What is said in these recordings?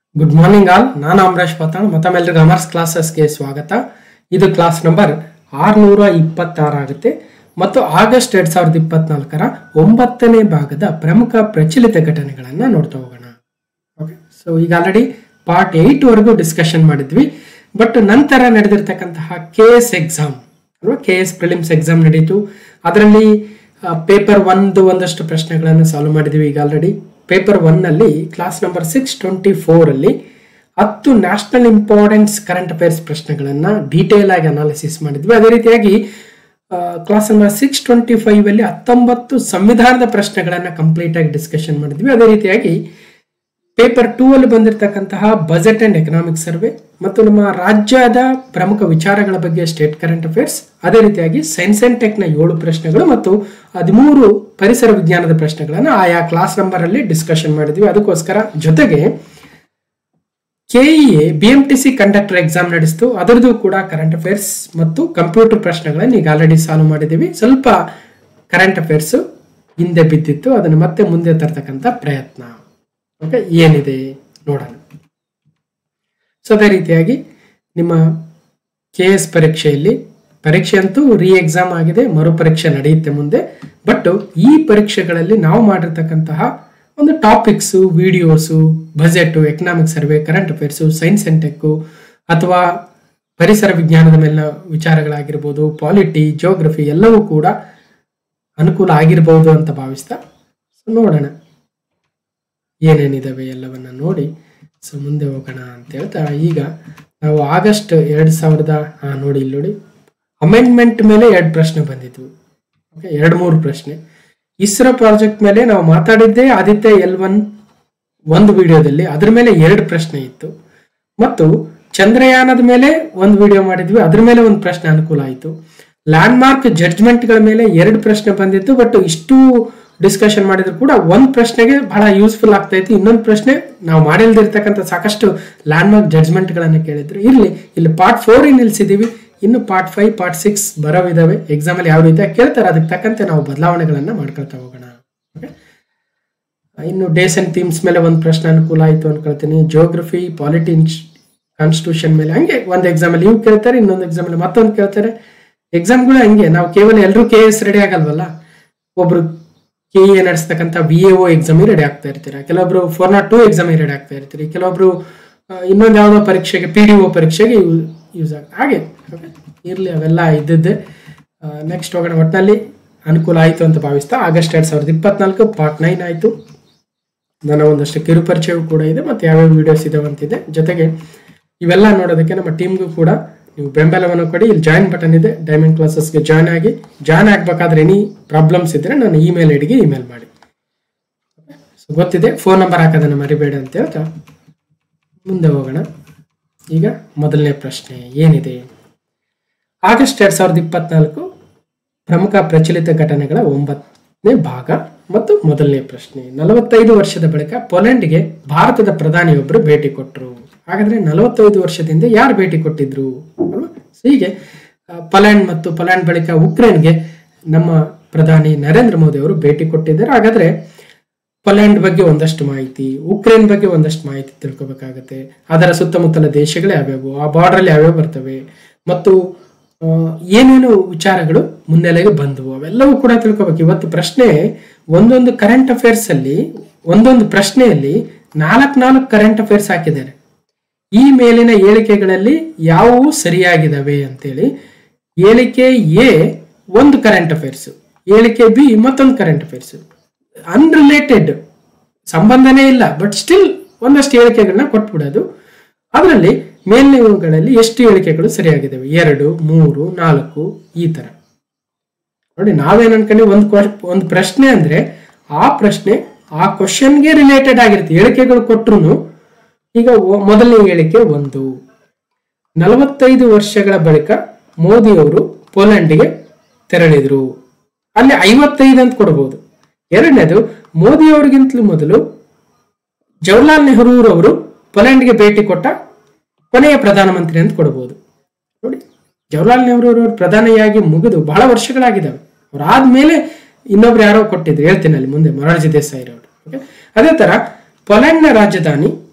Good morning all ನಾನು ಅಮರೇಶ್ ಪಾತಾಳ್ ಮತ್ತೊಮ್ಮೆಲ್ರಿಗೂ ಅಮರ್ಸ್ ಕ್ಲಾಸಸ್ಗೆ ಸ್ವಾಗತ ಇದು ಕ್ಲಾಸ್ ನಂಬರ್ ಆರುನೂರ ಇಪ್ಪತ್ತಾರು ಆಗುತ್ತೆ ಮತ್ತು ಆಗಸ್ಟ್ ಎರಡ್ ಸಾವಿರದ ಇಪ್ಪತ್ನಾಲ್ಕರ ಒಂಬತ್ತನೇ ಭಾಗದ ಪ್ರಮುಖ ಪ್ರಚಲಿತ ಘಟನೆಗಳನ್ನು ನೋಡ್ತಾ ಹೋಗೋಣ ಓಕೆ ಸೊ ಈಗ ಆಲ್ರೆಡಿ ಪಾರ್ಟ್ ಏಯ್ಟ್ ವರೆಗೂ ಡಿಸ್ಕಷನ್ ಮಾಡಿದ್ವಿ ಬಟ್ ನಂತರ ನಡೆದಿರ್ತಕ್ಕಂತಹ ಕೆ ಎಸ್ ಎಕ್ಸಾಮ್ ಅಲ್ವಾ ಕೆ ಎಸ್ ಪ್ರಿಲಿಮ್ಸ್ ಎಕ್ಸಾಮ್ ನಡೀತು ಅದರಲ್ಲಿ ಪೇಪರ್ ಒಂದು ಒಂದಷ್ಟು ಪ್ರಶ್ನೆಗಳನ್ನು ಸಾಲ್ವ್ ಮಾಡಿದ್ವಿ ಈಗ ಆಲ್ರೆಡಿ ಪೇಪರ್ ಒನ್ನಲ್ಲಿ ಕ್ಲಾಸ್ ನಂಬರ್ ಸಿಕ್ಸ್ ಟ್ವೆಂಟಿ ಫೋರಲ್ಲಿ ಹತ್ತು ನ್ಯಾಷನಲ್ ಇಂಪಾರ್ಟೆನ್ಸ್ ಕರೆಂಟ್ ಅಫೇರ್ಸ್ ಪ್ರಶ್ನೆಗಳನ್ನು ಡೀಟೇಲ್ ಆಗಿ ಅನಾಲಿಸಿಸ್ ಮಾಡಿದ್ವಿ ಅದೇ ರೀತಿಯಾಗಿ class number six twenty five ಅಲ್ಲಿ ಹತ್ತೊಂಬತ್ತು ಸಂವಿಧಾನದ ಪ್ರಶ್ನೆಗಳನ್ನು ಕಂಪ್ಲೀಟ್ ಆಗಿ ಡಿಸ್ಕಷನ್ ಮಾಡಿದ್ವಿ ಅದೇ ರೀತಿಯಾಗಿ ಪೇಪರ್ ಟೂ ಅಲ್ಲಿ ಬಂದಿರತಕ್ಕಂತಹ ಬಜೆಟ್ ಅಂಡ್ ಎಕನಾಮಿಕ್ ಸರ್ವೆ ಮತ್ತು ನಮ್ಮ ರಾಜ್ಯದ ಪ್ರಮುಖ ವಿಚಾರಗಳ ಬಗ್ಗೆ ಸ್ಟೇಟ್ ಕರೆಂಟ್ ಅಫೇರ್ಸ್ ಅದೇ ರೀತಿಯಾಗಿ ಸೈನ್ಸ್ ಅಂಡ್ ಟೆಕ್ನ ಏಳು ಪ್ರಶ್ನೆಗಳು ಮತ್ತು ಹದಿಮೂರು ಪರಿಸರ ವಿಜ್ಞಾನದ ಪ್ರಶ್ನೆಗಳನ್ನು ಆಯಾ ಕ್ಲಾಸ್ ನಂಬರ್ ಅಲ್ಲಿ ಡಿಸ್ಕಷನ್ ಮಾಡಿದ್ವಿ ಅದಕ್ಕೋಸ್ಕರ ಜೊತೆಗೆ KEA B M T C conductor exam ನಡೆಸ್ತು ಅದರದ್ದು ಕೂಡ ಕರೆಂಟ್ ಅಫೇರ್ಸ್ ಮತ್ತು ಕಂಪ್ಯೂಟರ್ ಪ್ರಶ್ನೆಗಳನ್ನು ಈಗ ಆಲ್ರೆಡಿ ಸಾಲ್ವ್ ಮಾಡಿದ್ದೀವಿ ಸ್ವಲ್ಪ ಕರೆಂಟ್ ಅಫೇರ್ಸ್ ಹಿಂದೆ ಬಿದ್ದಿತ್ತು ಅದನ್ನು ಮತ್ತೆ ಮುಂದೆ ತರ್ತಕ್ಕಂಥ ಪ್ರಯತ್ನ ಓಕೆ ಏನಿದೆ ನೋಡೋಣ ಸೊ ಅದೇ ರೀತಿಯಾಗಿ ನಿಮ್ಮ ಕೆ ಎಸ್ ಪರೀಕ್ಷೆಯಲ್ಲಿ ಪರೀಕ್ಷೆ ಅಂತೂ ರೀ ಎಕ್ಸಾಮ್ ಆಗಿದೆ ಮರು ಪರೀಕ್ಷೆ ನಡೆಯುತ್ತೆ ಮುಂದೆ ಬಟ್ ಈ ಪರೀಕ್ಷೆಗಳಲ್ಲಿ ನಾವು ಮಾಡಿರ್ತಕ್ಕಂತಹ ಒಂದು topics videos budget economic survey current affairs science and tech ಅಥವಾ ಪರಿಸರ ವಿಜ್ಞಾನದ ಮೇಲಿನ ವಿಚಾರಗಳಾಗಿರ್ಬೋದು ಪಾಲಿಟಿ ಜಿಯೋಗ್ರಫಿ ಎಲ್ಲವೂ ಕೂಡ ಅನುಕೂಲ ಆಗಿರ್ಬೋದು ಅಂತ ಭಾವಿಸ್ತಾ ಸೊ ನೋಡೋಣ ಏನೇನಿದಾವೆ ಎಲ್ಲವನ್ನ ನೋಡಿ ಸೊ ಮುಂದೆ ಹೋಗೋಣ ಅಂತ ಹೇಳ್ತಾ ಈಗ ನಾವು ಆಗಸ್ಟ್ ಎರಡು ಸಾವಿರದ ಹಾಂ ನೋಡಿ ಇಲ್ಲಿ ನೋಡಿ ಅಮೆಂಡ್ಮೆಂಟ್ ಮೇಲೆ ಎರಡು ಪ್ರಶ್ನೆ ಬಂದಿದ್ವು ಓಕೆ ಎರಡು ಮೂರು ಪ್ರಶ್ನೆ ಇಸ್ರೋ ಪ್ರಾಜೆಕ್ಟ್ ಮೇಲೆ ನಾವು ಮಾತಾಡಿದ್ದೇ ಆದಿತ್ಯ ಎಲ್ ಒನ್ ಒಂದು ವಿಡಿಯೋದಲ್ಲಿ ಅದ್ರ ಮೇಲೆ ಎರಡು ಪ್ರಶ್ನೆ ಇತ್ತು ಮತ್ತು ಚಂದ್ರಯಾನದ ಮೇಲೆ ಒಂದು ವಿಡಿಯೋ ಮಾಡಿದ್ವಿ ಅದ್ರ ಮೇಲೆ ಒಂದು ಪ್ರಶ್ನೆ ಅನುಕೂಲ ಆಯಿತು ಲ್ಯಾಂಡ್ ಮಾರ್ಕ್ ಜಡ್ಜ್ಮೆಂಟ್ಗಳ ಮೇಲೆ ಎರಡು ಪ್ರಶ್ನೆ ಬಂದಿತ್ತು ಬಟ್ ಇಷ್ಟು ಡಿಸ್ಕಷನ್ ಮಾಡಿದ್ರು ಕೂಡ ಒಂದು ಪ್ರಶ್ನೆಗೆ ಬಹಳ ಯೂಸ್ಫುಲ್ ಆಗ್ತಾ ಇತ್ತು ಇನ್ನೊಂದು ಪ್ರಶ್ನೆ ನಾವು ಮಾಡಿಲ್ದಿರ್ತಕ್ಕಂಥ ಸಾಕಷ್ಟು ಲ್ಯಾಂಡ್ ಮಾರ್ಕ್ ಜಡ್ಜ್ಮೆಂಟ್ಗಳನ್ನು ಕೇಳಿದ್ರು ಇರಲಿ ಇಲ್ಲಿ ಪಾರ್ಟ್ ಫೋರ್ ನಿಲ್ಸಿದ್ದೀವಿ ಇನ್ನು ಪಾರ್ಟ್ ಫೈವ್ ಪಾರ್ಟ್ ಸಿಕ್ಸ್ ಬರೋವಿದಾವೆ ಎಕ್ಸಾಮಲ್ಲಿ ಯಾವ ರೀತಿ ಕೇಳ್ತಾರೆ ಅದಕ್ಕೆ ತಕ್ಕಂತೆ ನಾವು ಬದಲಾವಣೆಗಳನ್ನು ಮಾಡ್ಕೊಳ್ತಾ ಹೋಗೋಣ ಓಕೆ ಇನ್ನು ಡೇಸ್ ಅಂಡ್ ಥೀಮ್ಸ್ ಮೇಲೆ ಒಂದು ಪ್ರಶ್ನೆ ಅನುಕೂಲ ಆಯಿತು ಅನ್ಕೊಳ್ತೀನಿ ಜಿಯೋಗ್ರಫಿ ಪಾಲಿಟಿ ಕಾನ್ಸ್ಟಿಟ್ಯೂಷನ್ ಮೇಲೆ ಹಂಗೆ ಒಂದು ಎಕ್ಸಾಮಲ್ಲಿ ಇವು ಕೇಳ್ತಾರೆ ಇನ್ನೊಂದು ಎಕ್ಸಾಮಲ್ಲಿ ಮತ್ತೊಂದು ಕೇಳ್ತಾರೆ ಎಕ್ಸಾಮ್ಗಳು ಹಂಗೆ ನಾವು ಕೇವಲ ಎಲ್ಲರೂ ಕೆ ಎಸ್ ರೆಡಿ ಆಗಲ್ವಲ್ಲ ಒಬ್ರು ಕೆ ಎ ನಡೆಸ್ತಕ್ಕಂಥ ವಿ ಎ ಒ ಎಕ್ಸಾಮಿಗೆ ರೆಡಿ ಆಗ್ತಾ ಇರ್ತೀರ ಕೆಲವೊಬ್ರು ಫೋರ್ ನಾಟ್ ಟು ಎಕ್ಸಾಮಿಗೆ ರೆಡಿ ಆಗ್ತಾ ಇರ್ತೀರಿ ಕೆಲವೊಬ್ರು ಇನ್ನೊಂದು ಯಾವುದೋ ಪರೀಕ್ಷೆಗೆ ಪಿ ಡಿ ಒ ಪರೀಕ್ಷೆಗೆ ಯೂಸ್ ಆಗ ಹಾಗೆ ಇರಲಿ ಅವೆಲ್ಲ ಇದ್ದದ್ದೇ ನೆಕ್ಸ್ಟ್ ಹೋಗೋಣ ಒಟ್ಟಿನಲ್ಲಿ ಅನುಕೂಲ ಆಯಿತು ಅಂತ ಭಾವಿಸ್ತಾ ಆಗಸ್ಟ್ ಎರಡು ಸಾವಿರದ ಇಪ್ಪತ್ನಾಲ್ಕು ಪಾರ್ಟ್ ನೈನ್ ಆಯಿತು ನನ್ನ ಒಂದಷ್ಟು ಕಿರು ಪರಿಚಯವೂ ಕೂಡ ಇದೆ ಮತ್ತು ಯಾವ್ಯಾವ ವಿಡಿಯೋಸ್ ಇದಾವೆ ಅಂತಿದೆ ಜೊತೆಗೆ ಇವೆಲ್ಲ ನೋಡೋದಕ್ಕೆ ನಮ್ಮ ಟೀಮ್ಗೂ ಕೂಡ ನೀವು ಬೆಂಬಲವನ್ನು ಕೊಡಿ ಇಲ್ಲಿ ಜಾಯಿನ್ ಬಟನ್ ಇದೆ ಡೈಮಂಡ್ ಕ್ಲಾಸಸ್ಗೆ ಜಾಯ್ನ್ ಆಗಿ ಜಾಯ್ನ್ ಆಗಬೇಕಾದ್ರೆ ಎನಿ ಪ್ರಾಬ್ಲಮ್ಸ್ ಇದ್ದರೆ ನನ್ನ ಇಮೇಲ್ ಐಡಿಗೆ ಇಮೇಲ್ ಮಾಡಿ ಸೊ ಗೊತ್ತಿದೆ ಫೋನ್ ನಂಬರ್ ಹಾಕೋದನ್ನು ಮರಿಬೇಡ ಅಂತ ಹೇಳ್ತಾ ಮುಂದೆ ಹೋಗೋಣ ಈಗ ಮೊದಲನೇ ಪ್ರಶ್ನೆ ಏನಿದೆ ಆಗಸ್ಟ್ ಎರಡ್ ಸಾವಿರದ ಇಪ್ಪತ್ನಾಲ್ಕು ಪ್ರಮುಖ ಪ್ರಚಲಿತ ಘಟನೆಗಳ ಒಂಬತ್ತನೇ ಭಾಗ ಮತ್ತು ಮೊದಲನೇ ಪ್ರಶ್ನೆ ನಲವತ್ತೈದು ವರ್ಷದ ಬಳಿಕ ಪೋಲೆಂಡ್ಗೆ ಭಾರತದ ಪ್ರಧಾನಿಯೊಬ್ಬರು ಭೇಟಿ ಕೊಟ್ಟರು ಹಾಗಾದ್ರೆ ನಲವತ್ತೈದು ವರ್ಷದಿಂದ ಯಾರು ಭೇಟಿ ಕೊಟ್ಟಿದ್ರು ಅಲ್ವಾ ಸೊ ಹೀಗೆ ಪೋಲ್ಯಾಂಡ್ ಮತ್ತು ಪೋಲ್ಯಾಂಡ್ ಬಳಿಕ ಉಕ್ರೇನ್ಗೆ ನಮ್ಮ ಪ್ರಧಾನಿ ನರೇಂದ್ರ ಮೋದಿ ಅವರು ಭೇಟಿ ಕೊಟ್ಟಿದ್ದಾರೆ ಹಾಗಾದ್ರೆ ಪೋಲ್ಯಾಂಡ್ ಬಗ್ಗೆ ಒಂದಷ್ಟು ಮಾಹಿತಿ ಉಕ್ರೇನ್ ಬಗ್ಗೆ ಒಂದಷ್ಟು ಮಾಹಿತಿ ತಿಳ್ಕೊಬೇಕಾಗತ್ತೆ ಅದರ ಸುತ್ತಮುತ್ತಲ ದೇಶಗಳು ಯಾವ್ಯಾವು ಆ ಬಾರ್ಡರ್ ಯಾವ್ಯಾವ ಬರ್ತವೆ ಮತ್ತು ಏನೇನು ವಿಚಾರಗಳು ಮುನ್ನೆಲೆಗೆ ಬಂದವು ಅವೆಲ್ಲವೂ ಕೂಡ ತಿಳ್ಕೊಬೇಕು ಇವತ್ತು ಪ್ರಶ್ನೆ ಒಂದೊಂದು ಕರೆಂಟ್ ಅಫೇರ್ಸ್ ಅಲ್ಲಿ ಒಂದೊಂದು ಪ್ರಶ್ನೆಯಲ್ಲಿ ನಾಲ್ಕು ನಾಲ್ಕು ಕರೆಂಟ್ ಅಫೇರ್ಸ್ ಹಾಕಿದ್ದಾರೆ ಈ ಮೇಲಿನ ಹೇಳಿಕೆಗಳಲ್ಲಿ ಯಾವುವು ಸರಿಯಾಗಿದ್ದಾವೆ ಅಂತೇಳಿ ಹೇಳಿಕೆ ಎ ಒಂದು ಕರೆಂಟ್ ಅಫೇರ್ಸ್ ಹೇಳಿಕೆ ಬಿ ಮತ್ತೊಂದು ಕರೆಂಟ್ ಅಫೇರ್ಸ್ ಅನ್ರಿಲೇಟೆಡ್ ಸಂಬಂಧನೇ ಇಲ್ಲ ಬಟ್ ಸ್ಟಿಲ್ ಒಂದಷ್ಟು ಹೇಳಿಕೆಗಳನ್ನ ಕೊಟ್ಬಿಡೋದು ಅದರಲ್ಲಿ ಮೇಲಿನವುಗಳಲ್ಲಿ ಎಷ್ಟು ಹೇಳಿಕೆಗಳು ಸರಿಯಾಗಿದ್ದಾವೆ ಎರಡು ಮೂರು ನಾಲ್ಕು ಈ ತರ ನೋಡಿ ನಾವೇನ್ ಅನ್ಕೊಂಡಿ ಒಂದು ಒಂದು ಪ್ರಶ್ನೆ ಅಂದ್ರೆ ಆ ಪ್ರಶ್ನೆ ಆ ಕ್ವಶನ್ಗೆ ರಿಲೇಟೆಡ್ ಆಗಿರುತ್ತೆ ಹೇಳಿಕೆಗಳು ಕೊಟ್ರು ಈಗ ಮೊದಲನೇ ಹೇಳಿಕೆ ಒಂದು ನಲವತ್ತೈದು ವರ್ಷಗಳ ಬಳಿಕ ಮೋದಿ ಅವರು ಪೋಲೆಂಡ್ಗೆ ತೆರಳಿದ್ರು ಅಲ್ಲಿ ಐವತ್ತೈದು ಅಂತ ಕೊಡಬಹುದು ಎರಡನೇದು ಮೋದಿ ಅವರಿಗಿಂತಲೂ ಮೊದಲು ಜವಾಹರ್ಲಾಲ್ ನೆಹರೂರವರು ಪೋಲೆಂಡ್ಗೆ ಭೇಟಿ ಕೊಟ್ಟ ಕೊನೆಯ ಪ್ರಧಾನಮಂತ್ರಿ ಅಂತ ಕೊಡಬಹುದು ನೋಡಿ ಜವಾಹರ್ಲಾಲ್ ನೆಹರು ಅವರು ಪ್ರಧಾನಿಯಾಗಿ ಮುಗಿದು ಬಹಳ ವರ್ಷಗಳಾಗಿದ್ದಾವೆ ಅವ್ರು ಆದ್ಮೇಲೆ ಇನ್ನೊಬ್ರು ಯಾರೋ ಕೊಟ್ಟಿದ್ರು ಹೇಳ್ತೀನಿ ಅಲ್ಲಿ ಮುಂದೆ ಮೊರಾರ್ಜಿ ದೇಸಾಯಿ ಅವರು ಓಕೆ ಅದೇ ತರ ಪೋಲೆಂಡ್ನ ರಾಜಧಾನಿ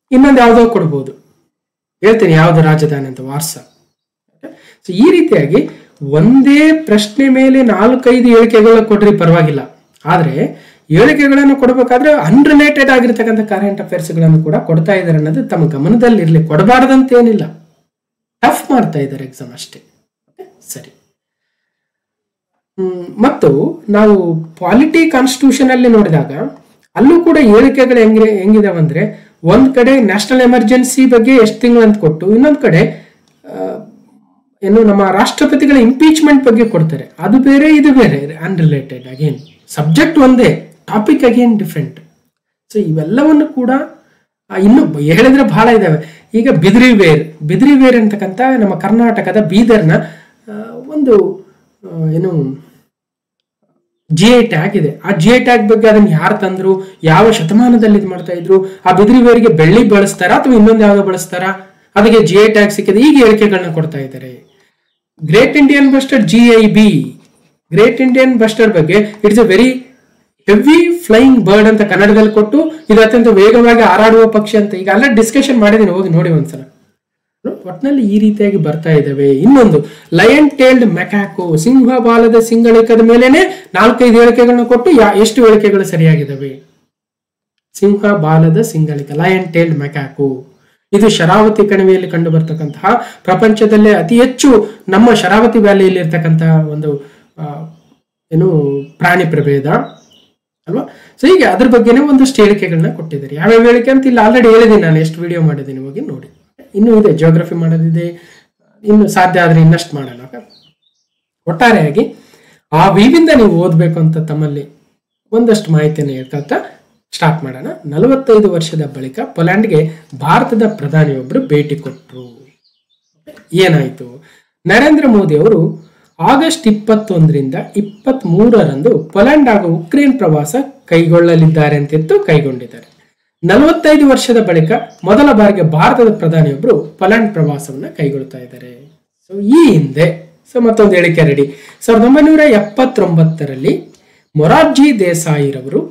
ಇನ್ನೊಂದು ಯಾವುದೋ ಕೊಡ್ಬೋದು ಹೇಳ್ತೀನಿ ಯಾವ್ದು ರಾಜಧಾನಿ ಅಂತ ವಾರ್ಸ ಸೊ ಈ ರೀತಿಯಾಗಿ ಒಂದೇ ಪ್ರಶ್ನೆ ಮೇಲೆ ನಾಲ್ಕೈದು ಹೇಳಿಕೆಗಳು ಕೊಡ್ರಿ ಪರವಾಗಿಲ್ಲ ಆದ್ರೆ ಹೇಳಿಕೆಗಳನ್ನು ಕೊಡಬೇಕಾದ್ರೆ ಅನ್ರಿಲೇಟೆಡ್ ಆಗಿರ್ತಕ್ಕಂಥ ಕರೆಂಟ್ ಅಫೇರ್ಸ್ಗಳನ್ನು ಕೂಡ ಕೊಡ್ತಾ ಇದ್ದಾರೆ ಅನ್ನೋದು ತಮ್ಮ ಗಮನದಲ್ಲಿ ಇರಲಿ ಕೊಡಬಾರ್ದಂತ ಏನಿಲ್ಲ ಟಫ್ ಮಾಡ್ತಾ ಇದ್ದಾರೆ ಎಕ್ಸಾಮ್ ಅಷ್ಟೇ Okay? ಸರಿ ಹ್ಮ್, ಮತ್ತು ನಾವು ಪಾಲಿಟಿ ಕಾನ್ಸ್ಟಿಟ್ಯೂಷನ್ ಅಲ್ಲಿ ನೋಡಿದಾಗ ಅಲ್ಲೂ ಕೂಡ ಹೇಳಿಕೆಗಳು ಹೆಂಗೆ ಹೆಂಗಿದಾವೆ ಅಂದ್ರೆ ಒಂದ್ ಕಡೆ ನ್ಯಾಷನಲ್ ಎಮರ್ಜೆನ್ಸಿ ಬಗ್ಗೆ ಎಷ್ಟು ತಿಂಗಳು ಅಂತ ಕೊಟ್ಟು ಇನ್ನೊಂದ್ ಕಡೆ ಆ, ಏನು ನಮ್ಮ ರಾಷ್ಟ್ರಪತಿಗಳ ಇಂಪೀಚ್ಮೆಂಟ್ ಬಗ್ಗೆ ಕೊಡ್ತಾರೆ ಅದು ಬೇರೆ ಇದು ಬೇರೆ ಅನ್ರಿಲೇಟೆಡ್ ಅಗೇನ್ ಸಬ್ಜೆಕ್ಟ್ ಒಂದೇ ಟಾಪಿಕ್ ಅಗೇನ್ ಡಿಫ್ರೆಂಟ್ ಸೊ ಇವೆಲ್ಲವನ್ನು ಕೂಡ ಆ, ಇನ್ನು ಬ- ಹೇಳಿದ್ರೆ ಬಹಳ ಇದಾವೆ ಈಗ ಬಿದ್ರಿ ವೇರ್ ಬಿದ್ರಿ ವೇರ್ ಅಂತಕ್ಕಂಥ ನಮ್ಮ ಕರ್ನಾಟಕದ ಬೀದರ್ನ ಆ, ಒಂದು ಆ, ಏನು ಜಿ ಐ ಟ್ಯಾಗ್ ಇದೆ ಆ ಜಿ ಐ ಟ್ಯಾಗ್ ಬಗ್ಗೆ ಅದನ್ನ ಯಾರು ತಂದ್ರು ಯಾವ ಶತಮಾನದಲ್ಲಿ ಇದು ಮಾಡ್ತಾ ಇದ್ರು ಆ ಬಿದ್ರಿ ವೇರಿಗೆ ಬೆಳ್ಳಿ ಬಳಸ್ತಾರಾ ಅಥವಾ ಇನ್ನೊಂದು ಯಾವ್ದೋ ಬಳಸ್ತಾರಾ ಅದಕ್ಕೆ ಜಿ ಐ ಟ್ಯಾಗ್ ಸಿಕ್ಕಿದೆ ಈಗ ಹೇಳಿಕೆಗಳನ್ನ ಕೊಡ್ತಾ ಇದ್ದಾರೆ great Indian bustard G I B great Indian bustard ಬಗ್ಗೆ it's a very heavy flying bird ಅಂತ ಕನ್ನಡದಲ್ಲಿ ಕೊಟ್ಟು ಇದು ಅತ್ಯಂತ ವೇಗವಾಗಿ ಹಾರಾಡುವ ಪಕ್ಷಿ ಅಂತ ಈಗ ಅಲ್ಲ ಡಿಸ್ಕಷನ್ ಮಾಡಿದ್ದೀನಿ ಹೋಗಿ ನೋಡಿ ಒಂದ್ಸಲ ಒಟ್ನಲ್ಲಿ ಈ ರೀತಿಯಾಗಿ ಬರ್ತಾ ಇದ್ದಾವೆ ಇನ್ನೊಂದು ಲಯನ್ ಟೇಲ್ಡ್ ಮೆಕ್ಯಾಕೋ ಸಿಂಹ ಬಾಲದ ಸಿಂಗಳಿಕದ ಮೇಲೇನೆ ನಾಲ್ಕೈದು ಹೇಳಿಕೆಗಳನ್ನ ಕೊಟ್ಟು ಯಾ- ಎಷ್ಟು ಹೇಳಿಕೆಗಳು ಸರಿಯಾಗಿದ್ದಾವೆ ಸಿಂಹ ಬಾಲದ ಸಿಂಗಳಿಕ ಲಯನ್ ಟೇಲ್ಡ್ ಮೆಕ್ಯಾಕೋ ಇದು ಶರಾವತಿ ಕಣಿವೆಯಲ್ಲಿ ಕಂಡು ಬರ್ತಕ್ಕಂತಹ ಪ್ರಪಂಚದಲ್ಲೇ ಅತಿ ಹೆಚ್ಚು ನಮ್ಮ ಶರಾವತಿ ವ್ಯಾಲಿಯಲ್ಲಿ ಇರ್ತಕ್ಕಂತಹ ಒಂದು ಆ, ಏನು ಪ್ರಾಣಿ ಪ್ರಭೇದ ಅಲ್ವಾ ಸೊ ಹೀಗೆ ಅದ್ರ ಬಗ್ಗೆನೇ ಒಂದಷ್ಟು ಹೇಳಿಕೆಗಳನ್ನ ಕೊಟ್ಟಿದ್ದಾರೆ ಯಾವ್ಯಾವ ಹೇಳಿಕೆ ಅಂತ ಇಲ್ಲ ಆಲ್ರೆಡಿ ಹೇಳಿದ್ದೀನಿ ನಾನು ಎಷ್ಟು ವಿಡಿಯೋ ಮಾಡಿದ್ದೀನಿ ಹೋಗಿ ನೋಡಿ ಇನ್ನೂ ಇದೆ ಜಿಯೋಗ್ರಫಿ ಮಾಡೋದಿದೆ ಇನ್ನು ಸಾಧ್ಯ ಆದ್ರೆ ಇನ್ನಷ್ಟು ಮಾಡಲ್ಲ okay? ಒಟ್ಟಾರೆಯಾಗಿ ಆ ವಿವಿಂದ ನೀವು ಓದಬೇಕು ಅಂತ ತಮ್ಮಲ್ಲಿ ಒಂದಷ್ಟು ಮಾಹಿತಿಯನ್ನು ಹೇಳ್ತಾ ಸ್ಟಾರ್ಟ್ ಮಾಡೋಣ ನಲವತ್ತೈದು ವರ್ಷದ ಬಳಿಕ ಪೊಲ್ಯಾಂಡ್ಗೆ ಭಾರತದ ಪ್ರಧಾನಿಯೊಬ್ಬರು ಭೇಟಿ ಕೊಟ್ಟರು ಏನಾಯಿತು ನರೇಂದ್ರ ಮೋದಿ ಅವರು ಆಗಸ್ಟ್ ಇಪ್ಪತ್ತೊಂದರಿಂದ ಇಪ್ಪತ್ತ್ ಮೂರರಂದು ಪೊಲ್ಯಾಂಡ್ ಹಾಗೂ ಉಕ್ರೇನ್ ಪ್ರವಾಸ ಕೈಗೊಳ್ಳಲಿದ್ದಾರೆ ಅಂತಿತ್ತು ಕೈಗೊಂಡಿದ್ದಾರೆ ನಲವತ್ತೈದು ವರ್ಷದ ಬಳಿಕ ಮೊದಲ ಬಾರಿಗೆ ಭಾರತದ ಪ್ರಧಾನಿಯೊಬ್ಬರು ಪೊಲ್ಯಾಂಡ್ ಪ್ರವಾಸವನ್ನ ಕೈಗೊಳ್ತಾ ಇದ್ದಾರೆ ಸೊ ಈ ಹಿಂದೆ ಸೊ ಮತ್ತೊಂದು ಹೇಳಿಕೆ ರೆಡಿ ಸಾವಿರದ ಒಂಬೈನೂರ ಎಪ್ಪತ್ತೊಂಬತ್ತರಲ್ಲಿ ಮೊರಾರ್ಜಿ ದೇಸಾಯಿರವರು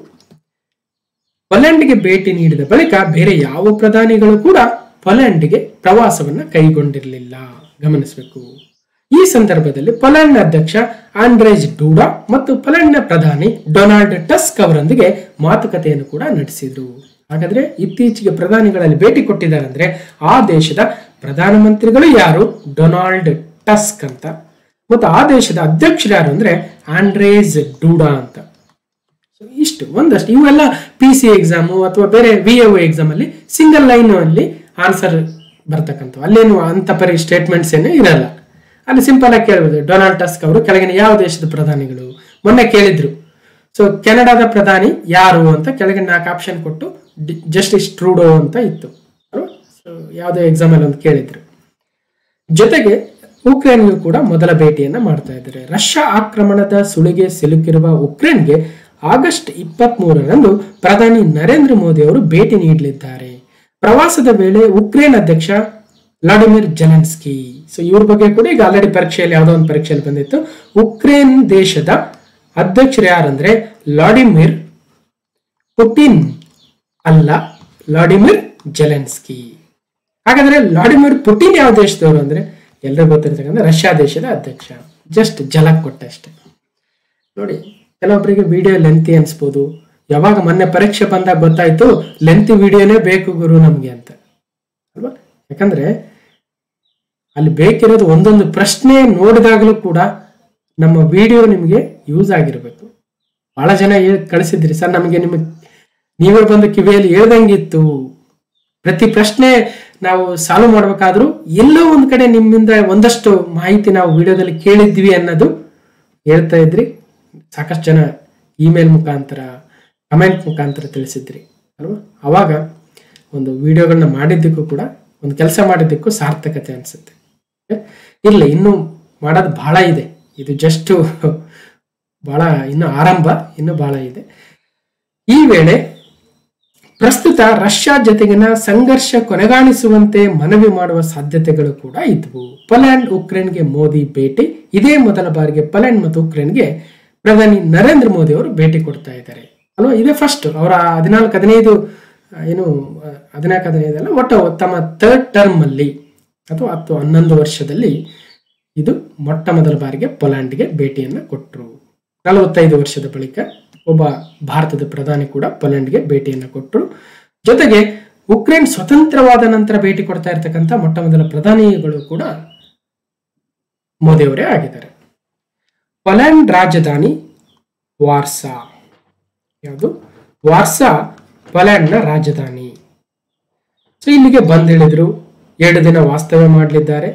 ಪೊಲ್ಯಾಂಡ್ಗೆ ಭೇಟಿ ನೀಡಿದ ಬಳಿಕ ಬೇರೆ ಯಾವ ಪ್ರಧಾನಿಗಳು ಕೂಡ ಪೊಲ್ಯಾಂಡ್ಗೆ ಪ್ರವಾಸವನ್ನ ಕೈಗೊಂಡಿರಲಿಲ್ಲ ಗಮನಿಸಬೇಕು ಈ ಸಂದರ್ಭದಲ್ಲಿ ಪೊಲ್ಯಾಂಡ್ನ ಅಧ್ಯಕ್ಷ ಆಂಡ್ರೇಜ್ ಡೂಡಾ ಮತ್ತು ಪೊಲ್ಯಾಂಡ್ನ ಪ್ರಧಾನಿ ಡೊನಾಲ್ಡ್ ಟಸ್ಕ್ ಅವರೊಂದಿಗೆ ಮಾತುಕತೆಯನ್ನು ಕೂಡ ನಡೆಸಿದ್ರು ಹಾಗಾದ್ರೆ ಇತ್ತೀಚೆಗೆ ಪ್ರಧಾನಿಗಳಲ್ಲಿ ಭೇಟಿ ಕೊಟ್ಟಿದ್ದಾರೆ ಅಂದ್ರೆ ಆ ದೇಶದ ಪ್ರಧಾನಮಂತ್ರಿಗಳು ಯಾರು ಡೊನಾಲ್ಡ್ ಟಸ್ಕ್ ಅಂತ ಮತ್ತು ಆ ದೇಶದ ಅಧ್ಯಕ್ಷರು ಯಾರು ಅಂದ್ರೆ ಆಂಡ್ರೇಜ್ ಡೂಡಾ ಅಂತ So, ಇಷ್ಟು ಒಂದಷ್ಟು ಇವೆಲ್ಲ ಪಿ ಸಿ ಎಕ್ಸಾಮು ಅಥವಾ ಬೇರೆ ವಿ ಎ ಎಕ್ಸಾಮ್ ಅಲ್ಲಿ ಸಿಂಗಲ್ ಲೈನ್ ಅಲ್ಲಿ ಆನ್ಸರ್ ಬರ್ತಕ್ಕಂಥವು ಅಲ್ಲೇನು ಅಂತ ಪರಿ ಸ್ಟೇಟ್ಮೆಂಟ್ಸ್ ಏನು ಇರಲ್ಲ ಅಲ್ಲಿ ಸಿಂಪಲ್ ಆಗಿ ಕೇಳ್ಬೋದು ಡೊನಾಲ್ಡ್ ಟಸ್ಕ್ ಅವರು ಕೆಳಗಿನ ಯಾವ ದೇಶದ ಪ್ರಧಾನಿಗಳು ಮೊನ್ನೆ ಕೇಳಿದ್ರು ಸೊ ಕೆನಡಾದ ಪ್ರಧಾನಿ ಯಾರು ಅಂತ ಕೆಳಗಿನ ನಾಲ್ಕು ಆಪ್ಷನ್ ಕೊಟ್ಟು ಜಸ್ಟಿಸ್ ಟ್ರೂಡೋ ಅಂತ ಇತ್ತು ಅಲ್ವಾ ಸೊ ಯಾವುದೋ ಎಕ್ಸಾಮ್ ಅಲ್ಲಿ ಒಂದು ಕೇಳಿದ್ರು ಜೊತೆಗೆ ಉಕ್ರೇನ್ಗೂ ಕೂಡ ಮೊದಲ ಭೇಟಿಯನ್ನ ಮಾಡ್ತಾ ಇದ್ದಾರೆ ರಷ್ಯಾ ಆಕ್ರಮಣದ ಸುಳಿಗೆ ಸಿಲುಕಿರುವ ಉಕ್ರೇನ್ಗೆ ಆಗಸ್ಟ್ ಇಪ್ಪತ್ತ್ ಮೂರರಂದು ಪ್ರಧಾನಿ ನರೇಂದ್ರ ಮೋದಿ ಅವರು ಭೇಟಿ ನೀಡಲಿದ್ದಾರೆ ಪ್ರವಾಸದ ವೇಳೆ ಉಕ್ರೇನ್ ಅಧ್ಯಕ್ಷ ವ್ಲಾಡಿಮಿರ್ ಜೆಲೆನ್ಸ್ಕಿ ಸೊ ಇವ್ರ ಬಗ್ಗೆ ಕೂಡ ಈಗ ಆಲ್ರೆಡಿ ಪರೀಕ್ಷೆಯಲ್ಲಿ ಯಾವುದೋ ಒಂದು ಪರೀಕ್ಷೆಯಲ್ಲಿ ಬಂದಿತ್ತು ಉಕ್ರೇನ್ ದೇಶದ ಅಧ್ಯಕ್ಷರು ಯಾರಂದ್ರೆ ವ್ಲಾಡಿಮಿರ್ ಪುಟಿನ್ ಅಲ್ಲ ವ್ಲಾಡಿಮಿರ್ ಜೆಲೆನ್ಸ್ಕಿ ಹಾಗಾದ್ರೆ ವ್ಲಾಡಿಮಿರ್ ಪುಟಿನ್ ಯಾವ ದೇಶದವರು ಅಂದ್ರೆ ಎಲ್ಲರಿಗೂ ಗೊತ್ತಿರ್ತಕ್ಕಂಥ ರಷ್ಯಾ ದೇಶದ ಅಧ್ಯಕ್ಷ ಜಸ್ಟ್ ಜಲಕ್ ಕೊಟ್ಟ ಅಷ್ಟೇ ನೋಡಿ ಕೆಲವೊಬ್ಬರಿಗೆ ವಿಡಿಯೋ ಲೆಂತಿ ಅನ್ಸ್ಬೋದು ಯಾವಾಗ ಮೊನ್ನೆ ಪರೀಕ್ಷೆ ಬಂದಾಗ ಗೊತ್ತಾಯ್ತು ಲೆಂತಿ ವಿಡಿಯೋನೇ ಬೇಕು ಗುರು ನಮ್ಗೆ ಅಂತ ಅಲ್ವಾ ಯಾಕಂದ್ರೆ ಅಲ್ಲಿ ಬೇಕಿರೋದು ಒಂದೊಂದು ಪ್ರಶ್ನೆ ನೋಡಿದಾಗಲೂ ಕೂಡ ನಮ್ಮ ವಿಡಿಯೋ ನಿಮಗೆ ಯೂಸ್ ಆಗಿರ್ಬೇಕು ಬಹಳ ಜನ ಹೇಳ್- ಕಳಿಸಿದ್ರಿ ಸರ್ ನಮಗೆ ನಿಮಗೆ ನೀವೇ ಬಂದು ಕಿವಿಯಲ್ಲಿ ಹೇಳ್ದಂಗಿತ್ತು ಪ್ರತಿ ಪ್ರಶ್ನೆ ನಾವು ಸಾಲ್ವ್ ಮಾಡ್ಬೇಕಾದ್ರೂ ಎಲ್ಲೋ ಒಂದ್ ಕಡೆ ನಿಮ್ಮಿಂದ ಒಂದಷ್ಟು ಮಾಹಿತಿ ನಾವು ವಿಡಿಯೋದಲ್ಲಿ ಕೇಳಿದ್ವಿ ಅನ್ನೋದು ಹೇಳ್ತಾ ಇದ್ರಿ ಸಾಕಷ್ಟು ಜನ ಇಮೇಲ್ ಮುಖಾಂತರ ಕಮೆಂಟ್ ಮುಖಾಂತರ ತಿಳಿಸಿದ್ರಿ ಅಲ್ವಾ ಅವಾಗ ಒಂದು ವಿಡಿಯೋಗಳನ್ನ ಮಾಡಿದ್ದಕ್ಕೂ ಕೂಡ ಒಂದು ಕೆಲಸ ಮಾಡಿದ್ದಕ್ಕೂ ಸಾರ್ಥಕತೆ ಅನ್ಸುತ್ತೆ ಇರಲಿ ಇನ್ನು ಮಾಡೋದು ಬಹಳ ಇದೆ ಇದು ಜಸ್ಟ್ ಬಹಳ ಇನ್ನು ಆರಂಭ ಇನ್ನು ಬಹಳ ಇದೆ ಈ ವೇಳೆ ಪ್ರಸ್ತುತ ರಷ್ಯಾ ಜೊತೆಗಿನ ಸಂಘರ್ಷ ಕೊನೆಗಾಣಿಸುವಂತೆ ಮನವಿ ಮಾಡುವ ಸಾಧ್ಯತೆಗಳು ಕೂಡ ಇದ್ವು ಪೊಲ್ಯಾಂಡ್ ಉಕ್ರೇನ್ಗೆ ಮೋದಿ ಭೇಟಿ ಇದೇ ಮೊದಲ ಬಾರಿಗೆ ಪೊಲ್ಯಾಂಡ್ ಮತ್ತು ಉಕ್ರೇನ್ಗೆ ಪ್ರಧಾನಿ ನರೇಂದ್ರ ಮೋದಿ ಅವರು ಭೇಟಿ ಕೊಡ್ತಾ ಇದ್ದಾರೆ ಅಲ್ವಾ ಇದೇ ಫಸ್ಟ್ ಅವರ ಹದಿನಾಲ್ಕು ಹದಿನೈದು ಆ, ಏನು ಆ, ಹದಿನಾಲ್ಕು ಹದಿನೈದಲ್ಲ ಒಟ್ಟು ತಮ್ಮ ಥರ್ಡ್ ಟರ್ಮ್ ಅಲ್ಲಿ ಅಥವಾ ಹತ್ತು ಹನ್ನೊಂದು ವರ್ಷದಲ್ಲಿ ಇದು ಮೊಟ್ಟ ಮೊದಲ ಬಾರಿಗೆ ಪೋಲ್ಯಾಂಡ್ಗೆ ಭೇಟಿಯನ್ನು ಕೊಟ್ಟರು ನಲವತ್ತೈದು ವರ್ಷದ ಬಳಿಕ ಒಬ್ಬ ಭಾರತದ ಪ್ರಧಾನಿ ಕೂಡ ಪೋಲೆಂಡ್ಗೆ ಭೇಟಿಯನ್ನು ಕೊಟ್ಟರು ಜೊತೆಗೆ ಉಕ್ರೇನ್ ಸ್ವತಂತ್ರವಾದ ನಂತರ ಭೇಟಿ ಕೊಡ್ತಾ ಇರ್ತಕ್ಕಂಥ ಮೊಟ್ಟ ಮೊದಲ ಪ್ರಧಾನಿಗಳು ಕೂಡ ಮೋದಿಯವರೇ ಆಗಿದ್ದಾರೆ ಪೋಲೆಂಡ್ ರಾಜಧಾನಿ ವಾರ್ಸಾ ಯಾವುದು ವಾರ್ಸಾ ಪೋಲೆಂಡ್ನ ರಾಜಧಾನಿ ಸೊ ಇಲ್ಲಿಗೆ ಬಂದಿಳಿದ್ರು ಎರಡು ದಿನ ವಾಸ್ತವ್ಯ ಮಾಡಲಿದ್ದಾರೆ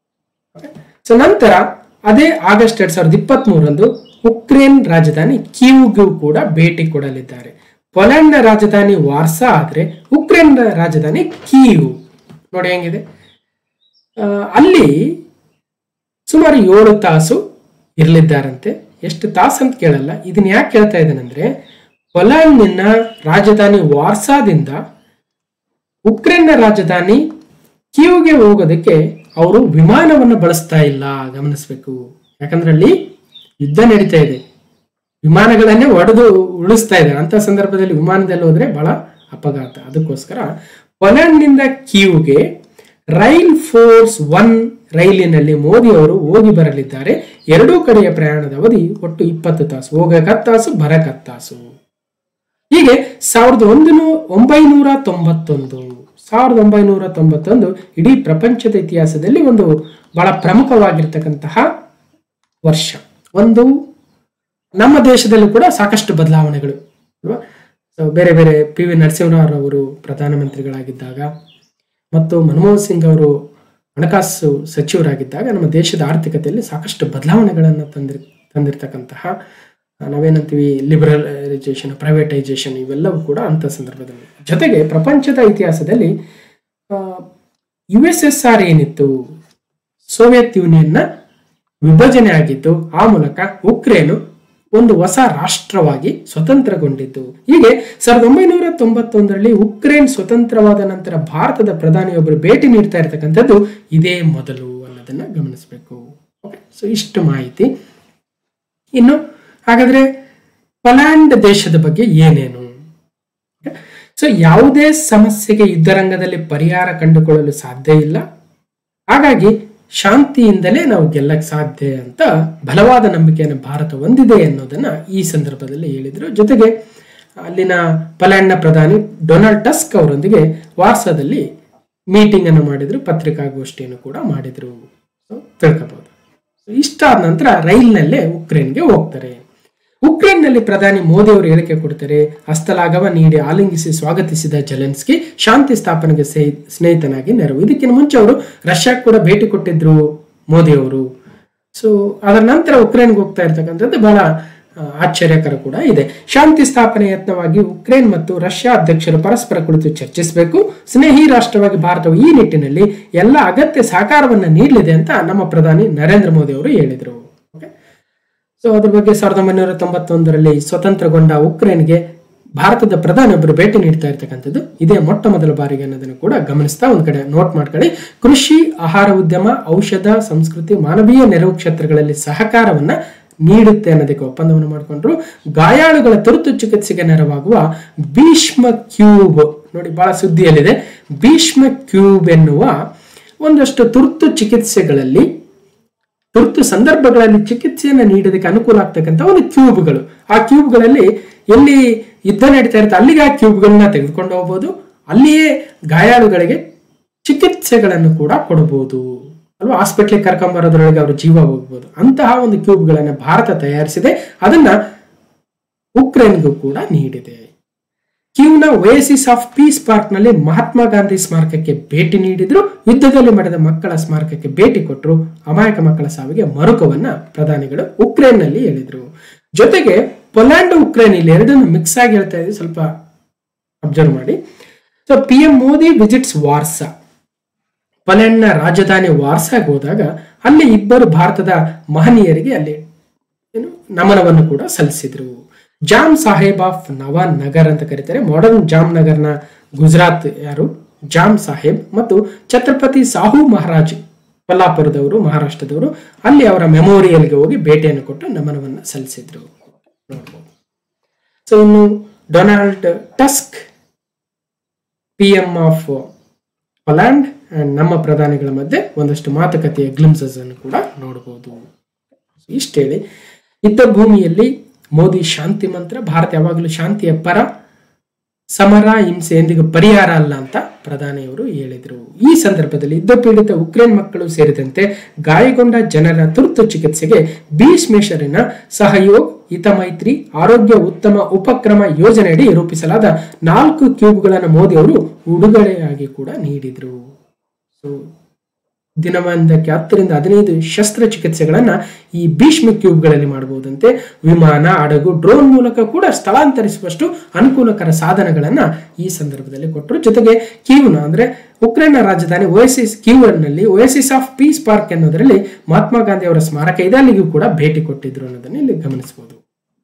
ಸೊ ನಂತರ ಅದೇ ಆಗಸ್ಟ್ ಎರಡ್ ಸಾವಿರದ ಇಪ್ಪತ್ತ್ ಮೂರರಂದು ಉಕ್ರೇನ್ ರಾಜಧಾನಿ ಕೀವ್ಗೂ ಕೂಡ ಭೇಟಿ ಕೊಡಲಿದ್ದಾರೆ ಪೋಲೆಂಡ್ನ ರಾಜಧಾನಿ ವಾರ್ಸಾ ಆದ್ರೆ ಉಕ್ರೇನ್ ರಾಜಧಾನಿ ಕೀವ್ ನೋಡಿ ಹೆಂಗಿದೆ ಆ, ಅಲ್ಲಿ ಸುಮಾರು ಏಳು ತಾಸು ಇರಲಿದ್ದಾರಂತೆ ಎಷ್ಟು ತಾಸು ಅಂತ ಕೇಳಲ್ಲ ಇದನ್ನ ಯಾಕೆ ಕೇಳ್ತಾ ಇದ್ದೇನೆಂದ್ರೆ ಪೊಲ್ಯಾಂಡ್ನ ರಾಜಧಾನಿ ವಾರ್ಸಾದಿಂದ ಉಕ್ರೇನ್ನ ರಾಜಧಾನಿ ಕೀವ್ಗೆ ಹೋಗೋದಕ್ಕೆ ಅವರು ವಿಮಾನವನ್ನು ಬಳಸ್ತಾ ಇಲ್ಲ ಗಮನಿಸಬೇಕು ಯಾಕಂದ್ರೆ ಅಲ್ಲಿ ಯುದ್ಧ ನಡೀತಾ ಇದೆ ವಿಮಾನಗಳನ್ನೇ ಒಡೆದು ಉಳಿಸ್ತಾ ಇದೆ ಅಂತ ಸಂದರ್ಭದಲ್ಲಿ ವಿಮಾನದಲ್ಲಿ ಹೋದ್ರೆ ಬಹಳ ಅಪಘಾತ ಅದಕ್ಕೋಸ್ಕರ ಪೊಲ್ಯಾಂಡ್ನಿಂದ ಕೀವ್ಗೆ ರೈಲ್ ಫೋರ್ಸ್ ಒನ್ ರೈಲಿನಲ್ಲಿ ಮೋದಿ ಅವರು ಹೋಗಿ ಬರಲಿದ್ದಾರೆ ಎರಡೂ ಕಡೆಯ ಪ್ರಯಾಣದ ಅವಧಿ ಒಟ್ಟು ಇಪ್ಪತ್ತು ತಾಸು ಹೋಗಕ್ಕೆ ಹತ್ತು ತಾಸು ಬರಕ್ಕೆ ಹತ್ತು ತಾಸು ಹೀಗೆ ಸಾವಿರದ ಒಂದು ನೂ- ಒಂಬೈನೂರ ತೊಂಬತ್ತೊಂದು ಸಾವಿರದ ಒಂಬೈನೂರ ತೊಂಬತ್ತೊಂದು ಇಡೀ ಪ್ರಪಂಚದ ಇತಿಹಾಸದಲ್ಲಿ ಒಂದು ಬಹಳ ಪ್ರಮುಖವಾಗಿರ್ತಕ್ಕಂತಹ ವರ್ಷ ಒಂದು ನಮ್ಮ ದೇಶದಲ್ಲೂ ಕೂಡ ಸಾಕಷ್ಟು ಬದಲಾವಣೆಗಳು ಅಲ್ವಾ ಸೊ ಬೇರೆ ಬೇರೆ ಪಿ ವಿ ನರಸಿಂಹರಾವ್ ಅವರು ಪ್ರಧಾನಮಂತ್ರಿಗಳಾಗಿದ್ದಾಗ ಮತ್ತು ಮನಮೋಹನ್ ಸಿಂಗ್ ಅವರು ಹಣಕಾಸು ಸಚಿವರಾಗಿದ್ದಾಗ ನಮ್ಮ ದೇಶದ ಆರ್ಥಿಕತೆಯಲ್ಲಿ ಸಾಕಷ್ಟು ಬದಲಾವಣೆಗಳನ್ನು ತಂದಿರ್ ತಂದಿರ್ತಕ್ಕಂತಹ ಆ, ನಾವೇನಂತೀವಿ ಲಿಬರಲೈಸೇಷನ್ ಪ್ರೈವೇಟೈಸೇಷನ್ ಇವೆಲ್ಲವೂ ಕೂಡ ಅಂಥ ಸಂದರ್ಭದಲ್ಲಿ ಜೊತೆಗೆ ಪ್ರಪಂಚದ ಇತಿಹಾಸದಲ್ಲಿ ಯು ಎಸ್ ಎಸ್ ಆರ್ ಏನಿತ್ತು ಸೋವಿಯತ್ ಯೂನಿಯನ್ನ ವಿಭಜನೆ ಆಗಿದ್ದು ಆ ಮೂಲಕ ಉಕ್ರೇನು ಒಂದು ಹೊಸ ರಾಷ್ಟ್ರವಾಗಿ ಸ್ವತಂತ್ರಗೊಂಡಿದ್ದು ಹೀಗೆ ಸಾವಿರದ ಒಂಬೈನೂರ ತೊಂಬತ್ತೊಂದರಲ್ಲಿ ಉಕ್ರೇನ್ ಸ್ವತಂತ್ರವಾದ ನಂತರ ಭಾರತದ ಪ್ರಧಾನಿಯೊಬ್ಬರು ಭೇಟಿ ನೀಡ್ತಾ ಇರತಕ್ಕಂಥದ್ದು ಇದೇ ಮೊದಲು ಅನ್ನೋದನ್ನ ಗಮನಿಸಬೇಕು ಓಕೆ ಸೊ ಇಷ್ಟು ಮಾಹಿತಿ ಇನ್ನು ಹಾಗಾದ್ರೆ ಪೊಲ್ಯಾಂಡ್ ದೇಶದ ಬಗ್ಗೆ ಏನೇನು ಸೊ ಯಾವುದೇ ಸಮಸ್ಯೆಗೆ ಯುದ್ಧರಂಗದಲ್ಲಿ ಪರಿಹಾರ ಕಂಡುಕೊಳ್ಳಲು ಸಾಧ್ಯ ಇಲ್ಲ ಹಾಗಾಗಿ ಶಾಂತಿಯಿಂದಲೇ ನಾವು ಗೆಲ್ಲಕ್ಕೆ ಸಾಧ್ಯ ಅಂತ ಬಲವಾದ ನಂಬಿಕೆಯನ್ನು ಭಾರತ ಹೊಂದಿದೆ ಅನ್ನೋದನ್ನ ಈ ಸಂದರ್ಭದಲ್ಲಿ ಹೇಳಿದ್ರು ಜೊತೆಗೆ ಅಲ್ಲಿನ ಪೊಲ್ಯಾಂಡ್ನ ಪ್ರಧಾನಿ ಡೊನಾಲ್ಡ್ ಟಸ್ಕ್ ಅವರೊಂದಿಗೆ ವಾರ್ಸಾದಲ್ಲಿ ಮೀಟಿಂಗ್ ಅನ್ನು ಮಾಡಿದ್ರು ಪತ್ರಿಕಾಗೋಷ್ಠಿಯನ್ನು ಕೂಡ ಮಾಡಿದ್ರು ಸೊ ತಿಳ್ಕೋಬಹುದು ಇಷ್ಟಾದ ನಂತರ ರೈಲ್ನಲ್ಲೇ ಉಕ್ರೇನ್ಗೆ ಹೋಗ್ತಾರೆ ಉಕ್ರೇನ್ನಲ್ಲಿ ಪ್ರಧಾನಿ ಮೋದಿ ಅವರು ಹೇಳಿಕೆ ಕೊಡ್ತಾರೆ ಹಸ್ತಲಾಘವ ನೀಡಿ ಆಲಿಂಗಿಸಿ ಸ್ವಾಗತಿಸಿದ ಜೆಲೆನ್ಸ್ಕಿ ಶಾಂತಿ ಸ್ಥಾಪನೆಗೆ ಸ್ನೇಹಿ- ಸ್ನೇಹಿತನಾಗಿ ನೆರವು ಇದಕ್ಕಿಂತ ಮುಂಚೆ ಅವರು ರಷ್ಯಾಕ್ಕೆ ಕೂಡ ಭೇಟಿ ಕೊಟ್ಟಿದ್ರು ಮೋದಿ ಅವರು ಸೊ ಅದರ ನಂತರ ಉಕ್ರೇನ್ಗೆ ಹೋಗ್ತಾ ಇರ್ತಕ್ಕಂಥದ್ದು ಬಹಳ ಆ, ಆಶ್ಚರ್ಯಕರ ಕೂಡ ಇದೆ ಶಾಂತಿ ಸ್ಥಾಪನೆ ಯತ್ನವಾಗಿ ಉಕ್ರೇನ್ ಮತ್ತು ರಷ್ಯಾ ಅಧ್ಯಕ್ಷರು ಪರಸ್ಪರ ಕುಳಿತು ಚರ್ಚಿಸಬೇಕು ಸ್ನೇಹಿ ರಾಷ್ಟ್ರವಾಗಿ ಭಾರತವು ಈ ನಿಟ್ಟಿನಲ್ಲಿ ಎಲ್ಲ ಅಗತ್ಯ ಸಹಕಾರವನ್ನು ನೀಡಲಿದೆ ಅಂತ ನಮ್ಮ ಪ್ರಧಾನಿ ನರೇಂದ್ರ ಮೋದಿ ಅವರು ಹೇಳಿದರು ಓಕೆ ಸೊ ಅದ್ರ ಬಗ್ಗೆ ಸಾವಿರದ ಒಂಬೈನೂರ ತೊಂಬತ್ತೊಂದರಲ್ಲಿ ಸ್ವತಂತ್ರಗೊಂಡ ಉಕ್ರೇನ್ಗೆ ಭಾರತದ ಪ್ರಧಾನಿಯೊಬ್ಬರು ಭೇಟಿ ನೀಡ್ತಾ ಇರ್ತಕ್ಕಂಥದ್ದು ಇದೇ ಮೊಟ್ಟ ಮೊದಲ ಬಾರಿಗೆ ಅನ್ನೋದನ್ನು ಕೂಡ ಗಮನಿಸ್ತಾ ಒಂದ್ ಕಡೆ ನೋಟ್ ಮಾಡ್ಕೊಳ್ಳಿ ಕೃಷಿ ಆಹಾರ ಉದ್ಯಮ ಔಷಧ ಸಂಸ್ಕೃತಿ ಮಾನವೀಯ ನೆರವು ಕ್ಷೇತ್ರಗಳಲ್ಲಿ ಸಹಕಾರವನ್ನ ನೀಡುತ್ತೆ ಅನ್ನೋದಕ್ಕೆ ಒಪ್ಪಂದವನ್ನು ಮಾಡಿಕೊಂಡ್ರು ಗಾಯಾಳುಗಳ ತುರ್ತು ಚಿಕಿತ್ಸೆಗೆ ನೆರವಾಗುವ ಭೀಷ್ಮ ಕ್ಯೂಬ್ ನೋಡಿ ಬಹಳ ಸುದ್ದಿಯಲ್ಲಿದೆ ಭೀಷ್ಮ ಕ್ಯೂಬ್ ಎನ್ನುವ ಒಂದಷ್ಟು ತುರ್ತು ಚಿಕಿತ್ಸೆಗಳಲ್ಲಿ ತುರ್ತು ಸಂದರ್ಭಗಳಲ್ಲಿ ಚಿಕಿತ್ಸೆಯನ್ನು ನೀಡೋದಕ್ಕೆ ಅನುಕೂಲ ಆಗ್ತಕ್ಕಂಥ ಒಂದು ಕ್ಯೂಬ್ಗಳು ಆ ಕ್ಯೂಬ್ಗಳಲ್ಲಿ ಎಲ್ಲಿ ಯುದ್ಧ ನಡೀತಾ ಇರುತ್ತೆ ಅಲ್ಲಿಗೆ ಆ ಕ್ಯೂಬ್ಗಳನ್ನ ತೆಗೆದುಕೊಂಡು ಹೋಗ್ಬೋದು ಅಲ್ಲಿಯೇ ಗಾಯಾಳುಗಳಿಗೆ ಚಿಕಿತ್ಸೆಗಳನ್ನು ಕೂಡ ಕೊಡಬಹುದು ಅಲ್ವಾ ಹಾಸ್ಪಿಟ್ಲಿಗೆ ಕರ್ಕೊಂಬರೋದ್ರೊಳಗೆ ಅವ್ರ ಜೀವ ಹೋಗ್ಬೋದು ಅಂತಹ ಒಂದು ಕ್ಯೂಬ್ಗಳನ್ನು ಭಾರತ ತಯಾರಿಸಿದೆ ಅದನ್ನ ಉಕ್ರೇನ್ಗೂ ಕೂಡ ನೀಡಿದೆ ಕ್ಯೂನ ಒಯಸಿಸ್ ಆಫ್ ಪೀಸ್ ಪಾರ್ಕ್ ನಲ್ಲಿ ಮಹಾತ್ಮ ಗಾಂಧಿ ಸ್ಮಾರಕಕ್ಕೆ ಭೇಟಿ ನೀಡಿದ್ರು ಯುದ್ಧದಲ್ಲಿ ಮಡಿದ ಮಕ್ಕಳ ಸ್ಮಾರಕಕ್ಕೆ ಭೇಟಿ ಕೊಟ್ಟರು ಅಮಾಯಕ ಮಕ್ಕಳ ಸಾವಿಗೆ ಮರುಕವನ್ನ ಪ್ರಧಾನಿಗಳು ಉಕ್ರೇನ್ ನಲ್ಲಿ ಹೇಳಿದ್ರು ಜೊತೆಗೆ ಪೊಲ್ಯಾಂಡ್ ಉಕ್ರೇನ್ ಇಲ್ಲಿ ಎರಡನ್ನು ಮಿಕ್ಸ್ ಆಗಿ ಹೇಳ್ತಾ ಇದ್ದೀವಿ ಸ್ವಲ್ಪ ಅಬ್ಸರ್ವ್ ಮಾಡಿ so P M Modi visits Warsaw ಪೊಲ್ಯಾಂಡ್ನ ರಾಜಧಾನಿ ವಾರ್ಸಾಗೆ ಹೋದಾಗ ಅಲ್ಲಿ ಇಬ್ಬರು ಭಾರತದ ಮಹನೀಯರಿಗೆ ಅಲ್ಲಿ ಏನು ನಮನವನ್ನು ಕೂಡ ಸಲ್ಲಿಸಿದ್ರು ಜಾಮ್ ಸಾಹೇಬ್ ಆಫ್ ನವಾನ್ ನಗರ್ ಅಂತ ಕರೀತಾರೆ ಮಾಡರ್ನ್ ಜಾಮ್ ನಗರ್ನ ಗುಜರಾತ್ ಯಾರು ಜಾಮ್ ಸಾಹೇಬ್ ಮತ್ತು ಛತ್ರಪತಿ ಸಾಹು ಮಹಾರಾಜ್ ಕೊಲ್ಲಾಪುರದವರು ಮಹಾರಾಷ್ಟ್ರದವರು ಅಲ್ಲಿ ಅವರ ಮೆಮೋರಿಯಲ್ಗೆ ಹೋಗಿ ಭೇಟಿಯನ್ನು ಕೊಟ್ಟು ನಮನವನ್ನು ಸಲ್ಲಿಸಿದ್ರು ನೋಡ್ಬೋದು ಸೊ ಇನ್ನು Donald Tusk P M of Poland and ನಮ್ಮ ಪ್ರಧಾನಿಗಳ ಮಧ್ಯೆ ಒಂದಷ್ಟು ಮಾತುಕತೆಯ ಗ್ಲಿಮ್ಸಸ್ ಅನ್ನು ಕೂಡ ನೋಡಬಹುದು ಇಷ್ಟು ಹೇಳಿ ಯುದ್ಧ ಭೂಮಿಯಲ್ಲಿ ಮೋದಿ ಶಾಂತಿ ಮಂತ್ರ ಭಾರತ ಯಾವಾಗಲೂ ಶಾಂತಿಯ ಪರ ಸಮರ ಹಿಂಸೆ ಎಂದಿಗೂ ಪರಿಹಾರ ಅಲ್ಲ ಅಂತ ಪ್ರಧಾನಿಯವರು ಹೇಳಿದರು ಈ ಸಂದರ್ಭದಲ್ಲಿ ಯುದ್ಧ ಪೀಡಿತ ಉಕ್ರೇನ್ ಮಕ್ಕಳು ಸೇರಿದಂತೆ ಗಾಯಗೊಂಡ ಜನರ ತುರ್ತು ಚಿಕಿತ್ಸೆಗೆ ಭೀಷ್ಮೇಶ್ವರಿನ ಸಹಯೋಗ್ ಹಿತಮೈತ್ರಿ ಆರೋಗ್ಯ ಉತ್ತಮ ಉಪಕ್ರಮ ಯೋಜನೆಯಡಿ ರೂಪಿಸಲಾದ ನಾಲ್ಕು ಕ್ಯೂಬ್ಗಳನ್ನು ಮೋದಿ ಅವರು ಉಡುಗೊರೆಯಾಗಿ ಕೂಡ ನೀಡಿದರು ಸೊ ದಿನವೊಂದಕ್ಕೆ ಹತ್ತರಿಂದ ಹದಿನೈದು ಶಸ್ತ್ರಚಿಕಿತ್ಸೆಗಳನ್ನ ಈ ಭೀಷ್ಮ ಕ್ಯೂಬ್ಗಳಲ್ಲಿ ಮಾಡಬಹುದಂತೆ ವಿಮಾನ ಹಡಗು ಡ್ರೋನ್ ಮೂಲಕ ಕೂಡ ಸ್ಥಳಾಂತರಿಸುವಷ್ಟು ಅನುಕೂಲಕರ ಸಾಧನಗಳನ್ನ ಈ ಸಂದರ್ಭದಲ್ಲಿ ಕೊಟ್ಟರು ಜೊತೆಗೆ ಕೀವ್ನ ಅಂದ್ರೆ ಉಕ್ರೇನ್ನ ರಾಜಧಾನಿ ಓಎಸಿಸ್ ನಲ್ಲಿ ಓಎಸಿಸ್ ಆಫ್ ಪೀಸ್ ಪಾರ್ಕ್ ಎನ್ನುವುದರಲ್ಲಿ ಮಹಾತ್ಮ ಗಾಂಧಿ ಅವರ ಸ್ಮಾರಕ ಇದೆ ಅಲ್ಲಿಗೂ ಕೂಡ ಭೇಟಿ ಕೊಟ್ಟಿದ್ರು ಅನ್ನೋದನ್ನ ಇಲ್ಲಿ ಗಮನಿಸಬಹುದು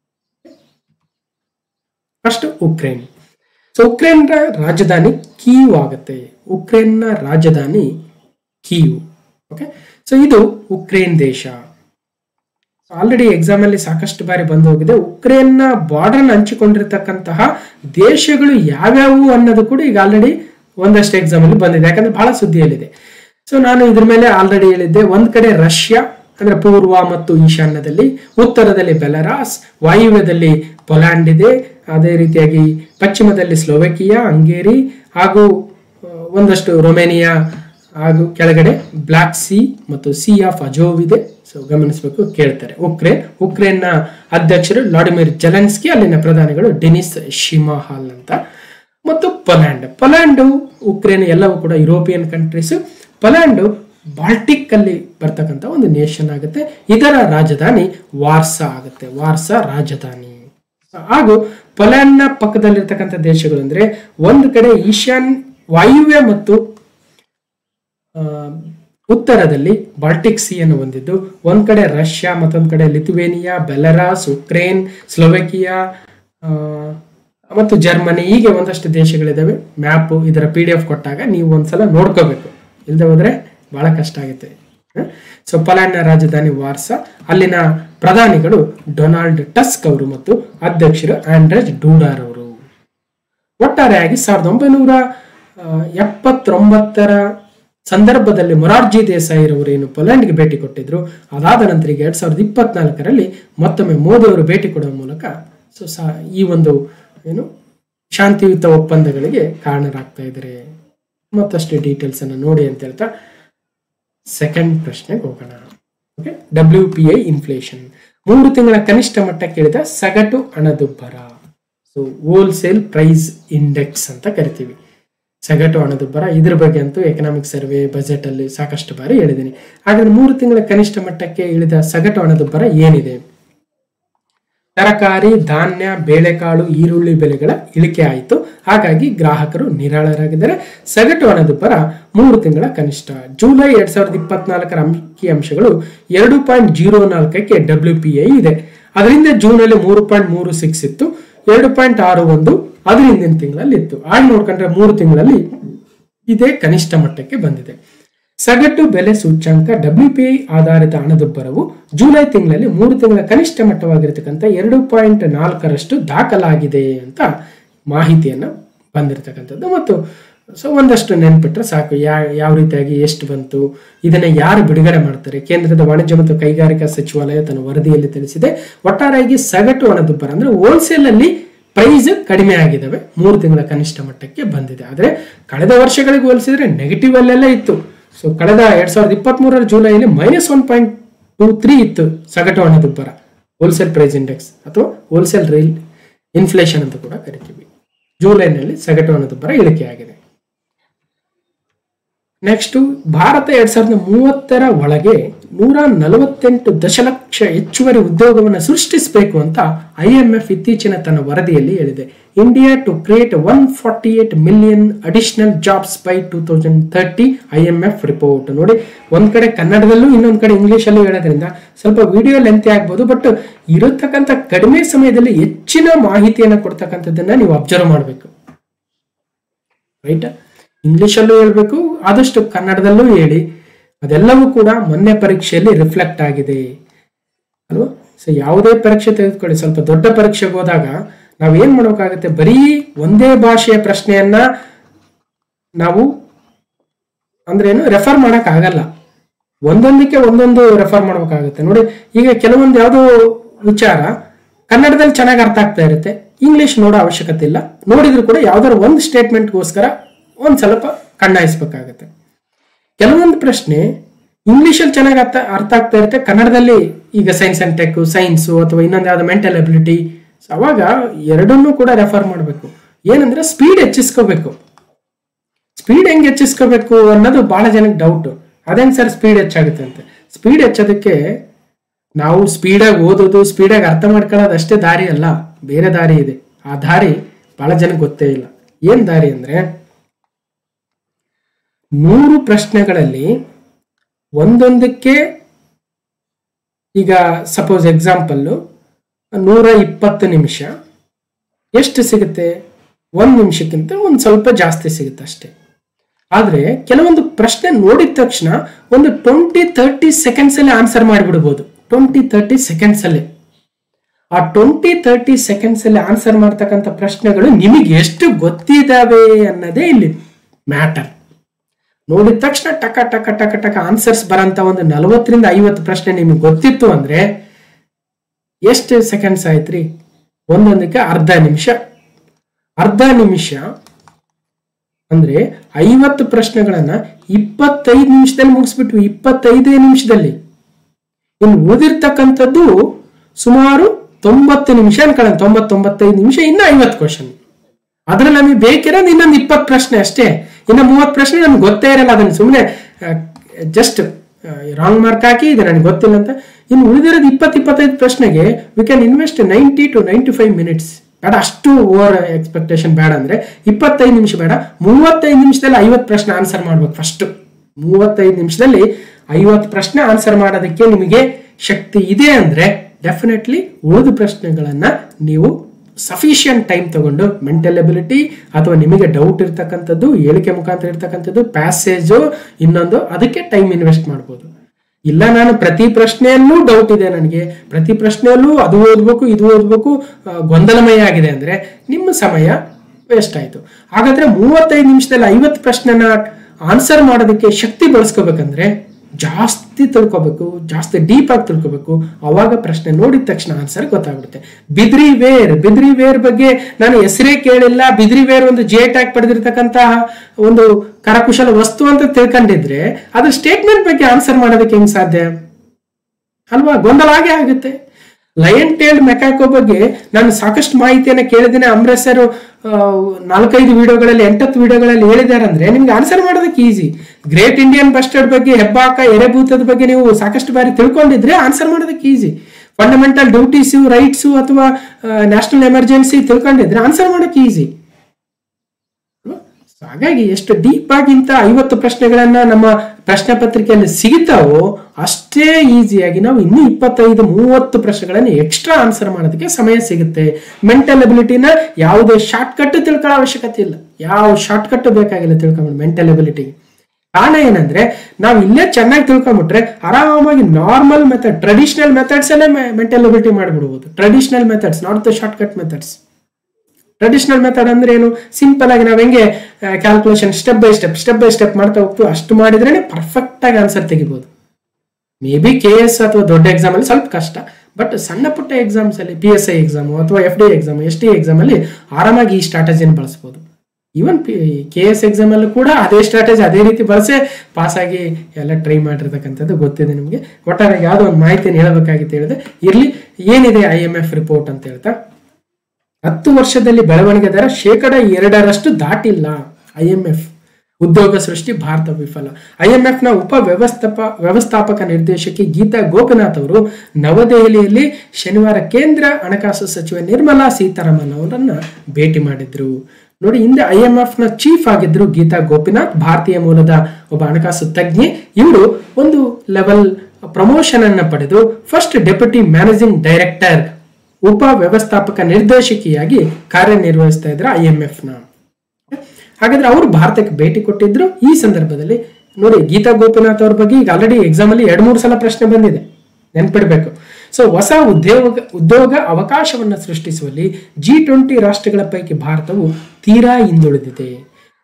ಫಸ್ಟ್ ಉಕ್ರೇನ್ ಸೊ ಉಕ್ರೇನ್ ರಾಜಧಾನಿ ಕೀವ್ ಆಗುತ್ತೆ ಉಕ್ರೇನ್ನ ರಾಜಧಾನಿ ಕೀವ್ ಓಕೆ ಸೊ ಇದು ಉಕ್ರೇನ್ ದೇಶ ಆಲ್ರೆಡಿ ಎಕ್ಸಾಮ್ ಅಲ್ಲಿ ಸಾಕಷ್ಟು ಬಾರಿ ಬಂದು ಹೋಗಿದೆ ಉಕ್ರೇನ್ನ ಬಾರ್ಡರ್ ಹಂಚಿಕೊಂಡಿರ್ತಕ್ಕಂತಹ ದೇಶಗಳು ಯಾವ್ಯಾವು ಅನ್ನೋದು ಕೂಡ ಈಗ ಆಲ್ರೆಡಿ ಒಂದಷ್ಟು ಎಕ್ಸಾಮ್ ಅಲ್ಲಿ ಬಂದಿದೆ ಯಾಕಂದ್ರೆ ಬಹಳ ಸುದ್ದಿಯಲ್ಲಿದೆ ಸೊ ನಾನು ಇದ್ರ ಮೇಲೆ ಆಲ್ರೆಡಿ ಹೇಳಿದ್ದೆ ಒಂದ್ ಕಡೆ ರಷ್ಯಾ ಅಂದ್ರೆ ಪೂರ್ವ ಮತ್ತು ಈಶಾನ್ಯದಲ್ಲಿ ಉತ್ತರದಲ್ಲಿ ಬೆಲರಾಸ್ ವಾಯುವ್ಯದಲ್ಲಿ ಪೊಲ್ಯಾಂಡ್ ಇದೆ ಅದೇ ರೀತಿಯಾಗಿ ಪಶ್ಚಿಮದಲ್ಲಿ ಸ್ಲೋವೆಕಿಯಾ ಹಂಗೇರಿ ಹಾಗೂ ಆ, ಒಂದಷ್ಟು ರೊಮೇನಿಯಾ ಹಾಗೂ ಕೆಳಗಡೆ ಬ್ಲಾಕ್ ಸಿ ಮತ್ತು ಸಿ ಆಫ್ ಅಜೋವ್ ಇದೆ ಸೊ ಗಮನಿಸಬೇಕು ಕೇಳ್ತಾರೆ ಉಕ್ರೇನ್ ಉಕ್ರೇನ್ನ ಅಧ್ಯಕ್ಷರು ವ್ಲಾಡಿಮಿರ್ ಜೆಲೆನ್ಸ್ಕಿ ಅಲ್ಲಿನ ಪ್ರಧಾನಿಗಳು ಡೆನಿಸ್ ಶಿಮಾಹಾಲ್ ಅಂತ ಮತ್ತು ಪೊಲ್ಯಾಂಡ್ ಪೊಲ್ಯಾಂಡ್ ಉಕ್ರೇನ್ ಎಲ್ಲವೂ ಕೂಡ ಯುರೋಪಿಯನ್ ಕಂಟ್ರೀಸ್ ಪೊಲ್ಯಾಂಡ್ ಬಾಲ್ಟಿಕ್ ಅಲ್ಲಿ ಬರ್ತಕ್ಕಂಥ ಒಂದು ನೇಷನ್ ಆಗುತ್ತೆ ಇದರ ರಾಜಧಾನಿ ವಾರ್ಸಾ ಆಗುತ್ತೆ ವಾರ್ಸಾ ರಾಜಧಾನಿ ಹಾಗೂ ಪೊಲ್ಯಾಂಡ್ನ ಪಕ್ಕದಲ್ಲಿರ್ತಕ್ಕಂಥ ದೇಶಗಳು ಅಂದ್ರೆ ಒಂದು ಕಡೆ ಈಶಾನ್ ವಾಯುವ್ಯ ಮತ್ತು ಆ, ಉತ್ತರದಲ್ಲಿ ಬಾಲ್ಟಿಕ್ ಸಿ ಅನ್ನು ಹೊಂದಿದ್ದು ಒಂದ್ ಕಡೆ ರಷ್ಯಾ ಮತ್ತೊಂದ್ ಕಡೆ ಲಿಥುವೇನಿಯಾ ಬೆಲರಾಸ್ ಉಕ್ರೇನ್ ಸ್ಲೋವೆಕಿಯಾ ಆ, ಮತ್ತು ಜರ್ಮನಿ ಹೀಗೆ ಒಂದಷ್ಟು ದೇಶಗಳಿದಾವೆ ಮ್ಯಾಪ್ ಇದರ ಪಿ ಡಿ ಎಫ್ ಕೊಟ್ಟಾಗ ನೀವು ಒಂದ್ಸಲ ನೋಡ್ಕೋಬೇಕು ಇಲ್ಲದೆ ಹೋದ್ರೆ ಬಹಳ ಕಷ್ಟ ಆಗುತ್ತೆ ಸೊ ಪೊಲ್ಯಾಂಡ್ನ ರಾಜಧಾನಿ ವಾರ್ಸಾ ಅಲ್ಲಿನ ಪ್ರಧಾನಿಗಳು ಡೊನಾಲ್ಡ್ ಟಸ್ಕ್ ಅವರು ಮತ್ತು ಅಧ್ಯಕ್ಷರು ಆಂಡ್ರೆಜ್ ಡೂಡಾರ್ ಅವರು ಒಟ್ಟಾರೆಯಾಗಿ ಸಾವಿರದ ಒಂಬೈನೂರ ಆ, ಎಪ್ಪತ್ತೊಂಬತ್ತರ ಸಂದರ್ಭದಲ್ಲಿ ಮೊರಾರ್ಜಿ ದೇಸಾಯಿ ರವರು ಏನು ಪೊಲ್ಯಾಂಡ್ಗೆ ಭೇಟಿ ಕೊಟ್ಟಿದ್ರು ಅದಾದ ನಂತರ ಈಗ ಎರಡ್ ಸಾವಿರದ ಇಪ್ಪತ್ನಾಲ್ಕರಲ್ಲಿ ಮತ್ತೊಮ್ಮೆ ಮೋದಿ ಅವರು ಭೇಟಿ ಕೊಡುವ ಮೂಲಕ ಸೊ ಸಾ ಈ ಒಂದು ಏನು ಶಾಂತಿಯುತ ಒಪ್ಪಂದಗಳಿಗೆ ಕಾರಣರಾಗ್ತಾ ಇದ್ದಾರೆ ಮತ್ತಷ್ಟು ಡೀಟೇಲ್ಸ್ ಅನ್ನು ನೋಡಿ ಅಂತ ಹೇಳ್ತಾ ಸೆಕೆಂಡ್ ಪ್ರಶ್ನೆಗೆ ಹೋಗೋಣ okay W P I inflation ಮೂರು ತಿಂಗಳ ಕನಿಷ್ಠ ಮಟ್ಟಕ್ಕೆ ಇಳಿದ ಸಗಟು ಹಣದುಬ್ಬರ ಸೊ ಹೋಲ್ಸೇಲ್ ಪ್ರೈಸ್ ಇಂಡೆಕ್ಸ್ ಅಂತ ಕರಿತೀವಿ ಸಗಟು ಹಣದುಬ್ಬರ ಇದ್ರ ಬಗ್ಗೆ ಅಂತೂ ಎಕನಾಮಿಕ್ ಸರ್ವೆ ಬಜೆಟ್ ಅಲ್ಲಿ ಸಾಕಷ್ಟು ಬಾರಿ ಹೇಳಿದ್ದೀನಿ ಹಾಗಾದ್ರೆ ಮೂರು ತಿಂಗಳ ಕನಿಷ್ಠ ಮಟ್ಟಕ್ಕೆ ಇಳಿದ ಸಗಟು ಹಣದುಬ್ಬರ ಏನಿದೆ ತರಕಾರಿ ಧಾನ್ಯ ಬೇಳೆಕಾಳು ಈರುಳ್ಳಿ ಬೆಲೆಗಳ ಇಳಿಕೆ ಆಯಿತು ಹಾಗಾಗಿ ಗ್ರಾಹಕರು ನಿರಾಳರಾಗಿದ್ದಾರೆ ಸಗಟು ಹಣದುಬ್ಬರ ಮೂರು ತಿಂಗಳ ಕನಿಷ್ಠ ಜುಲೈ ಎರಡ್ ಸಾವಿರದ ಇಪ್ಪತ್ನಾಲ್ಕರ ಅಂಕಿಅಂಶಗಳು ಎರಡು ಪಾಯಿಂಟ್ ಜೀರೋ ನಾಲ್ಕಕ್ಕೆ ಡಬ್ಲ್ಯೂ ಪಿ ಐ ಇದೆ ಅದರಿಂದ ಜೂನ್ ಅಲ್ಲಿ ಮೂರು ಪಾಯಿಂಟ್ ಮೂರು ಸಿಕ್ಸ್ ಇತ್ತು ಎರಡು ಪಾಯಿಂಟ್ ಆರು ಒಂದು ಅದ್ರ ಹಿಂದಿನ ತಿಂಗಳಲ್ಲಿ ಇತ್ತು ಆಗ ನೋಡ್ಕೊಂಡ್ರೆ ಮೂರು ತಿಂಗಳಲ್ಲಿ ಇದೇ ಕನಿಷ್ಠ ಮಟ್ಟಕ್ಕೆ ಬಂದಿದೆ ಸಗಟು ಬೆಲೆ ಸೂಚ್ಯಂಕ ಡಬ್ಲ್ಯೂಪಿಐ ಆಧಾರಿತ ಹಣದುಬ್ಬರವು ಜುಲೈ ತಿಂಗಳಲ್ಲಿ ಮೂರು ತಿಂಗಳ ಕನಿಷ್ಠ ಮಟ್ಟವಾಗಿರತಕ್ಕಂಥ ಎರಡು ಪಾಯಿಂಟ್ ನಾಲ್ಕರಷ್ಟು ದಾಖಲಾಗಿದೆ ಅಂತ ಮಾಹಿತಿಯನ್ನ ಬಂದಿರತಕ್ಕಂಥದ್ದು ಮತ್ತು ಸೊ ಒಂದಷ್ಟು ನೆನ್ಪಿಟ್ರೆ ಸಾಕು ಯಾ ಯಾವ ರೀತಿಯಾಗಿ ಎಷ್ಟು ಬಂತು ಇದನ್ನ ಯಾರು ಬಿಡುಗಡೆ ಮಾಡ್ತಾರೆ ಕೇಂದ್ರದ ವಾಣಿಜ್ಯ ಮತ್ತು ಕೈಗಾರಿಕಾ ಸಚಿವಾಲಯ ತನ್ನ ವರದಿಯಲ್ಲಿ ತಿಳಿಸಿದೆ ಒಟ್ಟಾರೆಯಾಗಿ ಸಗಟು ಹಣದುಬ್ಬರ ಅಂದ್ರೆ ಹೋಲ್ಸೇಲ್ ಅಲ್ಲಿ ಪ್ರೈಸ್ ಕಡಿಮೆ ಆಗಿದ್ದಾವೆ ಮೂರು ತಿಂಗಳ ಕನಿಷ್ಠ ಮಟ್ಟಕ್ಕೆ ಬಂದಿದೆ ಆದ್ರೆ ಕಳೆದ ವರ್ಷಗಳಿಗೆ ಹೋಲಿಸಿದ್ರೆ ನೆಗೆಟಿವ್ ಅಲ್ಲೆಲ್ಲ ಇತ್ತು ಸೊ ಕಳೆದ ಎರಡ್ ಸಾವಿರದ ಇಪ್ಪತ್ತ್ ಮೂರರ ಜುಲೈಲಿ minus one point two three ಇತ್ತು ಸಗಟು ಹಣದುಬ್ಬರ ಹೋಲ್ಸೇಲ್ ಪ್ರೈಸ್ ಇಂಡೆಕ್ಸ್ ಅಥವಾ ಹೋಲ್ಸೇಲ್ ರೈಲ್ ಇನ್ಫ್ಲೇಷನ್ ಅಂತ ಕೂಡ ಕರಿತೀವಿ ಜುಲೈನಲ್ಲಿ ಸಗಟು ಹಣದುಬ್ಬರ ಇಳಿಕೆಯಾಗಿದೆ ನೆಕ್ಸ್ಟ್ ಭಾರತ ಎರಡ್ ಸಾವಿರದ ಮೂವತ್ತರ ಒಳಗೆ ನೂರ ನಲವತ್ತೆಂಟು ದಶಲಕ್ಷ ಹೆಚ್ಚುವರಿ ಉದ್ಯೋಗವನ್ನು ಸೃಷ್ಟಿಸಬೇಕು ಅಂತ ಐ ಎಂ ಎಫ್ ಇತ್ತೀಚಿನ ತನ್ನ ವರದಿಯಲ್ಲಿ ಹೇಳಿದೆ India to create one forty eight million additional jobs by two thousand thirty I M F report ನೋಡಿ ಒಂದ್ ಕಡೆ ಕನ್ನಡದಲ್ಲೂ ಇನ್ನೊಂದ್ ಕಡೆ ಇಂಗ್ಲಿಷಲ್ಲೂ ಹೇಳೋದ್ರಿಂದ ಸ್ವಲ್ಪ ವಿಡಿಯೋ ಲೆಂತಿ ಆಗ್ಬೋದು ಬಟ್ ಇರತಕ್ಕಂಥ ಕಡಿಮೆ ಸಮಯದಲ್ಲಿ ಹೆಚ್ಚಿನ ಮಾಹಿತಿಯನ್ನು ಕೊಡ್ತಕ್ಕಂಥದ್ದನ್ನ ನೀವು ಅಬ್ಸರ್ವ್ ಮಾಡಬೇಕು ರೈಟ್ ಇಂಗ್ಲಿಷಲ್ಲೂ ಹೇಳ್ಬೇಕು ಆದಷ್ಟು ಕನ್ನಡದಲ್ಲೂ ಹೇಳಿ ಅದೆಲ್ಲವೂ ಕೂಡ ಮೊನ್ನೆ ಪರೀಕ್ಷೆಯಲ್ಲಿ ರಿಫ್ಲೆಕ್ಟ್ ಆಗಿದೆ ಅಲ್ವಾ ಸೊ ಯಾವುದೇ ಪರೀಕ್ಷೆ ತೆಗೆದುಕೊಳ್ಳಿ ಸ್ವಲ್ಪ ದೊಡ್ಡ ಪರೀಕ್ಷೆಗೆ ಹೋದಾಗ ನಾವ್ ಏನ್ ಮಾಡ್ಬೇಕಾಗುತ್ತೆ ಬರೀ ಒಂದೇ ಭಾಷೆಯ ಪ್ರಶ್ನೆಯನ್ನ ನಾವು ಅಂದ್ರೇನು ರೆಫರ್ ಮಾಡಕ್ ಆಗಲ್ಲ ಒಂದೊಂದಕ್ಕೆ ಒಂದೊಂದು ರೆಫರ್ ಮಾಡ್ಬೇಕಾಗುತ್ತೆ ನೋಡಿ ಈಗ ಕೆಲವೊಂದು ಯಾವುದೋ ವಿಚಾರ ಕನ್ನಡದಲ್ಲಿ ಚೆನ್ನಾಗಿ ಅರ್ಥ ಆಗ್ತಾ ಇರುತ್ತೆ ಇಂಗ್ಲಿಷ್ ನೋಡೋ ಅವಶ್ಯಕತೆ ಇಲ್ಲ ನೋಡಿದ್ರು ಕೂಡ ಯಾವ್ದಾದ್ರು ಒಂದು ಸ್ಟೇಟ್ಮೆಂಟ್ಗೋಸ್ಕರ ಒಂದು ಸ್ವಲ್ಪ ಕಣ್ಣಾಯಿಸ್ಬೇಕಾಗತ್ತೆ ಕೆಲವೊಂದು ಪ್ರಶ್ನೆ ಇಂಗ್ಲಿಷಲ್ಲಿ ಚೆನ್ನಾಗಿ ಅರ್ಥ ಅರ್ಥ ಆಗ್ತಾ ಇರುತ್ತೆ ಕನ್ನಡದಲ್ಲಿ ಈಗ ಸೈನ್ಸ್ ಅಂಡ್ ಟೆಕ್ ಸೈನ್ಸು ಅಥವಾ ಇನ್ನೊಂದು ಯಾವ್ದು ಮೆಂಟಲ್ ಅಬಿಲಿಟಿ ಅವಾಗ ಎರಡನ್ನೂ ಕೂಡ ರೆಫರ್ ಮಾಡಬೇಕು ಏನಂದ್ರೆ ಸ್ಪೀಡ್ ಹೆಚ್ಚಿಸ್ಕೋಬೇಕು ಸ್ಪೀಡ್ ಹೆಂಗೆ ಹೆಚ್ಚಿಸ್ಕೋಬೇಕು ಅನ್ನೋದು ಬಹಳ ಜನಕ್ಕೆ ಡೌಟ್ ಅದೇನು ಸರ್ ಸ್ಪೀಡ್ ಹೆಚ್ಚಾಗುತ್ತೆ ಅಂತ ಸ್ಪೀಡ್ ಹೆಚ್ಚೋದಕ್ಕೆ ನಾವು ಸ್ಪೀಡಾಗಿ ಓದೋದು ಸ್ಪೀಡಾಗಿ ಅರ್ಥ ಮಾಡ್ಕೊಳ್ಳೋದು ಅಷ್ಟೇ ದಾರಿ ಅಲ್ಲ ಬೇರೆ ದಾರಿ ಇದೆ ಆ ದಾರಿ ಬಹಳ ಜನಕ್ಕೆ ಗೊತ್ತೇ ಇಲ್ಲ ಏನ್ ದಾರಿ ಅಂದ್ರೆ ನೂರು ಪ್ರಶ್ನೆಗಳಲ್ಲಿ ಒಂದೊಂದಕ್ಕೆ ಈಗ ಸಪೋಸ್ ಎಕ್ಸಾಂಪಲ್ಲು ನೂರ ಇಪ್ಪತ್ತು ನಿಮಿಷ ಎಷ್ಟು ಸಿಗುತ್ತೆ ಒಂದು ನಿಮಿಷಕ್ಕಿಂತ ಒಂದು ಸ್ವಲ್ಪ ಜಾಸ್ತಿ ಸಿಗುತ್ತೆ ಅಷ್ಟೇ ಆದರೆ ಕೆಲವೊಂದು ಪ್ರಶ್ನೆ ನೋಡಿದ ತಕ್ಷಣ ಒಂದು ಟ್ವೆಂಟಿ ತರ್ಟಿ ಸೆಕೆಂಡ್ಸ್ ಅಲ್ಲಿ ಆನ್ಸರ್ ಮಾಡಿಬಿಡ್ಬೋದು ಟ್ವೆಂಟಿ ತರ್ಟಿ ಸೆಕೆಂಡ್ಸ್ ಅಲ್ಲಿ ಆ ಟ್ವೆಂಟಿ ತರ್ಟಿ ಸೆಕೆಂಡ್ಸ್ ಅಲ್ಲಿ ಆನ್ಸರ್ ಮಾಡ್ತಕ್ಕಂಥ ಪ್ರಶ್ನೆಗಳು ನಿಮಗೆ ಎಷ್ಟು ಗೊತ್ತಿದ್ದಾವೆ ಅನ್ನೋದೇ ಇಲ್ಲಿ ಮ್ಯಾಟರ್ ನೋಡಿದ ತಕ್ಷಣ ಟಕ ಟಕ ಟಕ ಟಕ ಆನ್ಸರ್ಸ್ ಬರಂತ ಒಂದು ನಲವತ್ತರಿಂದ ಐವತ್ತು ಪ್ರಶ್ನೆ ನಿಮಗೆ ಗೊತ್ತಿತ್ತು ಅಂದ್ರೆ ಎಷ್ಟು ಸೆಕೆಂಡ್ಸ್ ಆಯ್ತ್ರಿ ಒಂದೊಂದಕ್ಕೆ ಅರ್ಧ ನಿಮಿಷ ಅರ್ಧ ನಿಮಿಷ ಅಂದ್ರೆ ಐವತ್ತು ಪ್ರಶ್ನೆಗಳನ್ನ ಇಪ್ಪತ್ತೈದು ನಿಮಿಷದಲ್ಲಿ ಮುಗಿಸ್ಬಿಟ್ವಿ ಇಪ್ಪತ್ತೈದೇ ನಿಮಿಷದಲ್ಲಿ ಇನ್ನು ಉಳಿದಿರ್ತಕ್ಕಂಥದ್ದು ಸುಮಾರು ತೊಂಬತ್ತು ನಿಮಿಷ ಅನ್ಕೊಳ್ಳೋಣ ತೊಂಬತ್ತೊಂಬತ್ತೈದು ನಿಮಿಷ ಇನ್ನು ಐವತ್ತು ಕ್ವಶನ್ ಅದ್ರಲ್ಲಿ ನಮಗೆ ಬೇಕಿರೋದು ಇನ್ನೊಂದು ಇಪ್ಪತ್ತು ಪ್ರಶ್ನೆ ಅಷ್ಟೇ ಇನ್ನು ಮೂವತ್ತು ಪ್ರಶ್ನೆ ನಮ್ಗೆ ಗೊತ್ತೇ ಇರಲ್ಲ ಅದನ್ನ ಸುಮ್ಮನೆ ಜಸ್ಟ್ ರಾಂಗ್ ಮಾರ್ಕ್ ಹಾಕಿ ಇದು ನನಗೆ ಗೊತ್ತಿಲ್ಲ ಅಂತ ಇನ್ನು ಉಳಿದಿರೋದು ಇಪ್ಪತ್ತು ಇಪ್ಪತ್ತೈದು ಪ್ರಶ್ನೆಗೆ we can invest ninety to ninety five minutes ಬೇಡ ಅಷ್ಟು ಓವರ್ ಎಕ್ಸ್ಪೆಕ್ಟೇಷನ್ ಬೇಡ ಅಂದ್ರೆ ಇಪ್ಪತ್ತೈದು ನಿಮಿಷ ಬೇಡ ಮೂವತ್ತೈದು ನಿಮಿಷದಲ್ಲಿ ಐವತ್ತು ಪ್ರಶ್ನೆ ಆನ್ಸರ್ ಮಾಡ್ಬೇಕು ಫಸ್ಟ್ ಮೂವತ್ತೈದು ನಿಮಿಷದಲ್ಲಿ ಐವತ್ತು ಪ್ರಶ್ನೆ ಆನ್ಸರ್ ಮಾಡೋದಕ್ಕೆ ನಿಮಗೆ ಶಕ್ತಿ ಇದೆ ಅಂದ್ರೆ ಡೆಫಿನೆಟ್ಲಿ ಉಳಿದ ಪ್ರಶ್ನೆಗಳನ್ನ ನೀವು ಸಫಿಷಿಯಂಟ್ ಟೈಮ್ ತಗೊಂಡು ಮೆಂಟಲ್ ಎಬಿಲಿಟಿ ಅಥವಾ ನಿಮಗೆ ಡೌಟ್ ಇರ್ತಕ್ಕಂಥದ್ದು ಹೇಳಿಕೆ ಮುಖಾಂತರ ಇರ್ತಕ್ಕಂಥದ್ದು ಪ್ಯಾಸೇಜು ಇನ್ನೊಂದು ಅದಕ್ಕೆ ಟೈಮ್ ಇನ್ವೆಸ್ಟ್ ಮಾಡ್ಬೋದು ಇಲ್ಲ ನಾನು ಪ್ರತಿ ಪ್ರಶ್ನೆಯಲ್ಲೂ ಡೌಟ್ ಇದೆ ನನಗೆ ಪ್ರತಿ ಪ್ರಶ್ನೆಯಲ್ಲೂ ಅದು ಓದ್ಬೇಕು ಇದು ಓದ್ಬೇಕು ಆ, ಗೊಂದಲಮಯ ಆಗಿದೆ ಅಂದ್ರೆ ನಿಮ್ಮ ಸಮಯ ವೇಸ್ಟ್ ಆಯ್ತು ಹಾಗಾದ್ರೆ ಮೂವತ್ತೈದು ನಿಮಿಷದಲ್ಲಿ ಐವತ್ತು ಪ್ರಶ್ನೆನ ಆನ್ಸರ್ ಮಾಡೋದಕ್ಕೆ ಶಕ್ತಿ ಬಳಸ್ಕೋಬೇಕಂದ್ರೆ ಜಾಸ್ತಿ ತಿಳ್ಕೊಬೇಕು ಜಾಸ್ತಿ ಡೀಪ್ ಆಗಿ ತಿಳ್ಕೊಬೇಕು ಅವಾಗ ಪ್ರಶ್ನೆ ನೋಡಿದ ತಕ್ಷಣ ಆನ್ಸರ್ ಗೊತ್ತಾಗ್ಬಿಡುತ್ತೆ ಬಿದ್ರಿ ವೇರ್ ಬಿದ್ರಿ ವೇರ್ ಬಗ್ಗೆ ನಾನು ಹೆಸರೇ ಕೇಳಿಲ್ಲ ಬಿದ್ರಿ ವೇರ್ ಒಂದು ಜೆ ಟ್ಯಾಗ್ ಪಡೆದಿರ್ತಕ್ಕಂತಹ ಒಂದು ಕರಕುಶಲ ವಸ್ತು ಅಂತ ತಿಳ್ಕೊಂಡಿದ್ರೆ ಅದ್ರ ಸ್ಟೇಟ್ಮೆಂಟ್ ಬಗ್ಗೆ ಆನ್ಸರ್ ಮಾಡೋದಕ್ಕೆ ಹೆಂಗ್ ಸಾಧ್ಯ ಅಲ್ವಾ ಗೊಂದಲ ಆಗೇ ಆಗುತ್ತೆ ಲಯನ್ ಟೇಲ್ಡ್ ಮೆಕಾಕೋ ಬಗ್ಗೆ ನಾನು ಸಾಕಷ್ಟು ಮಾಹಿತಿಯನ್ನು ಕೇಳಿದ್ದೇನೆ ಅಂಬರೀಶ್ ಸರ್ ನಾಲ್ಕೈದು ವಿಡಿಯೋಗಳಲ್ಲಿ ಎಂಟತ್ತು ವಿಡಿಯೋಗಳಲ್ಲಿ ಹೇಳಿದ್ದಾರೆ ಅಂದ್ರೆ ನಿಮ್ಗೆ ಆನ್ಸರ್ ಮಾಡೋದಕ್ಕೆ ಈಸಿ ಗ್ರೇಟ್ ಇಂಡಿಯನ್ ಬಸ್ಟರ್ಡ್ ಬಗ್ಗೆ ಹೆಬ್ಬಾಕ ಎರೆಭೂತದ ಬಗ್ಗೆ ನೀವು ಸಾಕಷ್ಟು ಬಾರಿ ತಿಳ್ಕೊಂಡಿದ್ರೆ ಆನ್ಸರ್ ಮಾಡೋದಕ್ಕೆ ಈಸಿ ಫಂಡಮೆಂಟಲ್ ಡ್ಯೂಟೀಸು ರೈಟ್ಸು ಅಥವಾ ನ್ಯಾಷನಲ್ ಎಮರ್ಜೆನ್ಸಿ ತಿಳ್ಕೊಂಡಿದ್ರೆ ಆನ್ಸರ್ ಮಾಡೋಕ್ಕೆ ಈಸಿ So ಹಾಗಾಗಿ ಎಷ್ಟು ಡೀಪ್ ಆಗಿಂತ ಐವತ್ತು ಪ್ರಶ್ನೆಗಳನ್ನ ನಮ್ಮ ಪ್ರಶ್ನೆ ಪತ್ರಿಕೆಯಲ್ಲಿ ಸಿಗುತ್ತಾವೋ ಅಷ್ಟೇ ಈಸಿಯಾಗಿ ನಾವು ಇನ್ನೂ ಇಪ್ಪತ್ತೈದು ಮೂವತ್ತು ಪ್ರಶ್ನೆಗಳನ್ನು ಎಕ್ಸ್ಟ್ರಾ ಆನ್ಸರ್ ಮಾಡೋದಕ್ಕೆ ಸಮಯ ಸಿಗುತ್ತೆ ಮೆಂಟಲ್ ಅಬಿಲಿಟಿನ ಯಾವುದೇ ಶಾರ್ಟ್ ಕಟ್ ತಿಳ್ಕೊಳ್ಳೋ ಅವಶ್ಯಕತೆ ಇಲ್ಲ ಯಾವ ಶಾರ್ಟ್ ಕಟ್ ಬೇಕಾಗಿಲ್ಲ ತಿಳ್ಕೊಂಬಿಡಿ ಮೆಂಟಲ್ ಅಬಿಲಿಟಿಗೆ ಕಾರಣ ಏನಂದ್ರೆ ನಾವು ಇಲ್ಲೇ ಚೆನ್ನಾಗಿ ತಿಳ್ಕೊಂಬಿಟ್ರೆ ಆರಾಮಾಗಿ ನಾರ್ಮಲ್ ಮೆಥಡ್ ಟ್ರೆಡಿಷನಲ್ ಮೆಥಡ್ಸ್ ಅಲ್ಲೇ ಮೆಂಟಲ್ ಅಬಿಲಿಟಿ ಮಾಡಿಬಿಡ್ಬೋದು traditional methods not the short cut methods traditional method ಅಂದ್ರೆ ಏನು ಸಿಂಪಲ್ ಆಗಿ ನಾವು ಹೆಂಗೆ calculation step by step step by step ಮಾಡ್ತಾ ಹೋಗ್ತೀವಿ ಅಷ್ಟು ಮಾಡಿದ್ರೇನೆ ಪರ್ಫೆಕ್ಟ್ ಆಗಿ ಆನ್ಸರ್ ತೆಗಿಬಹುದು ಮೇ ಬಿ ಕೆ ಎಸ್ ಅಥವಾ ದೊಡ್ಡ ಎಕ್ಸಾಮ್ ಅಲ್ಲಿ ಸ್ವಲ್ಪ ಕಷ್ಟ ಬಟ್ ಸಣ್ಣ ಪುಟ್ಟ ಎಕ್ಸಾಮ್ಸ್ ಅಲ್ಲಿ ಪಿ ಎಸ್ ಐ ಎಕ್ಸಾಮು ಅಥವಾ F D exam S T exam ಅಲ್ಲಿ ಆರಾಮಾಗಿ ಈ ಸ್ಟ್ರಾಟಜಿನ ಬಳಸ್ಬೋದು ಈವನ್ ಕೆ ಎಸ್ ಎಕ್ಸಾಮ್ ಅಲ್ಲೂ ಕೂಡ ಅದೇ ಸ್ಟ್ರಾಟಜಿ ಅದೇ ರೀತಿ ಬಳಸೇ ಪಾಸ್ ಆಗಿ ಎಲ್ಲ ಟ್ರೈ ಮಾಡಿರ್ತಕ್ಕಂಥದ್ದು ಗೊತ್ತಿದೆ ನಿಮಗೆ ಒಟ್ಟಾರೆ ಯಾವುದೋ ಒಂದು ಮಾಹಿತಿನ ಹೇಳಬೇಕಾಗಿತ್ತು ಹೇಳಿದೆ ಇರ್ಲಿ ಏನಿದೆ ಐ ಎಂ ಎಫ್ ರಿಪೋರ್ಟ್ ಅಂತ ಹೇಳ್ತಾ ಹತ್ತು ವರ್ಷದಲ್ಲಿ ಬೆಳವಣಿಗೆ ದರ ಶೇಕಡ ಎರಡರಷ್ಟು ದಾಟಿಲ್ಲ ಐ ಎಂ ಎಫ್ ಉದ್ಯೋಗ ಸೃಷ್ಟಿ ಭಾರತ ವಿಫಲ ಐ ಎಂ ಎಫ್ ನ ಉಪ ವ್ಯವಸ್ಥಾಪ ವ್ಯವಸ್ಥಾಪಕ ನಿರ್ದೇಶಕಿ ಗೀತಾ ಗೋಪಿನಾಥ್ ಅವರು ನವದೆಹಲಿಯಲ್ಲಿ ಶನಿವಾರ ಕೇಂದ್ರ ಹಣಕಾಸು ಸಚಿವೆ ನಿರ್ಮಲಾ ಸೀತಾರಾಮನ್ ಅವರನ್ನ ಭೇಟಿ ಮಾಡಿದ್ರು ನೋಡಿ ಹಿಂದೆ ಐ ಎಂ ಎಫ್ ನ ಚೀಫ್ ಆಗಿದ್ರು ಗೀತಾ ಗೋಪಿನಾಥ್ ಭಾರತೀಯ ಮೂಲದ ಒಬ್ಬ ಹಣಕಾಸು ತಜ್ಞೆ ಇವರು ಒಂದು ಲೆವೆಲ್ ಪ್ರಮೋಷನ್ ಅನ್ನ ಪಡೆದು ಫಸ್ಟ್ ಡೆಪ್ಯೂಟಿ ಮ್ಯಾನೇಜಿಂಗ್ ಡೈರೆಕ್ಟರ್ ಉಪ ವ್ಯವಸ್ಥಾಪಕ ನಿರ್ದೇಶಕಿಯಾಗಿ ಕಾರ್ಯನಿರ್ವಹಿಸ್ತಾ ಇದ್ರ ಐ ಎಂ ಎಫ್ ನ ಹಾಗಾದ್ರೆ ಅವರು ಭಾರತಕ್ಕೆ ಭೇಟಿ ಕೊಟ್ಟಿದ್ರು ಈ ಸಂದರ್ಭದಲ್ಲಿ ನೋಡಿ ಗೀತಾ ಗೋಪಿನಾಥ್ ಅವ್ರ ಬಗ್ಗೆ ಈಗ ಆಲ್ರೆಡಿ ಎಕ್ಸಾಮ್ ಅಲ್ಲಿ ಎರಡ್ ಮೂರು ಸಲ ಪ್ರಶ್ನೆ ಬಂದಿದೆ ನೆನ್ಪಿಡ್ಬೇಕು ಸೊ ಹೊಸ ಉದ್ಯೋಗ ಉದ್ಯೋಗ ಅವಕಾಶವನ್ನು ಸೃಷ್ಟಿಸುವಲ್ಲಿ ಜಿ ಟ್ವೆಂಟಿ ರಾಷ್ಟ್ರಗಳ ಪೈಕಿ ಭಾರತವು ತೀರಾ ಹಿಂದುಳಿದಿದೆ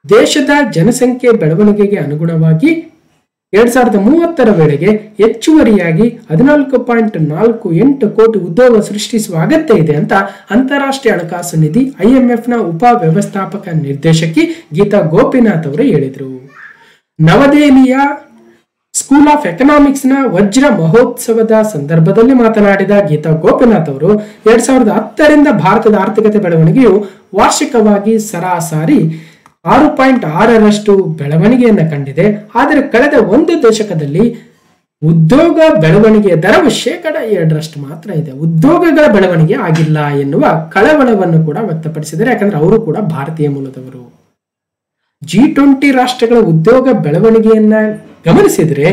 ದೇಶದ ಜನಸಂಖ್ಯೆ ಬೆಳವಣಿಗೆಗೆ ಅನುಗುಣವಾಗಿ ಎರಡ್ ಸಾವಿರದ ಮೂವತ್ತರ ವೇಳೆಗೆ ಹೆಚ್ಚುವರಿಯಾಗಿ ಹದಿನಾಲ್ಕು ಪಾಯಿಂಟ್ ನಾಲ್ಕು ಎಂಟು ಕೋಟಿ ಉದ್ಯೋಗ ಸೃಷ್ಟಿಸುವ ಅಗತ್ಯ ಇದೆ ಅಂತ ಅಂತಾರಾಷ್ಟ್ರೀಯ ಹಣಕಾಸು ನಿಧಿ ಐಎಂಎಫ್ನ ಉಪ ವ್ಯವಸ್ಥಾಪಕ ನಿರ್ದೇಶಕಿ ಗೀತಾ ಗೋಪಿನಾಥ್ ಅವರು ಹೇಳಿದರು ನವದೆಹಲಿಯ ಸ್ಕೂಲ್ ಆಫ್ ಎಕನಾಮಿಕ್ಸ್ ನ ವಜ್ರ ಮಹೋತ್ಸವದ ಸಂದರ್ಭದಲ್ಲಿ ಮಾತನಾಡಿದ ಗೀತಾ ಗೋಪಿನಾಥ್ ಅವರು ಎರಡ್ ಸಾವಿರದ ಹತ್ತರಿಂದ ಭಾರತದ ಆರ್ಥಿಕತೆ ಬೆಳವಣಿಗೆಯು ವಾರ್ಷಿಕವಾಗಿ ಸರಾಸರಿ ಆರು ಪಾಯಿಂಟ್ ಆರರಷ್ಟು ಬೆಳವಣಿಗೆಯನ್ನು ಕಂಡಿದೆ ಆದರೆ ಕಳೆದ ಒಂದು ದಶಕದಲ್ಲಿ ಉದ್ಯೋಗ ಬೆಳವಣಿಗೆಯ ದರವು ಶೇಕಡ ಎರಡರಷ್ಟು ಮಾತ್ರ ಇದೆ ಉದ್ಯೋಗಗಳ ಬೆಳವಣಿಗೆ ಆಗಿಲ್ಲ ಎನ್ನುವ ಕಳವಳವನ್ನು ಕೂಡ ವ್ಯಕ್ತಪಡಿಸಿದ್ದಾರೆ ಯಾಕಂದ್ರೆ ಅವರು ಕೂಡ ಭಾರತೀಯ ಮೂಲದವರು ಜಿ ಟ್ವೆಂಟಿ ರಾಷ್ಟ್ರಗಳ ಉದ್ಯೋಗ ಬೆಳವಣಿಗೆಯನ್ನ ಗಮನಿಸಿದ್ರೆ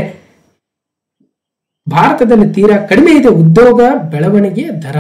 ಭಾರತದಲ್ಲಿ ತೀರಾ ಕಡಿಮೆ ಇದೆ ಉದ್ಯೋಗ ಬೆಳವಣಿಗೆಯ ದರ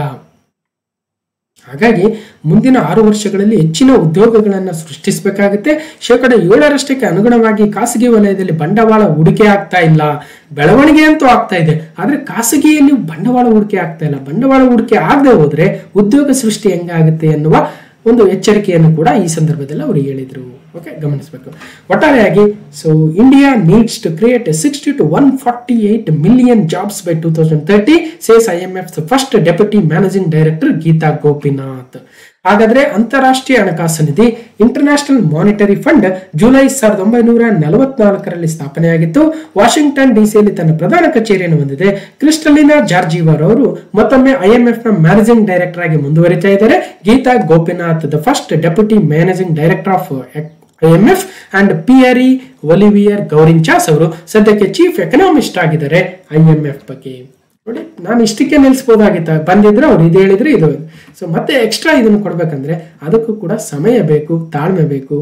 ಹಾಗಾಗಿ ಮುಂದಿನ ಆರು ವರ್ಷಗಳಲ್ಲಿ ಹೆಚ್ಚಿನ ಉದ್ಯೋಗಗಳನ್ನು ಸೃಷ್ಟಿಸಬೇಕಾಗುತ್ತೆ ಶೇಕಡ ಏಳರಷ್ಟಕ್ಕೆ ಅನುಗುಣವಾಗಿ ಖಾಸಗಿ ವಲಯದಲ್ಲಿ ಬಂಡವಾಳ ಹೂಡಿಕೆ ಆಗ್ತಾ ಇಲ್ಲ ಬೆಳವಣಿಗೆ ಅಂತೂ ಆಗ್ತಾ ಇದೆ ಆದ್ರೆ ಖಾಸಗಿಯಲ್ಲಿ ಬಂಡವಾಳ ಹೂಡಿಕೆ ಆಗ್ತಾ ಇಲ್ಲ ಬಂಡವಾಳ ಹೂಡಿಕೆ ಆಗದೆ ಹೋದ್ರೆ ಉದ್ಯೋಗ ಸೃಷ್ಟಿ ಹೆಂಗಾಗುತ್ತೆ ಎನ್ನುವ ಒಂದು ಎಚ್ಚರಿಕೆಯನ್ನು ಕೂಡ ಈ ಸಂದರ್ಭದಲ್ಲಿ ಅವರು ಹೇಳಿದರು ಓಕೆ ಗಮನಿಸಬೇಕು ಒಟ್ಟಾರೆಯಾಗಿ so India needs to create sixty to one forty eight million jobs by two thousand thirty says I M F first deputy managing director Gita Gopinath ಹಾಗಾದ್ರೆ ಅಂತಾರಾಷ್ಟ್ರೀಯ ಹಣಕಾಸು ನಿಧಿ ಇಂಟರ್ನ್ಯಾಷನಲ್ ಮಾನಿಟರಿ ಫಂಡ್ ಜುಲೈ ಸಾವಿರದ ಒಂಬೈನೂರ ನಲವತ್ನಾಲ್ಕರಲ್ಲಿ ಸ್ಥಾಪನೆಯಾಗಿತ್ತು ವಾಷಿಂಗ್ಟನ್ ಡಿಸಿಯಲ್ಲಿ ತನ್ನ ಪ್ರಧಾನ ಕಚೇರಿಯನ್ನು ಹೊಂದಿದೆ ಕ್ರಿಸ್ಟಲಿನಾ ಜಾರ್ಜಿವರ್ ಅವರು ಮತ್ತೊಮ್ಮೆ ಐಎಂಎಫ್ ನ ಮ್ಯಾನೇಜಿಂಗ್ ಡೈರೆಕ್ಟರ್ ಆಗಿ ಮುಂದುವರಿತಾ ಇದ್ದಾರೆ Gita Gopinath the first deputy managing director of IMF and Pierre Olivier Gourinchas ಅವರು ಸದ್ಯಕ್ಕೆ ಚೀಫ್ ಎಕನಾಮಿಸ್ಟ್ ಆಗಿದ್ದಾರೆ ಐಎಂಎಫ್ ಬಗ್ಗೆ ನೋಡಿ ನಾನು ಇಷ್ಟಕ್ಕೆ ನಿಲ್ಲಿಸ್ಬೋದಾಗಿತ್ತ ಬಂದಿದ್ರೆ ಅವ್ರು ಇದು ಹೇಳಿದ್ರೆ ಇದು ಸೊ ಮತ್ತೆ ಎಕ್ಸ್ಟ್ರಾ ಇದನ್ನು ಕೊಡ್ಬೇಕಂದ್ರೆ ಅದಕ್ಕೂ ಕೂಡ ಸಮಯ ಬೇಕು ತಾಳ್ಮೆ ಬೇಕು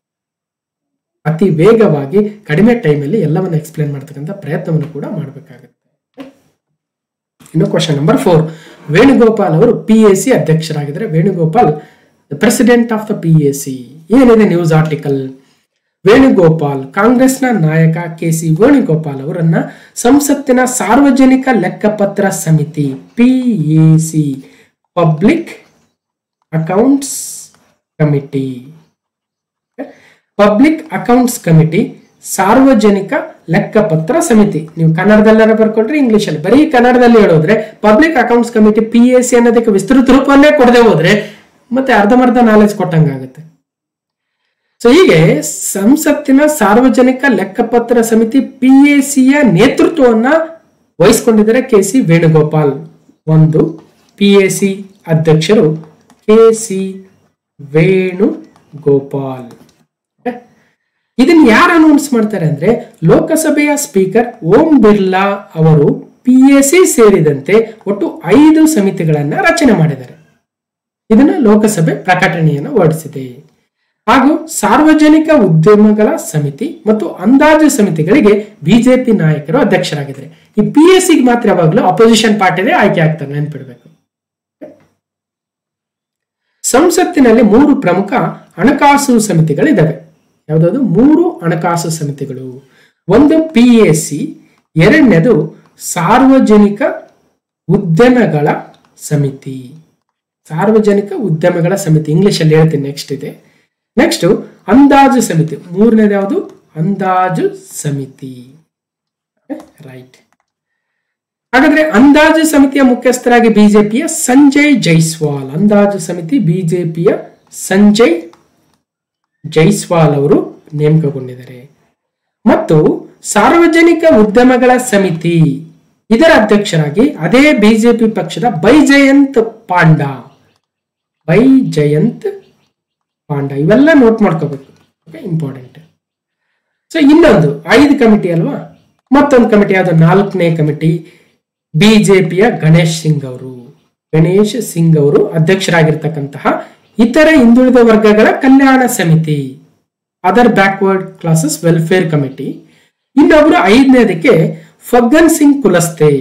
ಅತಿ ವೇಗವಾಗಿ ಕಡಿಮೆ ಟೈಮಲ್ಲಿ ಎಲ್ಲವನ್ನು ಎಕ್ಸ್ಪ್ಲೇನ್ ಮಾಡ್ತಕ್ಕಂಥ ಪ್ರಯತ್ನವನ್ನು ಕೂಡ ಮಾಡಬೇಕಾಗುತ್ತೆ ಇನ್ನು ಕ್ವಶನ್ ನಂಬರ್ ಫೋರ್ ವೇಣುಗೋಪಾಲ್ ಅವರು ಪಿ ಎ ಸಿ ಅಧ್ಯಕ್ಷರಾಗಿದ್ದಾರೆ Venugopal president of the P A C ಏನಿದೆ ನ್ಯೂಸ್ ಆರ್ಟಿಕಲ್ ವೇಣುಗೋಪಾಲ್ ಕಾಂಗ್ರೆಸ್ನ ನಾಯಕ ಕೆ ಸಿ ವೇಣುಗೋಪಾಲ್ ಅವರನ್ನ ಸಂಸತ್ತಿನ ಸಾರ್ವಜನಿಕ ಲೆಕ್ಕಪತ್ರ ಸಮಿತಿ PAC public accounts committee public accounts committee ಸಾರ್ವಜನಿಕ ಲೆಕ್ಕಪತ್ರ ಸಮಿತಿ ನೀವು ಕನ್ನಡದಲ್ಲಾರ ಬರ್ಕೊಂಡ್ರೆ ಇಂಗ್ಲಿಷ್ ಅಲ್ಲಿ ಬರೀ ಕನ್ನಡದಲ್ಲಿ ಹೇಳೋದ್ರೆ public accounts committee P A C ಅನ್ನೋದಕ್ಕೆ ವಿಸ್ತೃತ ರೂಪವನ್ನೇ ಕೊಡದೆ ಹೋದ್ರೆ ಮತ್ತೆ ಅರ್ಧಮರ್ಧ ನಾಲೆಜ್ ಕೊಟ್ಟಂಗಾಗುತ್ತೆ ಸೊ ಹೀಗೆ ಸಂಸತ್ತಿನ ಸಾರ್ವಜನಿಕ ಲೆಕ್ಕಪತ್ರ ಸಮಿತಿ ಪಿ ಎ ಸಿಯ ನೇತೃತ್ವವನ್ನ ವಹಿಸಿಕೊಂಡಿದ್ದಾರೆ ಕೆ ಸಿ ವೇಣುಗೋಪಾಲ್ ಒಂದು ಪಿ ಎ ಸಿ ಅಧ್ಯಕ್ಷರು ಕೆ ಸಿ ವೇಣುಗೋಪಾಲ್ ಇದನ್ನ ಯಾರು ಅನೌನ್ಸ್ ಮಾಡ್ತಾರೆ ಅಂದ್ರೆ ಲೋಕಸಭೆಯ ಸ್ಪೀಕರ್ ಓಂ ಬಿರ್ಲಾ ಅವರು ಪಿ ಎ ಸಿ ಸೇರಿದಂತೆ ಒಟ್ಟು ಐದು ಸಮಿತಿಗಳನ್ನ ರಚನೆ ಮಾಡಿದ್ದಾರೆ ಇದನ್ನ ಲೋಕಸಭೆ ಪ್ರಕಟಣೆಯನ್ನು ಹೊರಡಿಸಿದೆ ಹಾಗೂ ಸಾರ್ವಜನಿಕ ಉದ್ಯಮಗಳ ಸಮಿತಿ ಮತ್ತು ಅಂದಾಜು ಸಮಿತಿಗಳಿಗೆ ಬಿಜೆಪಿ ನಾಯಕರು ಅಧ್ಯಕ್ಷರಾಗಿದ್ದಾರೆ ಈ ಪಿ ಎಸ್ ಸಿಗೆ ಮಾತ್ರ ಯಾವಾಗಲೂ ಅಪೋಸಿಷನ್ ಪಾರ್ಟಿದೇ ಆಯ್ಕೆ ಆಗ್ತಾರೆ ನೆನ್ಪಿಡ್ಬೇಕು ಸಂಸತ್ತಿನಲ್ಲಿ ಮೂರು ಪ್ರಮುಖ ಹಣಕಾಸು ಸಮಿತಿಗಳಿದ್ದಾವೆ ಯಾವುದಾದ್ರು ಮೂರು ಹಣಕಾಸು ಸಮಿತಿಗಳು ಒಂದು ಪಿ ಎ ಸಿ ಎರಡನೇದು ಸಾರ್ವಜನಿಕ ಉದ್ಯಮಗಳ ಸಮಿತಿ ಸಾರ್ವಜನಿಕ ಉದ್ಯಮಗಳ ಸಮಿತಿ ಇಂಗ್ಲಿಷ್ ಅಲ್ಲಿ ಹೇಳ್ತೀನಿ ನೆಕ್ಸ್ಟ್ ಇದೆ ನೆಕ್ಸ್ಟ್ ಅಂದಾಜು ಸಮಿತಿ ಮೂರನೇದು ಯಾವುದು ಅಂದಾಜು ಸಮಿತಿ ರೈಟ್ ಹಾಗಾದ್ರೆ ಅಂದಾಜು ಸಮಿತಿಯ ಮುಖ್ಯಸ್ಥರಾಗಿ ಬಿಜೆಪಿಯ ಸಂಜಯ್ ಜೈಸ್ವಾಲ್ ಅಂದಾಜು ಸಮಿತಿ ಬಿಜೆಪಿಯ ಸಂಜಯ್ ಜೈಸ್ವಾಲ್ ಅವರು ನೇಮಕಗೊಂಡಿದ್ದಾರೆ ಮತ್ತು ಸಾರ್ವಜನಿಕ ಉದ್ಯಮಗಳ ಸಮಿತಿ ಇದರ ಅಧ್ಯಕ್ಷರಾಗಿ ಅದೇ ಬಿಜೆಪಿ ಪಕ್ಷದ ಬೈಜಯಂತ್ ಪಾಂಡಾ ಬೈ ಜಯಂತ್ ಪಾಂಡ ಇವೆಲ್ಲ ನೋಟ್ ಮಾಡ್ಕೋಬೇಕು ಓಕೆ ಇಂಪಾರ್ಟೆಂಟ್ ಸೊ ಇನ್ನೊಂದು ಐದು ಕಮಿಟಿ ಅಲ್ವಾ ಮತ್ತೊಂದು ಕಮಿಟಿ ಯಾವುದು ನಾಲ್ಕನೇ ಕಮಿಟಿ ಬಿಜೆಪಿಯ ಗಣೇಶ್ ಸಿಂಗ್ ಅವರು ಗಣೇಶ್ ಸಿಂಗ್ ಅವರು ಅಧ್ಯಕ್ಷರಾಗಿರ್ತಕ್ಕಂತಹ ಇತರ ಹಿಂದುಳಿದ ವರ್ಗಗಳ ಕಲ್ಯಾಣ ಸಮಿತಿ other backward classes welfare committee ಇನ್ನೊಬ್ರು ಐದನೇದಕ್ಕೆ ಫಗ್ಗನ್ ಸಿಂಗ್ ಕುಲಸ್ತೆ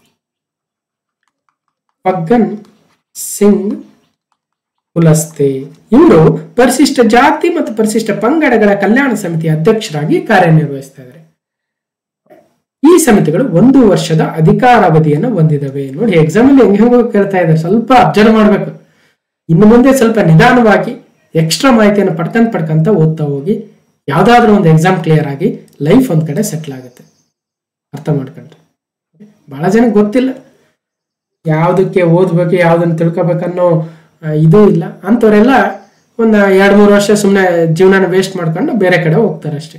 ಫಗ್ಗನ್ ಸಿಂಗ್ ಕುಲಸ್ತೆ ಇವರು ಪರಿಶಿಷ್ಟ ಜಾತಿ ಮತ್ತು ಪರಿಶಿಷ್ಟ ಪಂಗಡಗಳ ಕಲ್ಯಾಣ ಸಮಿತಿ ಅಧ್ಯಕ್ಷರಾಗಿ ಕಾರ್ಯನಿರ್ವಹಿಸ್ತಾ ಇದ್ದಾರೆ ಈ ಸಮಿತಿಗಳು ಒಂದು ವರ್ಷದ ಅಧಿಕಾರಾವಧಿಯನ್ನು ಹೊಂದಿದವೆ ನೋಡಿ ಎಕ್ಸಾಮ್ ಅಲ್ಲಿ ಹೆಂಗ್ ಹೆಂಗೋ ಕೇಳ್ತಾ ಇದ್ದಾರೆ ಸ್ವಲ್ಪ ಅಬ್ಸರ್ವ್ ಮಾಡ್ಬೇಕು ಇನ್ನು ಮುಂದೆ ಸ್ವಲ್ಪ ನಿಧಾನವಾಗಿ ಎಕ್ಸ್ಟ್ರಾ ಮಾಹಿತಿಯನ್ನು ಪಡ್ಕೊಂಡ್ ಪಡ್ಕೊಂತ ಓದ್ತಾ ಹೋಗಿ ಯಾವುದಾದ್ರೂ ಒಂದು ಎಕ್ಸಾಮ್ ಕ್ಲಿಯರ್ ಆಗಿ ಲೈಫ್ ಒಂದು ಕಡೆ ಸೆಟ್ಲ್ ಆಗುತ್ತೆ ಅರ್ಥ ಮಾಡ್ಕೊಂಡ್ರೆ ಬಹಳ ಜನಕ್ಕೆ ಗೊತ್ತಿಲ್ಲ ಯಾವುದಕ್ಕೆ ಓದ್ಬೇಕು ಯಾವುದನ್ನು ತಿಳ್ಕೊಬೇಕನ್ನೋ ಆ, ಇದೂ ಇಲ್ಲ ಅಂಥವರೆಲ್ಲ ಒಂದು ಎರಡು ಮೂರು ವರ್ಷ ಸುಮ್ಮನೆ ಜೀವನನ ವೇಸ್ಟ್ ಮಾಡ್ಕೊಂಡು ಬೇರೆ ಕಡೆ ಹೋಗ್ತಾರೆ ಅಷ್ಟೇ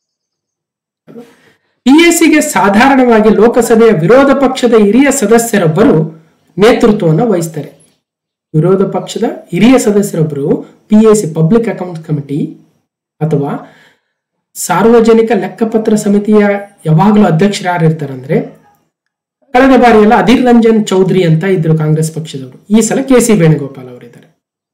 ಪಿ ಎಸ್ ಸಿಗೆ ಸಾಧಾರಣವಾಗಿ ಲೋಕಸಭೆಯ ವಿರೋಧ ಪಕ್ಷದ ಹಿರಿಯ ಸದಸ್ಯರೊಬ್ಬರು ನೇತೃತ್ವವನ್ನು ವಹಿಸ್ತಾರೆ ವಿರೋಧ ಪಕ್ಷದ ಹಿರಿಯ ಸದಸ್ಯರೊಬ್ಬರು P A C public account committee ಅಥವಾ ಸಾರ್ವಜನಿಕ ಲೆಕ್ಕಪತ್ರ ಸಮಿತಿಯ ಯಾವಾಗಲೂ ಅಧ್ಯಕ್ಷರು ಯಾರು ಇರ್ತಾರಂದ್ರೆ ಕಳೆದ ಬಾರಿ ಎಲ್ಲ ಅಧೀರ್ ರಂಜನ್ ಚೌಧರಿ ಅಂತ ಇದ್ರು ಕಾಂಗ್ರೆಸ್ ಪಕ್ಷದವರು ಈ ಸಲ ಕೆ ಸಿ ವೇಣುಗೋಪಾಲ್ ಅವರಿದ್ದಾರೆ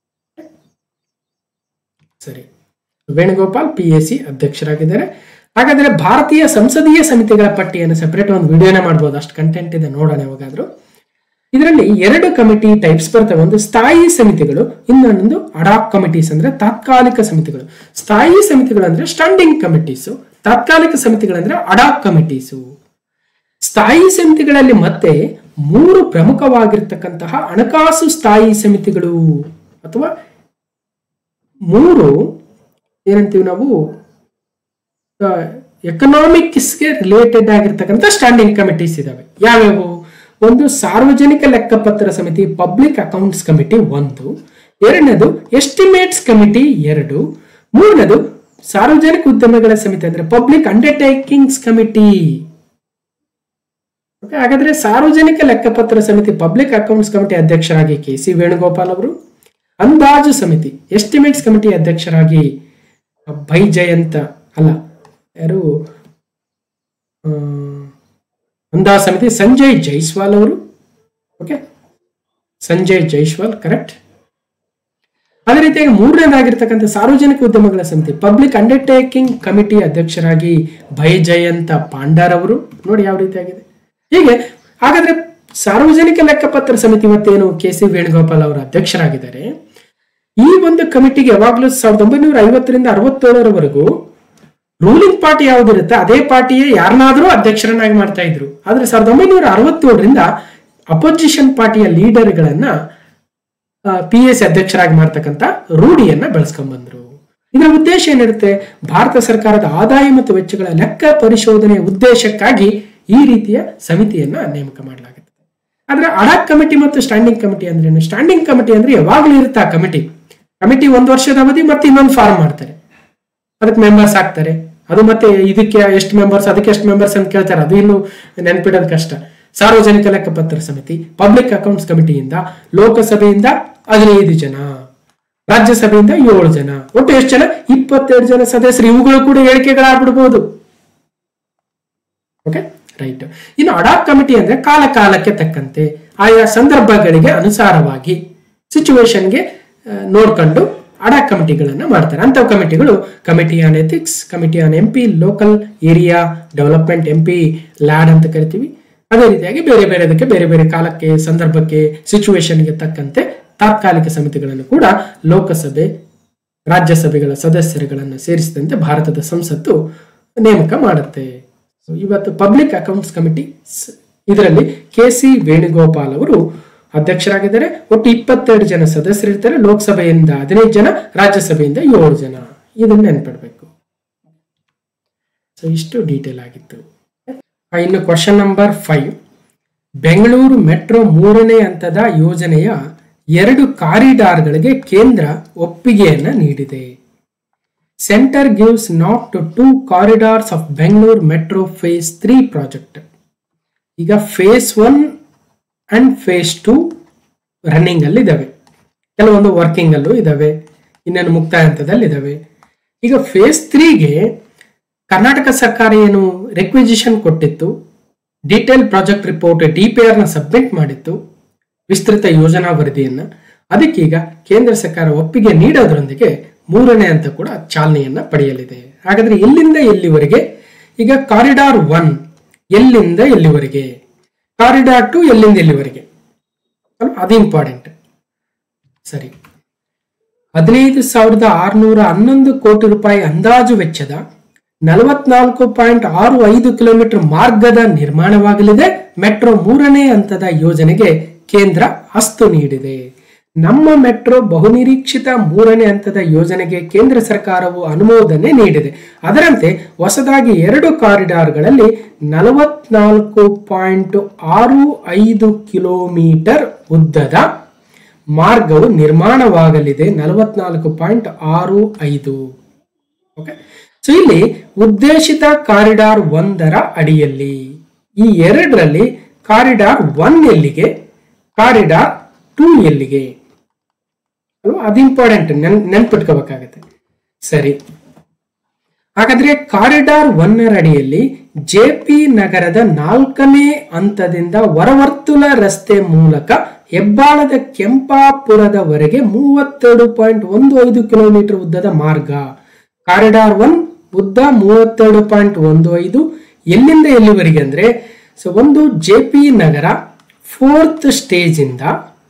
ಸರಿ ವೇಣುಗೋಪಾಲ್ ಪಿ ಎ ಸಿ ಅಧ್ಯಕ್ಷರಾಗಿದ್ದಾರೆ ಹಾಗಾದ್ರೆ ಭಾರತೀಯ ಸಂಸದೀಯ ಸಮಿತಿಗಳ ಪಟ್ಟಿಯನ್ನು ಸೆಪರೇಟ್ ಒಂದು ವಿಡಿಯೋನೇ ಮಾಡ್ಬೋದು ಅಷ್ಟು ಕಂಟೆಂಟ್ ಇದೆ ನೋಡೋಣ ಯಾವಾಗಾದ್ರೂ ಇದರಲ್ಲಿ ಎರಡು ಕಮಿಟಿ ಟೈಪ್ಸ್ ಬರ್ತವೆ ಒಂದು ಸ್ಥಾಯಿ ಸಮಿತಿಗಳು ಇನ್ನೊಂದು ಅಡಾಕ್ ಕಮಿಟೀಸ್ ಅಂದ್ರೆ ತಾತ್ಕಾಲಿಕ ಸಮಿತಿಗಳು ಸ್ಥಾಯಿ ಸಮಿತಿಗಳು ಅಂದ್ರೆ ಸ್ಟ್ಯಾಂಡಿಂಗ್ ಕಮಿಟೀಸು ತಾತ್ಕಾಲಿಕ ಸಮಿತಿಗಳಂದ್ರೆ ಅಡಾಕ್ ಕಮಿಟೀಸು ಸ್ಥಾಯಿ ಸಮಿತಿಗಳಲ್ಲಿ ಮತ್ತೆ ಮೂರು ಪ್ರಮುಖವಾಗಿರ್ತಕ್ಕಂತಹ ಹಣಕಾಸು ಸ್ಥಾಯಿ ಸಮಿತಿಗಳು ಅಥವಾ ಮೂರು ಏನಂತೀವಿ ನಾವು ಎಕನಾಮಿಕ್ಸ್ಗೆ ರಿಲೇಟೆಡ್ ಆಗಿರ್ತಕ್ಕಂಥ ಸ್ಟ್ಯಾಂಡಿಂಗ್ ಕಮಿಟೀಸ್ ಇದಾವೆ ಯಾವ್ಯಾವು ಒಂದು ಸಾರ್ವಜನಿಕ ಲೆಕ್ಕಪತ್ರ ಸಮಿತಿ ಪಬ್ಲಿಕ್ ಅಕೌಂಟ್ಸ್ ಕಮಿಟಿ ಒಂದು ಎರಡನೇದು ಎಸ್ಟಿಮೇಟ್ಸ್ ಕಮಿಟಿ ಎರಡು ಮೂರನೇದು ಸಾರ್ವಜನಿಕ ಉದ್ಯಮಗಳ ಸಮಿತಿ ಅಂದ್ರೆ ಪಬ್ಲಿಕ್ ಅಂಡರ್ಟೇಕಿಂಗ್ಸ್ ಕಮಿಟಿ ಓಕೆ ಹಾಗಾದ್ರೆ ಸಾರ್ವಜನಿಕ ಲೆಕ್ಕಪತ್ರ ಸಮಿತಿ ಪಬ್ಲಿಕ್ ಅಕೌಂಟ್ಸ್ ಕಮಿಟಿ ಅಧ್ಯಕ್ಷರಾಗಿ ಕೆ ಸಿ ವೇಣುಗೋಪಾಲ್ ಅವರು ಅಂದಾಜು ಸಮಿತಿ ಎಸ್ಟಿಮೇಟ್ಸ್ ಕಮಿಟಿ ಅಧ್ಯಕ್ಷರಾಗಿ ಭೈ ಜಯಂತ ಅಲ್ಲ ಯಾರು ಆ, ಅಂದಾಜು ಸಮಿತಿ ಸಂಜಯ್ ಜೈಸ್ವಾಲ್ ಅವರು ಓಕೆ ಸಂಜಯ್ ಜೈಸ್ವಾಲ್ ಕರೆಕ್ಟ್ ಅದೇ ರೀತಿಯಾಗಿ ಮೂರನೇದಾಗಿರ್ತಕ್ಕಂಥ ಸಾರ್ವಜನಿಕ ಉದ್ಯಮಗಳ ಸಮಿತಿ ಪಬ್ಲಿಕ್ ಅಂಡರ್ಟೇಕಿಂಗ್ ಕಮಿಟಿ ಅಧ್ಯಕ್ಷರಾಗಿ ಭೈ ಜಯಂತ ಪಾಂಡಾರ್ ಅವರು ನೋಡಿ ಯಾವ ರೀತಿಯಾಗಿದೆ ಹೀಗೆ ಹಾಗಾದ್ರೆ ಸಾರ್ವಜನಿಕ ಲೆಕ್ಕಪತ್ರ ಸಮಿತಿ ಮತ್ತೇನು ಕೆ ಸಿ ವೇಣುಗೋಪಾಲ್ ಅವರು ಅಧ್ಯಕ್ಷರಾಗಿದ್ದಾರೆ ಈ ಒಂದು ಕಮಿಟಿಗೆ ಯಾವಾಗಲೂ ಸಾವಿರದ ಒಂಬೈನೂರ ಐವತ್ತರಿಂದ ಅರವತ್ತೇಳರವರೆಗೂ ರೂಲಿಂಗ್ ಪಾರ್ಟಿ ಯಾವ್ದಿರುತ್ತೆ ಅದೇ ಪಾರ್ಟಿಯೇ ಯಾರನ್ನಾದ್ರೂ ಅಧ್ಯಕ್ಷರನ್ನಾಗಿ ಮಾಡ್ತಾ ಇದ್ರು ಆದ್ರೆ ಸಾವಿರದ ಒಂಬೈನೂರ ಅರವತ್ತೇಳರಿಂದ ಅಪೋಸಿಷನ್ ಪಾರ್ಟಿಯ ಲೀಡರ್ಗಳನ್ನ ಪಿ ಎಸ್ ಅಧ್ಯಕ್ಷರಾಗಿ ಮಾಡ್ತಕ್ಕಂಥ ರೂಢಿಯನ್ನ ಬೆಳೆಸ್ಕೊಂಡ್ ಬಂದ್ರು ಇದರ ಉದ್ದೇಶ ಏನಿರುತ್ತೆ ಭಾರತ ಸರ್ಕಾರದ ಆದಾಯ ಮತ್ತು ವೆಚ್ಚಗಳ ಲೆಕ್ಕ ಪರಿಶೋಧನೆಯ ಉದ್ದೇಶಕ್ಕಾಗಿ ಈ ರೀತಿಯ ಸಮಿತಿಯನ್ನ ನೇಮಕ ಮಾಡಲಾಗುತ್ತೆ ಆದ್ರೆ ಅಡಾಕ್ ಕಮಿಟಿ ಮತ್ತು ಸ್ಟ್ಯಾಂಡಿಂಗ್ ಕಮಿಟಿ ಅಂದ್ರೆ ಏನು ಸ್ಟ್ಯಾಂಡಿಂಗ್ ಕಮಿಟಿ ಅಂದ್ರೆ ಯಾವಾಗಲೂ ಇರುತ್ತೆ ಆ ಕಮಿಟಿ ಕಮಿಟಿ ಒಂದು ವರ್ಷದ ಅವಧಿ ಮತ್ತೆ ಇನ್ನೊಂದು ಫಾರ್ಮ್ ಮಾಡ್ತಾರೆ ಅದಕ್ಕೆ ಮೆಂಬರ್ಸ್ ಆಗ್ತಾರೆ ಅದು ಮತ್ತೆ ಇದಕ್ಕೆ ಎಷ್ಟು ಮೆಂಬರ್ಸ್ ಅದಕ್ಕೆ ಎಷ್ಟು ಮೆಂಬರ್ಸ್ ಅಂತ ಕೇಳ್ತಾರೆ ಅದು ಇನ್ನು ನೆನ್ಪಿಡೋದು ಕಷ್ಟ ಸಾರ್ವಜನಿಕ ಲೆಕ್ಕಪತ್ರ ಸಮಿತಿ ಪಬ್ಲಿಕ್ ಅಕೌಂಟ್ಸ್ ಕಮಿಟಿಯಿಂದ ಲೋಕಸಭೆಯಿಂದ ಹದಿನೈದು ಜನ ರಾಜ್ಯಸಭೆಯಿಂದ ಏಳು ಜನ ಒಟ್ಟು ಎಷ್ಟು ಜನ ಇಪ್ಪತ್ತೆರಡು ಜನ ಸದಸ್ಯರು ಇವುಗಳು ಕೂಡ ಹೇಳಿಕೆಗಳಾಗ್ಬಿಡ್ಬೋದು ಓಕೆ ರೈಟ್ ಇನ್ನು ಅಡಾಕ್ ಕಮಿಟಿ ಅಂದ್ರೆ ಕಾಲ ಕಾಲಕ್ಕೆ ತಕ್ಕಂತೆ ಆಯಾ ಸಂದರ್ಭಗಳಿಗೆ ಅನುಸಾರವಾಗಿ ಸಿಚುವೇಶನ್ಗೆ ನೋಡ್ಕೊಂಡು ಅಡಾಕ್ ಕಮಿಟಿಗಳನ್ನ ಮಾಡ್ತಾರೆ ಅಂತ ಕಮಿಟಿಗಳು committee on ethics committee on M P local area development M P LAD ಅಂತ ಕರಿತೀವಿ ಅದೇ ರೀತಿಯಾಗಿ ಬೇರೆ ಬೇರೆದಕ್ಕೆ ಬೇರೆ ಬೇರೆ ಕಾಲಕ್ಕೆ ಸಂದರ್ಭಕ್ಕೆ ಸಿಚುವೇಶನ್ಗೆ ತಕ್ಕಂತೆ ತಾತ್ಕಾಲಿಕ ಸಮಿತಿಗಳನ್ನು ಕೂಡ ಲೋಕಸಭೆ ರಾಜ್ಯಸಭೆಗಳ ಸದಸ್ಯರುಗಳನ್ನು ಸೇರಿಸಿದಂತೆ ಭಾರತದ ಸಂಸತ್ತು ನೇಮಕ ಮಾಡುತ್ತೆ So, ಇವತ್ತು ಪಬ್ಲಿಕ್ ಅಕೌಂಟ್ಸ್ ಕಮಿಟಿ ಇದರಲ್ಲಿ ಕೆ ಸಿ ವೇಣುಗೋಪಾಲ್ ಅವರು ಅಧ್ಯಕ್ಷರಾಗಿದ್ದಾರೆ ಒಟ್ಟು ಇಪ್ಪತ್ತೆರಡು ಜನ ಸದಸ್ಯರಿರ್ತಾರೆ ಲೋಕಸಭೆಯಿಂದ ಹದಿನೈದು ಜನ ರಾಜ್ಯಸಭೆಯಿಂದ ಏಳು ಜನ ಇದನ್ನ ನೆನ್ಪಿಡ್ಬೇಕು ಸೊ ಇಷ್ಟು ಡೀಟೇಲ್ ಆಗಿತ್ತು ಆ, ಇನ್ನು question number five Bengaluru metro ಮೂರನೇ ಹಂತದ ಯೋಜನೆಯ ಎರಡು ಕಾರಿಡಾರ್ಗಳಿಗೆ ಕೇಂದ್ರ ಒಪ್ಪಿಗೆಯನ್ನ ನೀಡಿದೆ centre gives nod to two corridors of Bengaluru metro phase three project ಈಗ phase one and phase two running ಅಲ್ಲಿ ಇದಾವೆ ಕೆಲವೊಂದು ವರ್ಕಿಂಗ್ ಅಲ್ಲೂ ಇದಾವೆ ಇನ್ನೇನು ಮುಕ್ತಾಯ ಹಂತದಲ್ಲಿ ಇದಾವೆ ಈಗ ಫೇಸ್ ತ್ರೀಗೆ ಕರ್ನಾಟಕ ಸರ್ಕಾರ ಏನು ರೆಕ್ವಿಸಿಷನ್ ಕೊಟ್ಟಿತ್ತು detail project report D P R ನ ಸಬ್ಮಿಟ್ ಮಾಡಿತ್ತು ವಿಸ್ತೃತ ಯೋಜನಾ ವರದಿಯನ್ನ ಅದಕ್ಕೀಗ ಕೇಂದ್ರ ಸರ್ಕಾರ ಒಪ್ಪಿಗೆ ನೀಡೋದ್ರೊಂದಿಗೆ ಮೂರನೇ ಹಂತ ಕೂಡ ಚಾಲನೆಯನ್ನ ಪಡೆಯಲಿದೆ ಹಾಗಾದ್ರೆ ಎಲ್ಲಿಂದ ಎಲ್ಲಿವರೆಗೆ ಈಗ ಕಾರಿಡಾರ್ ಒನ್ ಎಲ್ಲಿಂದ ಎಲ್ಲಿವರೆಗೆ ಕಾರಿಡಾರ್ ಟು ಎಲ್ಲಿಂದ ಎಲ್ಲಿವರೆಗೆ ಅಲ್ವಾ? ಅದು ಇಂಪಾರ್ಟೆಂಟ್ ಸರಿ ಹದಿನೈದು ಸಾವಿರದ ಆರುನೂರ ಹನ್ನೊಂದು ಕೋಟಿ ರೂಪಾಯಿ ಅಂದಾಜು ವೆಚ್ಚದ ನಲವತ್ನಾಲ್ಕು ಪಾಯಿಂಟ್ ಆರು ಐದು ಕಿಲೋಮೀಟರ್ ಮಾರ್ಗದ ನಿರ್ಮಾಣವಾಗಲಿದೆ ಮೆಟ್ರೋ ಮೂರನೇ ಹಂತದ ಯೋಜನೆಗೆ ಕೇಂದ್ರ ಅಸ್ತು ನೀಡಿದೆ ನಮ್ಮ ಮೆಟ್ರೋ ಬಹುನಿರೀಕ್ಷಿತ ಮೂರನೇ ಹಂತದ ಯೋಜನೆಗೆ ಕೇಂದ್ರ ಸರ್ಕಾರವು ಅನುಮೋದನೆ ನೀಡಿದೆ ಅದರಂತೆ ಹೊಸದಾಗಿ ಎರಡು ಕಾರಿಡಾರ್ಗಳಲ್ಲಿ ನಲವತ್ನಾಲ್ಕು ಪಾಯಿಂಟ್ ಆರು ಐದು ಕಿಲೋಮೀಟರ್ ಉದ್ದದ ಮಾರ್ಗವು ನಿರ್ಮಾಣವಾಗಲಿದೆ ನಲವತ್ನಾಲ್ಕು ಪಾಯಿಂಟ್ ಆರು ಐದು ಓಕೆ ಸೊ ಇಲ್ಲಿ ಉದ್ದೇಶಿತ ಕಾರಿಡಾರ್ ಒಂದರ ಅಡಿಯಲ್ಲಿ ಈ ಎರಡರಲ್ಲಿ ಕಾರಿಡಾರ್ ಒನ್ ಎಲ್ಲಿಗೆ ಕಾರಿಡಾರ್ ಟೂ ಎಲ್ಲಿಗೆ ಅಲ್ವಾ ಅದು ಇಂಪಾರ್ಟೆಂಟ್ ನೆನ್ ನೆನ್ಪಿಟ್ಕೋಬೇಕಾಗತ್ತೆ ಸರಿ ಹಾಗಾದ್ರೆ ಕಾರಿಡಾರ್ ಒನ್ನರ ಅಡಿಯಲ್ಲಿ ಜೆ ಪಿ ನಗರದ ನಾಲ್ಕನೇ ಹಂತದಿಂದ ಹೊರವರ್ತುಲ ರಸ್ತೆ ಮೂಲಕ ಹೆಬ್ಬಾಳದ ಕೆಂಪಾಪುರದವರೆಗೆ ಮೂವತ್ತೆರಡು ಪಾಯಿಂಟ್ ಒಂದು ಐದು ಕಿಲೋಮೀಟರ್ ಉದ್ದದ ಮಾರ್ಗ ಕಾರಿಡಾರ್ ಒನ್ ಉದ್ದ ಮೂವತ್ತೆರಡು ಪಾಯಿಂಟ್ ಒಂದು ಐದು ಎಲ್ಲಿಂದ ಎಲ್ಲಿವರೆಗೆ ಅಂದ್ರೆ ಸೊ ಒಂದು J P Nagar fourth stage ಇಂದ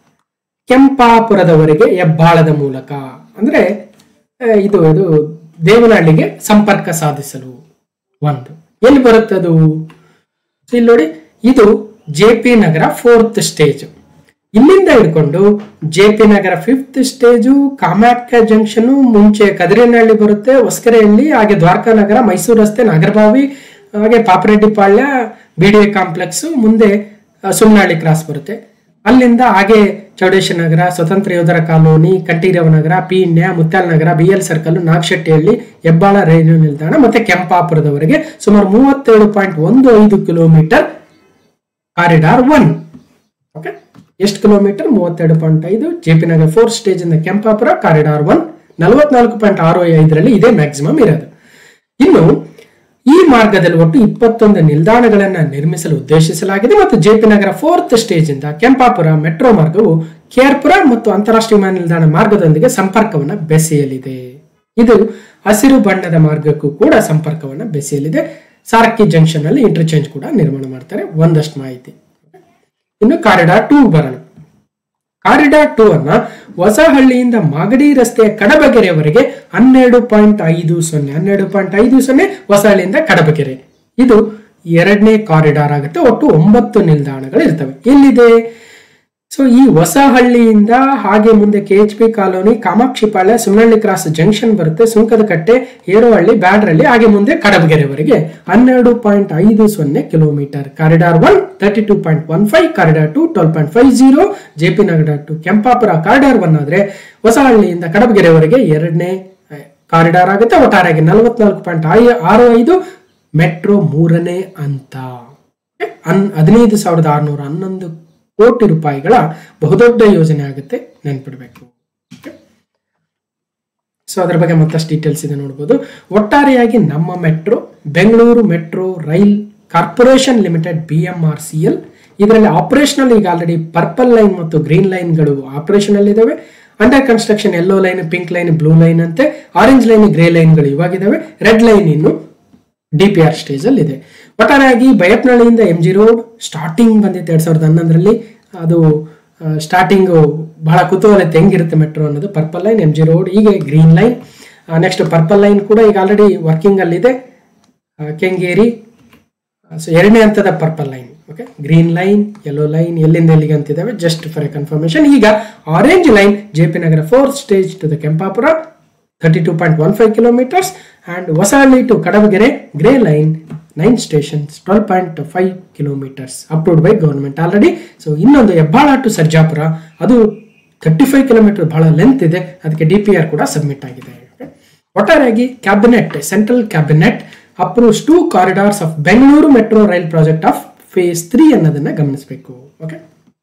ಕೆಂಪಾಪುರದವರೆಗೆ ಹೆಬ್ಬಾಳದ ಮೂಲಕ ಅಂದ್ರೆ ಆ, ಇದು ಇದು ದೇವನಹಳ್ಳಿಗೆ ಸಂಪರ್ಕ ಸಾಧಿಸಲು ಒಂದು ಎಲ್ಲಿ ಬರುತ್ತದು So, ಇಲ್ಲಿ ನೋಡಿ ಇದು J P Nagar fourth stage ಇಲ್ಲಿಂದ ಹಿಡ್ಕೊಂಡು J P Nagar fifth stage Kamakhya junction ಮುಂಚೆ ಕದಿರೇನಹಳ್ಳಿ ಬರುತ್ತೆ ಹೊಸಕೆರೆಹಳ್ಳಿ ಹಾಗೆ ದ್ವಾರಕಾ ನಗರ ಮೈಸೂರು ರಸ್ತೆ ನಾಗರಬಾವಿ ಹಾಗೆ Papareddipalya B D A complex ಮುಂದೆ ಆ, ಸುಮ್ನಹಳ್ಳಿ ಕ್ರಾಸ್ ಬರುತ್ತೆ ಅಲ್ಲಿಂದ ಹಾಗೆ ಚೌಡೇಶ್ವರ ನಗರ ಸ್ವತಂತ್ರ ಯೋಧರ colony Kanteerava Nagar Peenya Muthyal Nagar B L circle Nagashettyhalli Hebbal ರೈಲು ನಿಲ್ದಾಣ ಮತ್ತೆ ಕೆಂಪಾಪುರದವರೆಗೆ ಸುಮಾರು ಮೂವತ್ತೇಳು ಪಾಯಿಂಟ್ ಒಂದು ಐದು ಕಿಲೋಮೀಟರ್ ಕಾರಿಡಾರ್ ಒನ್ ಓಕೆ ಎಷ್ಟು ಕಿಲೋಮೀಟರ್ ಮೂವತ್ತೆರಡು ಪಾಯಿಂಟ್ ಐದು J P Nagar four stage ಇಂದ ಕೆಂಪಾಪುರ ಕಾರಿಡಾರ್ ಒನ್ ನಲವತ್ನಾಲ್ಕು ಪಾಯಿಂಟ್ ಆರು ಐದರಲ್ಲಿ ಇದೇ ಮ್ಯಾಕ್ಸಿಮಮ್ ಇರೋದು ಇನ್ನು ಈ ಮಾರ್ಗದಲ್ಲಿ ಒಟ್ಟು ಇಪ್ಪತ್ತೊಂದು ನಿಲ್ದಾಣಗಳನ್ನು ನಿರ್ಮಿಸಲು ಉದ್ದೇಶಿಸಲಾಗಿದೆ ಮತ್ತು ಜೆಪಿ ನಗರ ಫೋರ್ತ್ ಸ್ಟೇಜ್ ಇಂದ ಕೆಂಪಾಪುರ ಮೆಟ್ರೋ ಮಾರ್ಗವು ಕೇರ್ಪುರ ಮತ್ತು ಅಂತಾರಾಷ್ಟ್ರೀಯ ವಿಮಾನ ನಿಲ್ದಾಣ ಮಾರ್ಗದೊಂದಿಗೆ ಸಂಪರ್ಕವನ್ನು ಬೆಸೆಯಲಿದೆ ಇದು ಹಸಿರು ಬಣ್ಣದ ಮಾರ್ಗಕ್ಕೂ ಕೂಡ ಸಂಪರ್ಕವನ್ನು ಬೆಸೆಯಲಿದೆ ಸಾರಕ್ಕಿ ಜಂಕ್ಷನ್ ಅಲ್ಲಿ ಇಂಟರ್ಚೇಂಜ್ ಕೂಡ ನಿರ್ಮಾಣ ಮಾಡ್ತಾರೆ ಒಂದಷ್ಟು ಮಾಹಿತಿ ಇನ್ನು ಕಾರಿಡಾರ್ ಟೂ ಬರೋಣ ಕಾರಿಡಾರ್ ಟೂ ಅನ್ನ ಹೊಸಹಳ್ಳಿಯಿಂದ ಮಾಗಡಿ ರಸ್ತೆಯ ಕಡಬಗೆರೆಯವರೆಗೆ ಹನ್ನೆರಡು ಪಾಯಿಂಟ್ ಐದು ಸೊನ್ನೆ ಹನ್ನೆರಡು ಪಾಯಿಂಟ್ ಐದು ಸೊನ್ನೆ ಹೊಸಹಳ್ಳಿಯಿಂದ ಕಡಬಗೆರೆ ಇದು ಎರಡನೇ ಕಾರಿಡಾರ್ ಆಗುತ್ತೆ ಒಟ್ಟು ಒಂಬತ್ತು ನಿಲ್ದಾಣಗಳು ಇರ್ತವೆ ಎಲ್ಲಿದೆ ಸೊ ಈ ಹೊಸಹಳ್ಳಿಯಿಂದ ಹಾಗೆ ಮುಂದೆ K H B colony Kamakshipalya Sumanahalli cross junction ಬರುತ್ತೆ ಸುಂಕದಕಟ್ಟೆ ಏರೋಹಳ್ಳಿ ಬ್ಯಾಡ್ರಳ್ಳಿ ಹಾಗೆ ಮುಂದೆ ಕಡಬಗೆರೆವರೆಗೆ ಹನ್ನೆರಡು ಪಾಯಿಂಟ್ ಐದು ಸೊನ್ನೆ kilometre corridor one thirty two point one five corridor two twelve point five zero J P Nagar to Kempapura corridor one ಆದ್ರೆ ಹೊಸಹಳ್ಳಿಯಿಂದ ಕಡಬಗೆರೆವರೆಗೆ ಎರಡನೇ ಕಾರಿಡಾರ್ ಆಗುತ್ತೆ ಒಟ್ಟಾರೆಯಾಗಿ ನಲವತ್ನಾಲ್ಕು ಪಾಯಿಂಟ್ ಆರು ಐದು ಮೆಟ್ರೋ ಮೂರನೇ ಅಂತ ಹನ್ ಹದಿನೈದು ಸಾವಿರದ ಆರುನೂರ ಹನ್ನೊಂದು ಕೋಟಿ ರೂಪಾಯಿಗಳ ಬಹುದೊಡ್ಡ ಯೋಜನೆ ಆಗುತ್ತೆ ನೆನ್ಪಿಡ್ಬೇಕು ಸೊ ಅದರ ಬಗ್ಗೆ ಮತ್ತಷ್ಟು ಡೀಟೇಲ್ಸ್ ಇದೆ ನೋಡ್ಬೋದು ಒಟ್ಟಾರೆಯಾಗಿ ನಮ್ಮ metro Bengaluru metro rail corporation limited B M R C L ಇದರಲ್ಲಿ ಆಪರೇಷನಲ್ ಈಗ ಆಲ್ರೆಡಿ ಪರ್ಪಲ್ ಲೈನ್ ಮತ್ತು ಗ್ರೀನ್ ಲೈನ್ಗಳು ಆಪರೇಷನ್ ಅಲ್ಲಿ ಇದಾವೆ under construction yellow line pink line blue line ಅಂತೆ ಆರೆಂಜ್ ಲೈನ್ ಗ್ರೇ ಲೈನ್ಗಳು ಇವಾಗಿದ್ದಾವೆ ರೆಡ್ ಲೈನ್ ಇನ್ನು ಡಿ ಪಿ ಆರ್ ಸ್ಟೇಜ್ ಅಲ್ಲಿ ಇದೆ ಒಟ್ಟಾರೆಯಾಗಿ ಬಯಪ್ನಳ್ಳಿಯಿಂದ ಎಂ ಜಿ ರೋಡ್ ಸ್ಟಾರ್ಟಿಂಗ್ ಬಂದಿತ್ತು ಎರಡ್ ಸಾವಿರದ ಹನ್ನೊಂದರಲ್ಲಿ ಅದು ಸ್ಟಾರ್ಟಿಂಗ್ ಬಹಳ ಕುತೂಹಲ ಇತ್ತು, ಹೆಂಗಿರುತ್ತೆ ಮೆಟ್ರೋ ಅನ್ನೋದು purple line M G road ಹೀಗೆ green line next purple line ಕೂಡ ಈಗ ಆಲ್ರೆಡಿ ವರ್ಕಿಂಗ್ ಅಲ್ಲಿದೆ ಆ, ಕೆಂಗೇರಿ ಸೊ ಎರಡನೇ ಹಂತದ purple line okay green line yellow line ಎಲ್ಲಿಂದ ಎಲ್ಲಿಗೆ ಅಂತಿದ್ದಾವೆ ಜಸ್ಟ್ ಫಾರ್ ಎ ಕನ್ಫರ್ಮೇಶನ್ ಈಗ orange line J P Nagar four stage to the Kempapura thirty two point one five kilometres and Hosahalli to Kadabagere grey line nine stations twelve point five kilometres approved by government already so ಇನ್ನೊಂದು Hebbal to Sarjapura ಅದು thirty five kilometre ಬಹಳ length ಇದೆ ಅದಕ್ಕೆ D P R ಕೂಡ submit ಆಗಿದೆ Okay? ಒಟ್ಟಾರೆಯಾಗಿ cabinet central cabinet approves two corridors of Bengaluru metro rail project of phase three ಅನ್ನೋದನ್ನ ಗಮನಿಸಬೇಕು ಓಕೆ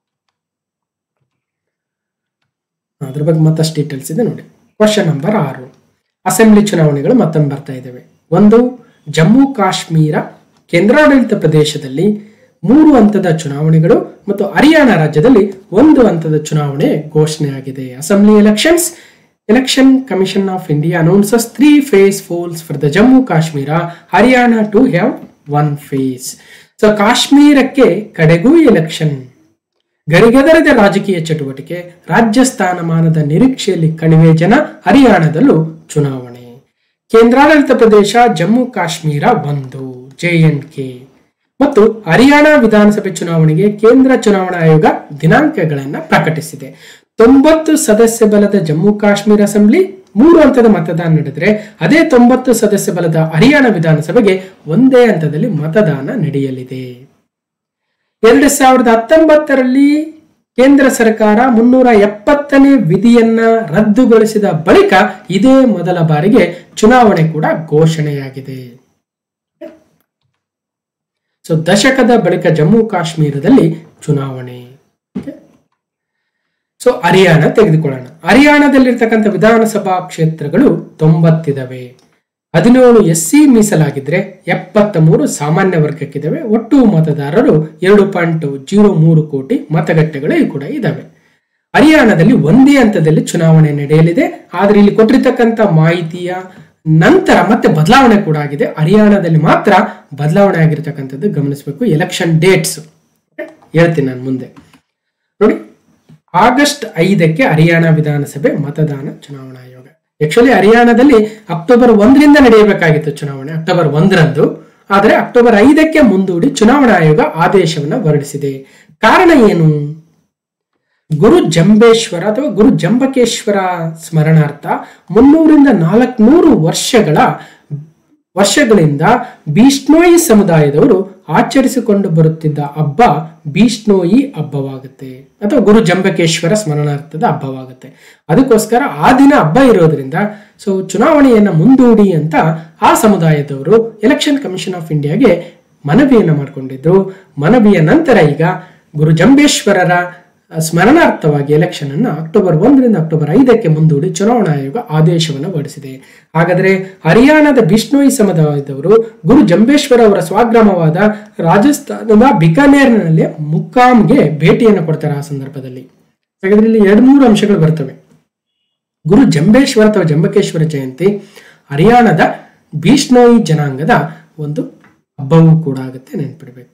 ಅದ್ರ ಬಗ್ಗೆ ಮತ್ತಷ್ಟು ಡೀಟೇಲ್ಸ್ ಇದೆ ನೋಡಿ ಕ್ವಶನ್ ನಂಬರ್ ಆರು ಅಸೆಂಬ್ಲಿ ಚುನಾವಣೆಗಳು ಮತ್ತೊಮ್ಮೆ ಬರ್ತಾ ಇದ್ದಾವೆ ಒಂದು ಜಮ್ಮು ಕಾಶ್ಮೀರ ಕೇಂದ್ರಾಡಳಿತ ಪ್ರದೇಶದಲ್ಲಿ ಮೂರು ಹಂತದ ಚುನಾವಣೆಗಳು ಮತ್ತು ಹರಿಯಾಣ ರಾಜ್ಯದಲ್ಲಿ ಒಂದು ಹಂತದ ಚುನಾವಣೆ ಘೋಷಣೆ ಆಗಿದೆ assembly elections election commission of India announces three phase polls for the Jammu Kashmir Haryana to have one phase so ಕಾಶ್ಮೀರಕ್ಕೆ ಕಡೆಗೂ ಎಲೆಕ್ಷನ್ ಗರಿಗೆದರದ ರಾಜಕೀಯ ಚಟುವಟಿಕೆ ರಾಜ್ಯ ಸ್ಥಾನಮಾನದ ನಿರೀಕ್ಷೆಯಲ್ಲಿ ಕಣಿವೆ ಜನ ಹರಿಯಾಣದಲ್ಲೂ ಚುನಾವಣೆ ಕೇಂದ್ರಾಡಳಿತ ಪ್ರದೇಶ ಜಮ್ಮು ಕಾಶ್ಮೀರ ಒಂದು ಜೆ ಅಂಡ್ ಕೆ ಮತ್ತು ಹರಿಯಾಣ ವಿಧಾನಸಭೆ ಚುನಾವಣೆಗೆ ಕೇಂದ್ರ ಚುನಾವಣಾ ಆಯೋಗ ದಿನಾಂಕಗಳನ್ನು ಪ್ರಕಟಿಸಿದೆ ತೊಂಬತ್ತು ಸದಸ್ಯ ಬಲದ ಜಮ್ಮು ಕಾಶ್ಮೀರ ಅಸೆಂಬ್ಲಿ ಮೂರು ಹಂತದ ಮತದಾನ ನಡೆದರೆ ಅದೇ ತೊಂಬತ್ತು ಸದಸ್ಯ ಬಲದ ಹರಿಯಾಣ ವಿಧಾನಸಭೆಗೆ ಒಂದೇ ಹಂತದಲ್ಲಿ ಮತದಾನ ನಡೆಯಲಿದೆ ಎರಡು ಸಾವಿರದ ಹತ್ತೊಂಬತ್ತರಲ್ಲಿ ಕೇಂದ್ರ ಸರ್ಕಾರ ಮುನ್ನೂರ ಎಪ್ಪತ್ತನೇ ವಿಧಿಯನ್ನ ರದ್ದುಗೊಳಿಸಿದ ಬಳಿಕ ಇದೇ ಮೊದಲ ಬಾರಿಗೆ ಚುನಾವಣೆ ಕೂಡ ಘೋಷಣೆಯಾಗಿದೆ ಸೊ ದಶಕದ ಬಳಿಕ ಜಮ್ಮು ಕಾಶ್ಮೀರದಲ್ಲಿ ಚುನಾವಣೆ ಸೊ ಹರಿಯಾಣ ತೆಗೆದುಕೊಳ್ಳೋಣ ಹರಿಯಾಣದಲ್ಲಿರ್ತಕ್ಕಂಥ ವಿಧಾನಸಭಾ ಕ್ಷೇತ್ರಗಳು ತೊಂಬತ್ತಿದವೆ ಹದಿನೇಳು ಎಸ್ ಸಿ ಮೀಸಲಾಗಿದ್ರೆ ಎಪ್ಪತ್ತ ಮೂರು ಸಾಮಾನ್ಯ ವರ್ಗಕ್ಕಿದ್ದಾವೆ ಒಟ್ಟು ಮತದಾರರು ಎರಡು ಪಾಯಿಂಟ್ ಜೀರೋ ಮೂರು ಕೋಟಿ ಮತಗಟ್ಟೆಗಳು ಕೂಡ ಇದಾವೆ ಹರಿಯಾಣದಲ್ಲಿ ಒಂದೇ ಹಂತದಲ್ಲಿ ಚುನಾವಣೆ ನಡೆಯಲಿದೆ ಆದರೆ ಇಲ್ಲಿ ಕೊಟ್ಟಿರ್ತಕ್ಕಂಥ ಮಾಹಿತಿಯ ನಂತರ ಮತ್ತೆ ಬದಲಾವಣೆ ಕೂಡ ಆಗಿದೆ ಹರಿಯಾಣದಲ್ಲಿ ಮಾತ್ರ ಬದಲಾವಣೆ ಆಗಿರ್ತಕ್ಕಂಥದ್ದು ಗಮನಿಸಬೇಕು ಎಲೆಕ್ಷನ್ ಡೇಟ್ಸ್ ಹೇಳ್ತೀನಿ ನಾನು ಮುಂದೆ ನೋಡಿ ಆಗಸ್ಟ್ ಐದಕ್ಕೆ ಹರಿಯಾಣ ವಿಧಾನಸಭೆ ಮತದಾನ ಚುನಾವಣಾ ಆಯೋಗ ಆಕ್ಚುಲಿ ಹರಿಯಾಣದಲ್ಲಿ ಅಕ್ಟೋಬರ್ ಒಂದರಿಂದ ನಡೆಯಬೇಕಾಗಿತ್ತು ಚುನಾವಣೆ ಅಕ್ಟೋಬರ್ ಒಂದರಂದು ಆದರೆ ಅಕ್ಟೋಬರ್ ಐದಕ್ಕೆ ಮುಂದೂಡಿ ಚುನಾವಣಾ ಆಯೋಗ ಆದೇಶವನ್ನು ಹೊರಡಿಸಿದೆ ಕಾರಣ ಏನು ಗುರು ಜಂಬೇಶ್ವರ ಅಥವಾ ಗುರು ಜಂಬಕೇಶ್ವರ ಸ್ಮರಣಾರ್ಥ ಮುನ್ನೂರಿಂದ ನಾಲ್ಕುನೂರು ವರ್ಷಗಳ ವರ್ಷಗಳಿಂದ ಬೀಷ್ಣೋಯಿ ಸಮುದಾಯದವರು ಆಚರಿಸಿಕೊಂಡು ಬರುತ್ತಿದ್ದ ಹಬ್ಬ ಬೀಷ್ಣೋಯಿ ಹಬ್ಬವಾಗುತ್ತೆ ಅಥವಾ ಗುರು ಜಂಬಕೇಶ್ವರ ಸ್ಮರಣಾರ್ಥದ ಹಬ್ಬವಾಗುತ್ತೆ ಅದಕ್ಕೋಸ್ಕರ ಆ ದಿನ ಹಬ್ಬ ಇರೋದ್ರಿಂದ ಸೊ ಚುನಾವಣೆಯನ್ನ ಮುಂದೂಡಿ ಅಂತ ಆ ಸಮುದಾಯದವರು ಎಲೆಕ್ಷನ್ ಕಮಿಷನ್ ಆಫ್ ಇಂಡಿಯಾಗೆ ಮನವಿಯನ್ನು ಮಾಡಿಕೊಂಡಿದ್ರು ಮನವಿಯ ನಂತರ ಈಗ ಗುರು ಜಂಬೇಶ್ವರರ ಸ್ಮರಣಾರ್ಥವಾಗಿ ಎಲೆಕ್ಷನ್ ಅನ್ನು ಅಕ್ಟೋಬರ್ ಒಂದರಿಂದ ಅಕ್ಟೋಬರ್ ಐದಕ್ಕೆ ಮುಂದೂಡಿ ಚುನಾವಣಾ ಆಯೋಗ ಆದೇಶವನ್ನು ಹೊರಡಿಸಿದೆ ಹಾಗಾದರೆ ಹರಿಯಾಣದ ಬಿಷ್ಣೋಯಿ ಸಮುದಾಯದವರು ಗುರು ಜಂಬೇಶ್ವರ ಅವರ ಸ್ವಗ್ರಾಮವಾದ ರಾಜಸ್ಥಾನದ ಬಿಕಾನೇರ್ನಲ್ಲಿ ಮುಕ್ಕಾಂಗೆ ಭೇಟಿಯನ್ನು ಕೊಡ್ತಾರೆ ಆ ಸಂದರ್ಭದಲ್ಲಿ ಹಾಗಾದ್ರೆ ಇಲ್ಲಿ ಎರಡು ಮೂರು ಅಂಶಗಳು ಬರ್ತವೆ ಗುರು ಜಂಬೇಶ್ವರ ಅಥವಾ ಜಂಬಕೇಶ್ವರ ಜಯಂತಿ ಹರಿಯಾಣದ ಬಿಷ್ಣೋಯಿ ಜನಾಂಗದ ಒಂದು ಹಬ್ಬವೂ ಕೂಡ ಆಗುತ್ತೆ ನೆನ್ಪಿಡಬೇಕು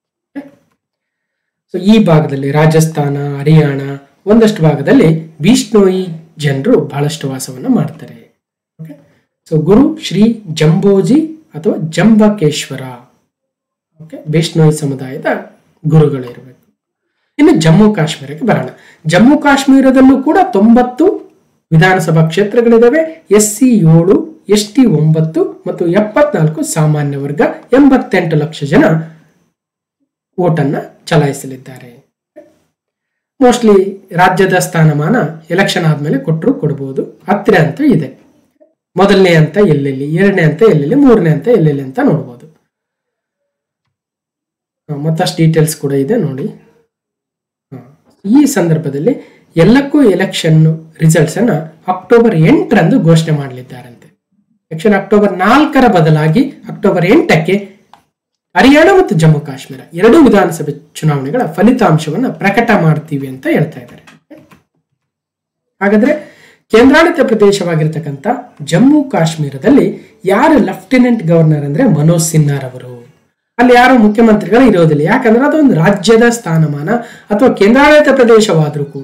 ಸೊ ಈ ಭಾಗದಲ್ಲಿ ರಾಜಸ್ಥಾನ ಹರಿಯಾಣ ಒಂದಷ್ಟು ಭಾಗದಲ್ಲಿ ಬಿಷ್ಣೋಯಿ ಜನರು ಬಹಳಷ್ಟು ವಾಸವನ್ನ ಮಾಡ್ತಾರೆ ಓಕೆ ಸೊ ಗುರು ಶ್ರೀ ಜಂಬೋಜಿ ಅಥವಾ ಜಂಬಕೇಶ್ವರ ಓಕೆ ಬಿಷ್ಣೋಯಿ ಸಮುದಾಯದ ಗುರುಗಳಿರಬೇಕು ಇನ್ನು ಜಮ್ಮು ಕಾಶ್ಮೀರಕ್ಕೆ ಬರೋಣ ಜಮ್ಮು ಕಾಶ್ಮೀರದಲ್ಲೂ ಕೂಡ ತೊಂಬತ್ತು ವಿಧಾನಸಭಾ ಕ್ಷೇತ್ರಗಳಿದಾವೆ ಎಸ್ ಸಿ ಏಳು ಎಸ್ ಟಿ ಒಂಬತ್ತು ಮತ್ತು ಎಪ್ಪತ್ನಾಲ್ಕು ಸಾಮಾನ್ಯ ವರ್ಗ ಎಂಬತ್ತೆಂಟು ಲಕ್ಷ ಜನ ಓಟನ್ನ ಚಲಾಯಿಸಲಿದ್ದಾರೆ ಮೋಸ್ಟ್ಲಿ ರಾಜ್ಯದ ಸ್ಥಾನಮಾನ ಎಲೆಕ್ಷನ್ ಆದ್ಮೇಲೆ ಕೊಟ್ಟರು ಕೊಡಬಹುದು ಹತ್ತಿರ ಅಂತ ಇದೆ ಮೊದಲನೇ ಅಂತ ಎಲ್ಲೆಲ್ಲಿ ಎರಡನೇ ಅಂತ ಎಲ್ಲೆಲ್ಲಿ ಮೂರನೇ ಅಂತ ಎಲ್ಲೆಲ್ಲಿ ಅಂತ ನೋಡ್ಬೋದು ಹ, ಮತ್ತಷ್ಟು ಡೀಟೇಲ್ಸ್ ಕೂಡ ಇದೆ ನೋಡಿ ಹ. ಈ ಸಂದರ್ಭದಲ್ಲಿ ಎಲ್ಲಕ್ಕೂ ಎಲೆಕ್ಷನ್ ರಿಸಲ್ಟ್ಸ್ ಅನ್ನ ಅಕ್ಟೋಬರ್ ಎಂಟರಂದು ಘೋಷಣೆ ಮಾಡಲಿದ್ದಾರಂತೆ ಆಕ್ಚುಲಿ ಅಕ್ಟೋಬರ್ ನಾಲ್ಕರ ಬದಲಾಗಿ ಅಕ್ಟೋಬರ್ ಎಂಟಕ್ಕೆ ಹರಿಯಾಣ ಮತ್ತು ಜಮ್ಮು ಕಾಶ್ಮೀರ ಎರಡೂ ವಿಧಾನಸಭೆ ಚುನಾವಣೆಗಳ ಫಲಿತಾಂಶವನ್ನ ಪ್ರಕಟ ಮಾಡ್ತೀವಿ ಅಂತ ಹೇಳ್ತಾ ಇದ್ದಾರೆ ಹಾಗಾದ್ರೆ ಕೇಂದ್ರಾಡಳಿತ ಪ್ರದೇಶವಾಗಿರ್ತಕ್ಕಂಥ ಜಮ್ಮು ಕಾಶ್ಮೀರದಲ್ಲಿ ಯಾರು ಲೆಫ್ಟಿನೆಂಟ್ ಗವರ್ನರ್ ಅಂದ್ರೆ ಮನೋಜ್ ಸಿನ್ಹಾರ್ ಅವರು ಅಲ್ಲಿ ಯಾರು ಮುಖ್ಯಮಂತ್ರಿಗಳು ಇರೋದಿಲ್ಲ ಯಾಕಂದ್ರೆ ಅದೊಂದು ರಾಜ್ಯದ ಸ್ಥಾನಮಾನ ಅಥವಾ ಕೇಂದ್ರಾಡಳಿತ ಪ್ರದೇಶವಾದರೂ ಕೂಡ